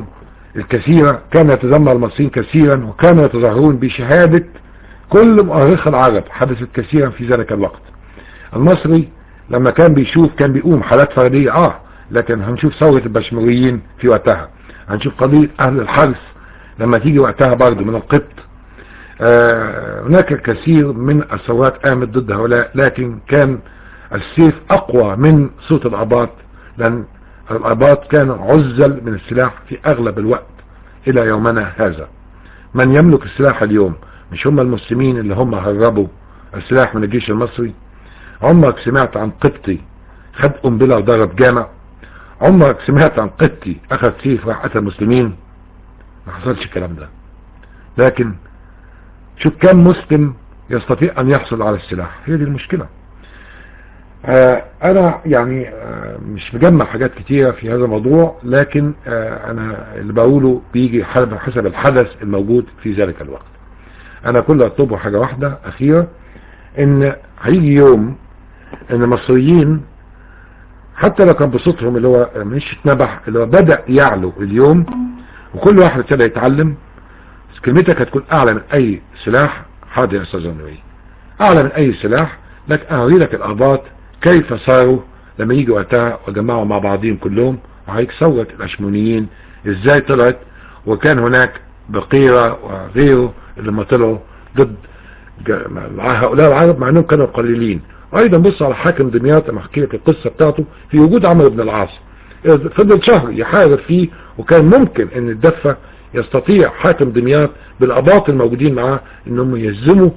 الكثيرة كان يتذمر المصريين كثيرا وكانوا يتظاهرون بشهادة كل مؤرخ العرب حدثت كثيرا في ذلك الوقت المصري لما كان بيشوف كان بيقوم حالات فردية اه لكن هنشوف ثورة البشمريين في وقتها هنشوف قضية اهل الحرث لما تيجي وقتها برضه من القبط آه هناك الكثير من الثورات قامت ضد هؤلاء لكن كان السيف اقوى من صوت الاباط لان الاباط كانوا عزل من السلاح في اغلب الوقت الى يومنا هذا من يملك السلاح اليوم مش هم المسلمين اللي هم هربوا السلاح من الجيش المصري عمرك سمعت عن قبطي خد قنبله وضرب جامع عمرك سمعت عن قبطي اخذ سيف راح قتل المسلمين ما حصلش الكلام ده لكن شوف كم مسلم يستطيع ان يحصل على السلاح هي دي المشكلة آه انا يعني آه مش مجمع حاجات كتيرة في هذا الموضوع لكن آه انا اللي بقوله بيجي حسب الحدث الموجود في ذلك الوقت انا كل اطلبه حاجة واحدة اخيرة ان هيجي يوم ان المصريين حتى لو كان بصوتهم اللي هو مش اتنبح اللي هو بدأ يعلو اليوم وكل واحد ابتدى يتعلم كلمتك هتكون اعلى من اي سلاح حاضر يا استاذ النووي اعلى من اي سلاح لك اوري لك الاباط كيف صاروا لما يجوا وقتها وجمعوا مع بعضهم كلهم وهيك ثورة الاشمونيين ازاي طلعت وكان هناك بقيرة وغيره اللي ما طلعوا ضد هؤلاء العرب مع انهم كانوا قليلين وايضا بص على حاكم دمياط لما احكي لك القصة بتاعته في وجود عمرو بن العاص فضل شهر يحارب فيه وكان ممكن ان الدفة يستطيع حاكم دمياط بالاباط الموجودين معاه انهم يهزموا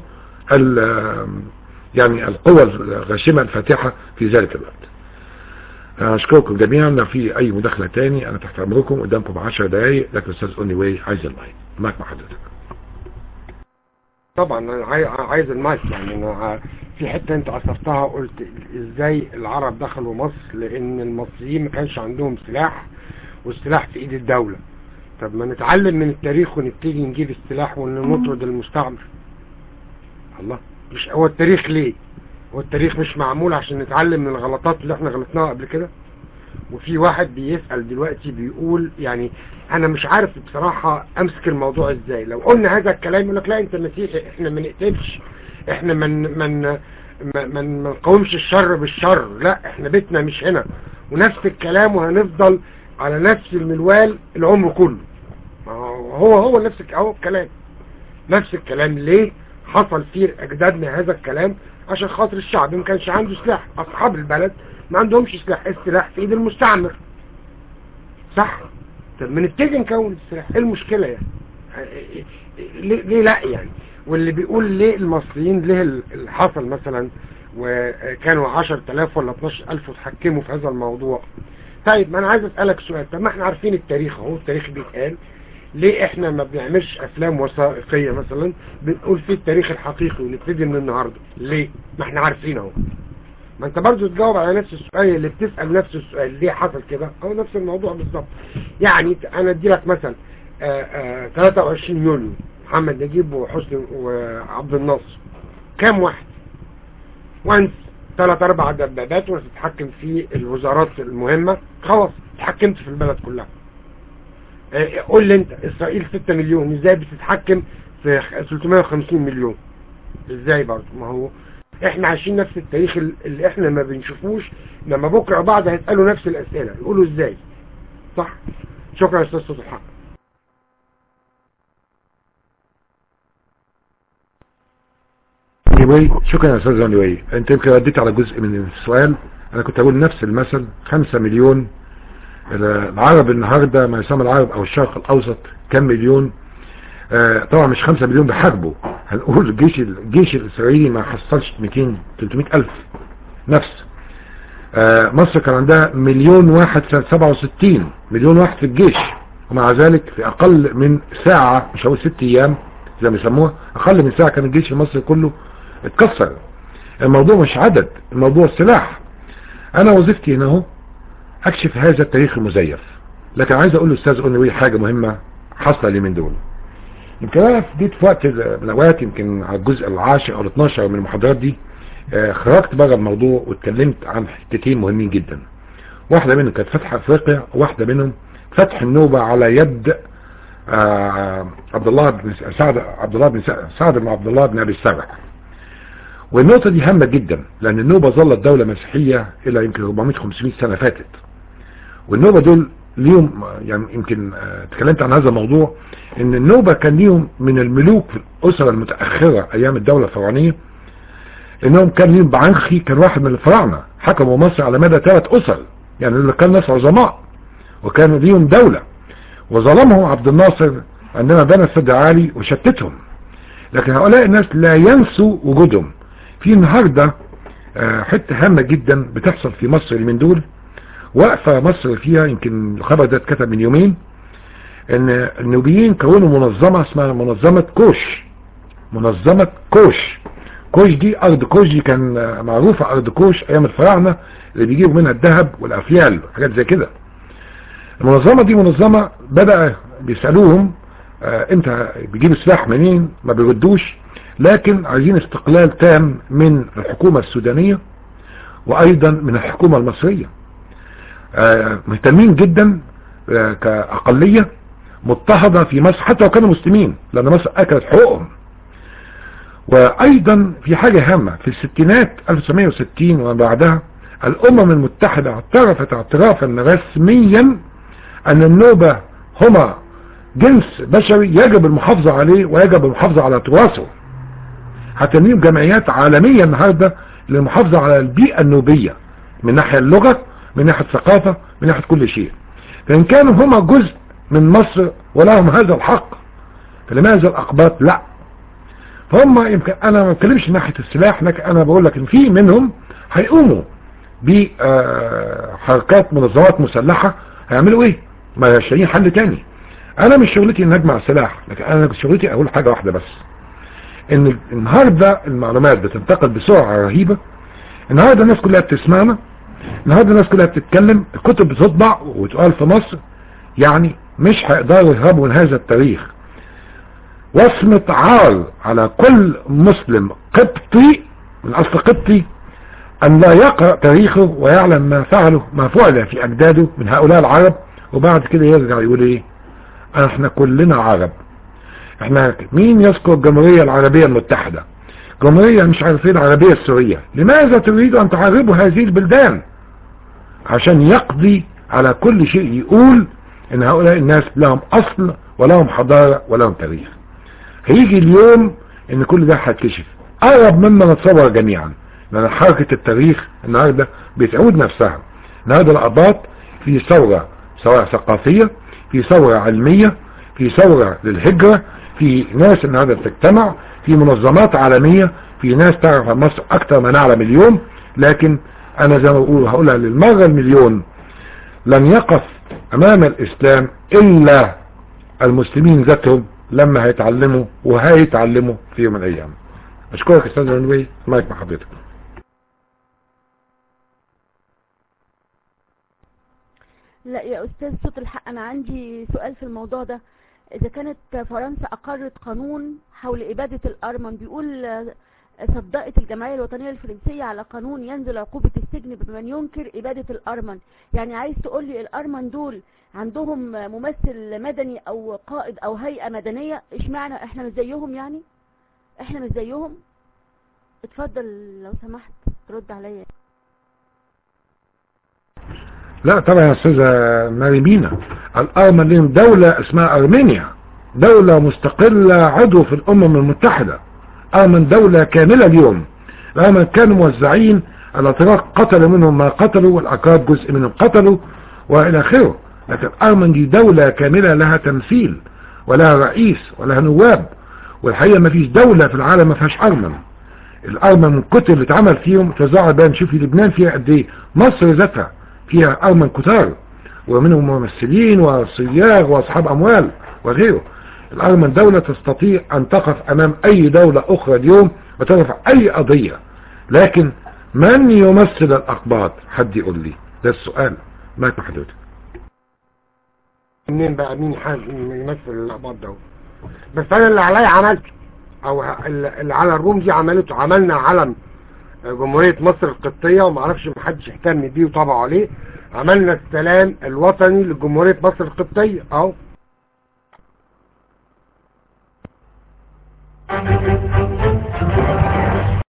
يعني القوى الغاشمة الفاتحة في ذلك الوقت اشكركم جميعا لو في اي مداخلة تاني انا تحت امركم قدامكم 10 دقايق لكن استاذ اوني واي عايز المايك معك مع حضرتك طبعا انا عاي- عايز المايك يعني انا في حته انت اثرتها قلت ازاي العرب دخلوا مصر لان المصريين ما كانش عندهم سلاح والسلاح في ايد الدوله طب ما نتعلم من التاريخ ونبتدي نجيب السلاح ونطرد المستعمر الله مش هو التاريخ ليه هو التاريخ مش معمول عشان نتعلم من الغلطات اللي احنا غلطناها قبل كده وفي واحد بيسأل دلوقتي بيقول يعني انا مش عارف بصراحة امسك الموضوع ازاي لو قلنا هذا الكلام يقول لك لا انت مسيحي احنا ما نقتلش احنا من من من ما نقاومش الشر بالشر لا احنا بيتنا مش هنا ونفس الكلام وهنفضل على نفس المنوال العمر كله ما هو هو هو نفس الك- هو الكلام نفس الكلام ليه حصل في اجدادنا هذا الكلام عشان خاطر الشعب ما كانش عنده سلاح اصحاب البلد ما عندهمش سلاح السلاح في ايد المستعمر صح طب ما نبتدي نكون السلاح ايه المشكله يعني ليه, ليه لا يعني واللي بيقول ليه المصريين ليه اللي حصل مثلا وكانوا 10000 ولا 12000 وتحكموا في هذا الموضوع طيب ما انا عايز اسالك سؤال طب ما احنا عارفين التاريخ اهو التاريخ بيتقال ليه احنا ما بنعملش افلام وثائقيه مثلا بنقول فيه التاريخ الحقيقي ونبتدي من النهارده ليه ما احنا عارفين اهو ما انت برضو تجاوب على نفس السؤال اللي بتسأل نفس السؤال ليه حصل كده او نفس الموضوع بالظبط يعني انا ادي لك مثلا آآ آآ 23 يونيو محمد نجيب وحسني وعبد الناصر كام واحد وانس ثلاث اربع دبابات وتتحكم في الوزارات المهمة خلاص اتحكمت في البلد كلها اه قول لي انت اسرائيل 6 مليون ازاي بتتحكم في 350 مليون ازاي برضه ما هو احنا عايشين نفس التاريخ اللي احنا ما بنشوفوش لما بكره بعض هيسالوا نفس الاسئله يقولوا ازاي صح شكرا يا استاذ صوت الحق anyway شكرا يا استاذ anyway انت يمكن رديت على جزء من السؤال انا كنت اقول نفس المثل 5 مليون العرب النهارده ما يسمى العرب او الشرق الاوسط كم مليون آه طبعا مش 5 مليون بيحاربوا هنقول الجيش الجيش الاسرائيلي ما حصلش 200 300 الف نفس آه مصر كان عندها مليون واحد سنة 67 مليون واحد في الجيش ومع ذلك في اقل من ساعة مش هقول ست ايام زي ما يسموها اقل من ساعة كان الجيش المصري كله اتكسر الموضوع مش عدد الموضوع سلاح انا وظيفتي هنا اهو اكشف هذا التاريخ المزيف لكن عايز اقول للاستاذ اونوي حاجة مهمة حصل لي من دول يمكن انا جيت في وقت من الاوقات يمكن على الجزء العاشر او ال 12 من المحاضرات دي آه خرجت بره الموضوع واتكلمت عن حتتين مهمين جدا واحدة منهم كانت فتح افريقيا وواحدة منهم فتح النوبة على يد آه عبد الله بن سعد عبد الله بن سعد- سعد بن عبد الله بن ابي السبع والنقطة دي هامة جدا لان النوبة ظلت دولة مسيحية الى يمكن 400 500 سنة فاتت والنوبة دول ليهم يعني يمكن آه، تكلمت عن هذا الموضوع ان النوبة كان ليهم من الملوك في الاسرة المتأخرة ايام الدولة الفرعونية انهم كان ليهم بعنخي كان واحد من الفراعنة حكموا مصر على مدى ثلاث اسر يعني اللي كان ناس عظماء وكانوا ليهم دولة وظلمهم عبد الناصر عندما بنى السد العالي وشتتهم لكن هؤلاء الناس لا ينسوا وجودهم في النهاردة آه، حتة هامة جدا بتحصل في مصر من دول واقفة مصر فيها يمكن الخبر ده اتكتب من يومين ان النوبيين كونوا منظمة اسمها منظمة كوش منظمة كوش كوش دي ارض كوش دي كان آه، معروفة ارض كوش ايام الفراعنة اللي بيجيبوا منها الذهب والافيال وحاجات زي كده المنظمة دي منظمة بدأ بيسألوهم آه انت بيجيبوا سلاح منين ما بيردوش لكن عايزين استقلال تام من الحكومة السودانية وايضا من الحكومة المصرية آه مهتمين جدا آه كأقلية مضطهدة في مصر حتى لو كانوا مسلمين لان مصر اكلت حقوقهم وايضا في حاجة هامة في الستينات 1960 وبعدها الامم المتحدة اعترفت اعترافا رسميا ان النوبة هما جنس بشري يجب المحافظة عليه ويجب المحافظة على تراثه حتى ليهم جمعيات عالمية النهاردة للمحافظة على البيئة النوبية من ناحية اللغة من ناحية الثقافة من ناحية كل شيء فإن كانوا هما جزء من مصر ولهم هذا الحق فلماذا الأقباط لا فهم يمكن أنا ما بتكلمش من ناحية السلاح لكن أنا بقول لك إن في منهم هيقوموا بحركات منظمات مسلحة هيعملوا ايه ما شايفين حل تاني انا مش شغلتي ان اجمع سلاح لكن انا شغلتي اقول حاجة واحدة بس ان النهاردة المعلومات بتنتقل بسرعة رهيبة النهاردة الناس كلها بتسمعنا النهاردة الناس كلها بتتكلم الكتب بتطبع وتقال في مصر يعني مش هيقدروا يهربوا من هذا التاريخ وصمة عار على كل مسلم قبطي من اصل قبطي أن لا يقرأ تاريخه ويعلم ما فعله ما فعل في أجداده من هؤلاء العرب وبعد كده يرجع يقول إيه احنا كلنا عرب احنا مين يذكر الجمهورية العربية المتحدة جمهورية مش عارفين العربية السورية لماذا تريد أن تعربوا هذه البلدان عشان يقضي على كل شيء يقول ان هؤلاء الناس لهم أصل ولهم حضارة ولهم تاريخ هيجي اليوم ان كل ده هيتكشف اقرب مما نتصور جميعا لان حركة التاريخ النهاردة بتعود نفسها النهاردة الاباط في ثورة سواء ثقافية في ثورة علمية في ثورة للهجرة في ناس النهاردة بتجتمع في منظمات عالمية في ناس تعرف عن مصر اكتر ما نعلم اليوم لكن انا زي ما بقول هقولها للمرة المليون لن يقف امام الاسلام الا المسلمين ذاتهم لما هيتعلموا وهيتعلموا في يوم من الايام اشكرك استاذ رنوي مايك مع حضرتك لا يا استاذ صوت الحق انا عندي سؤال في الموضوع ده اذا كانت فرنسا اقرت قانون حول ابادة الارمن بيقول آه، صدقت الجمعية الوطنية الفرنسية على قانون ينزل عقوبة السجن بمن ينكر ابادة الارمن يعني عايز تقول لي الارمن دول عندهم ممثل مدني او قائد او هيئة مدنية اشمعنى احنا مش زيهم يعني احنا مش زيهم اتفضل لو سمحت رد عليا لا طبعا يا استاذة ماري بينا الارمن لهم دولة اسمها ارمينيا دولة مستقلة عضو في الامم المتحدة ارمن دولة كاملة اليوم الارمن كانوا موزعين الاتراك قتلوا منهم ما قتلوا والاكراد جزء منهم قتلوا والى اخره لكن ارمن دي دولة كاملة لها تمثيل ولها رئيس ولها نواب والحقيقة ما فيش دولة في العالم ما فيهاش ارمن الارمن من كتر اللي اتعمل فيهم توزعوا بقى نشوف في لبنان فيها قد ايه مصر ذاتها فيها ارمن كتار ومنهم ممثلين وصياغ واصحاب اموال وغيره الارمن دولة تستطيع ان تقف امام اي دولة اخرى اليوم وترفع اي قضية لكن من يمثل الاقباط حد يقول لي ده السؤال ما حضرتك منين بقى مين حد يمثل الاقباط ده بس انا اللي عليا عملته او اللي على الروم دي عملته عملنا علم جمهورية مصر القبطية ومعرفش محدش اهتم بيه وطبعوا عليه عملنا السلام الوطني لجمهورية مصر القبطية اهو Thank you.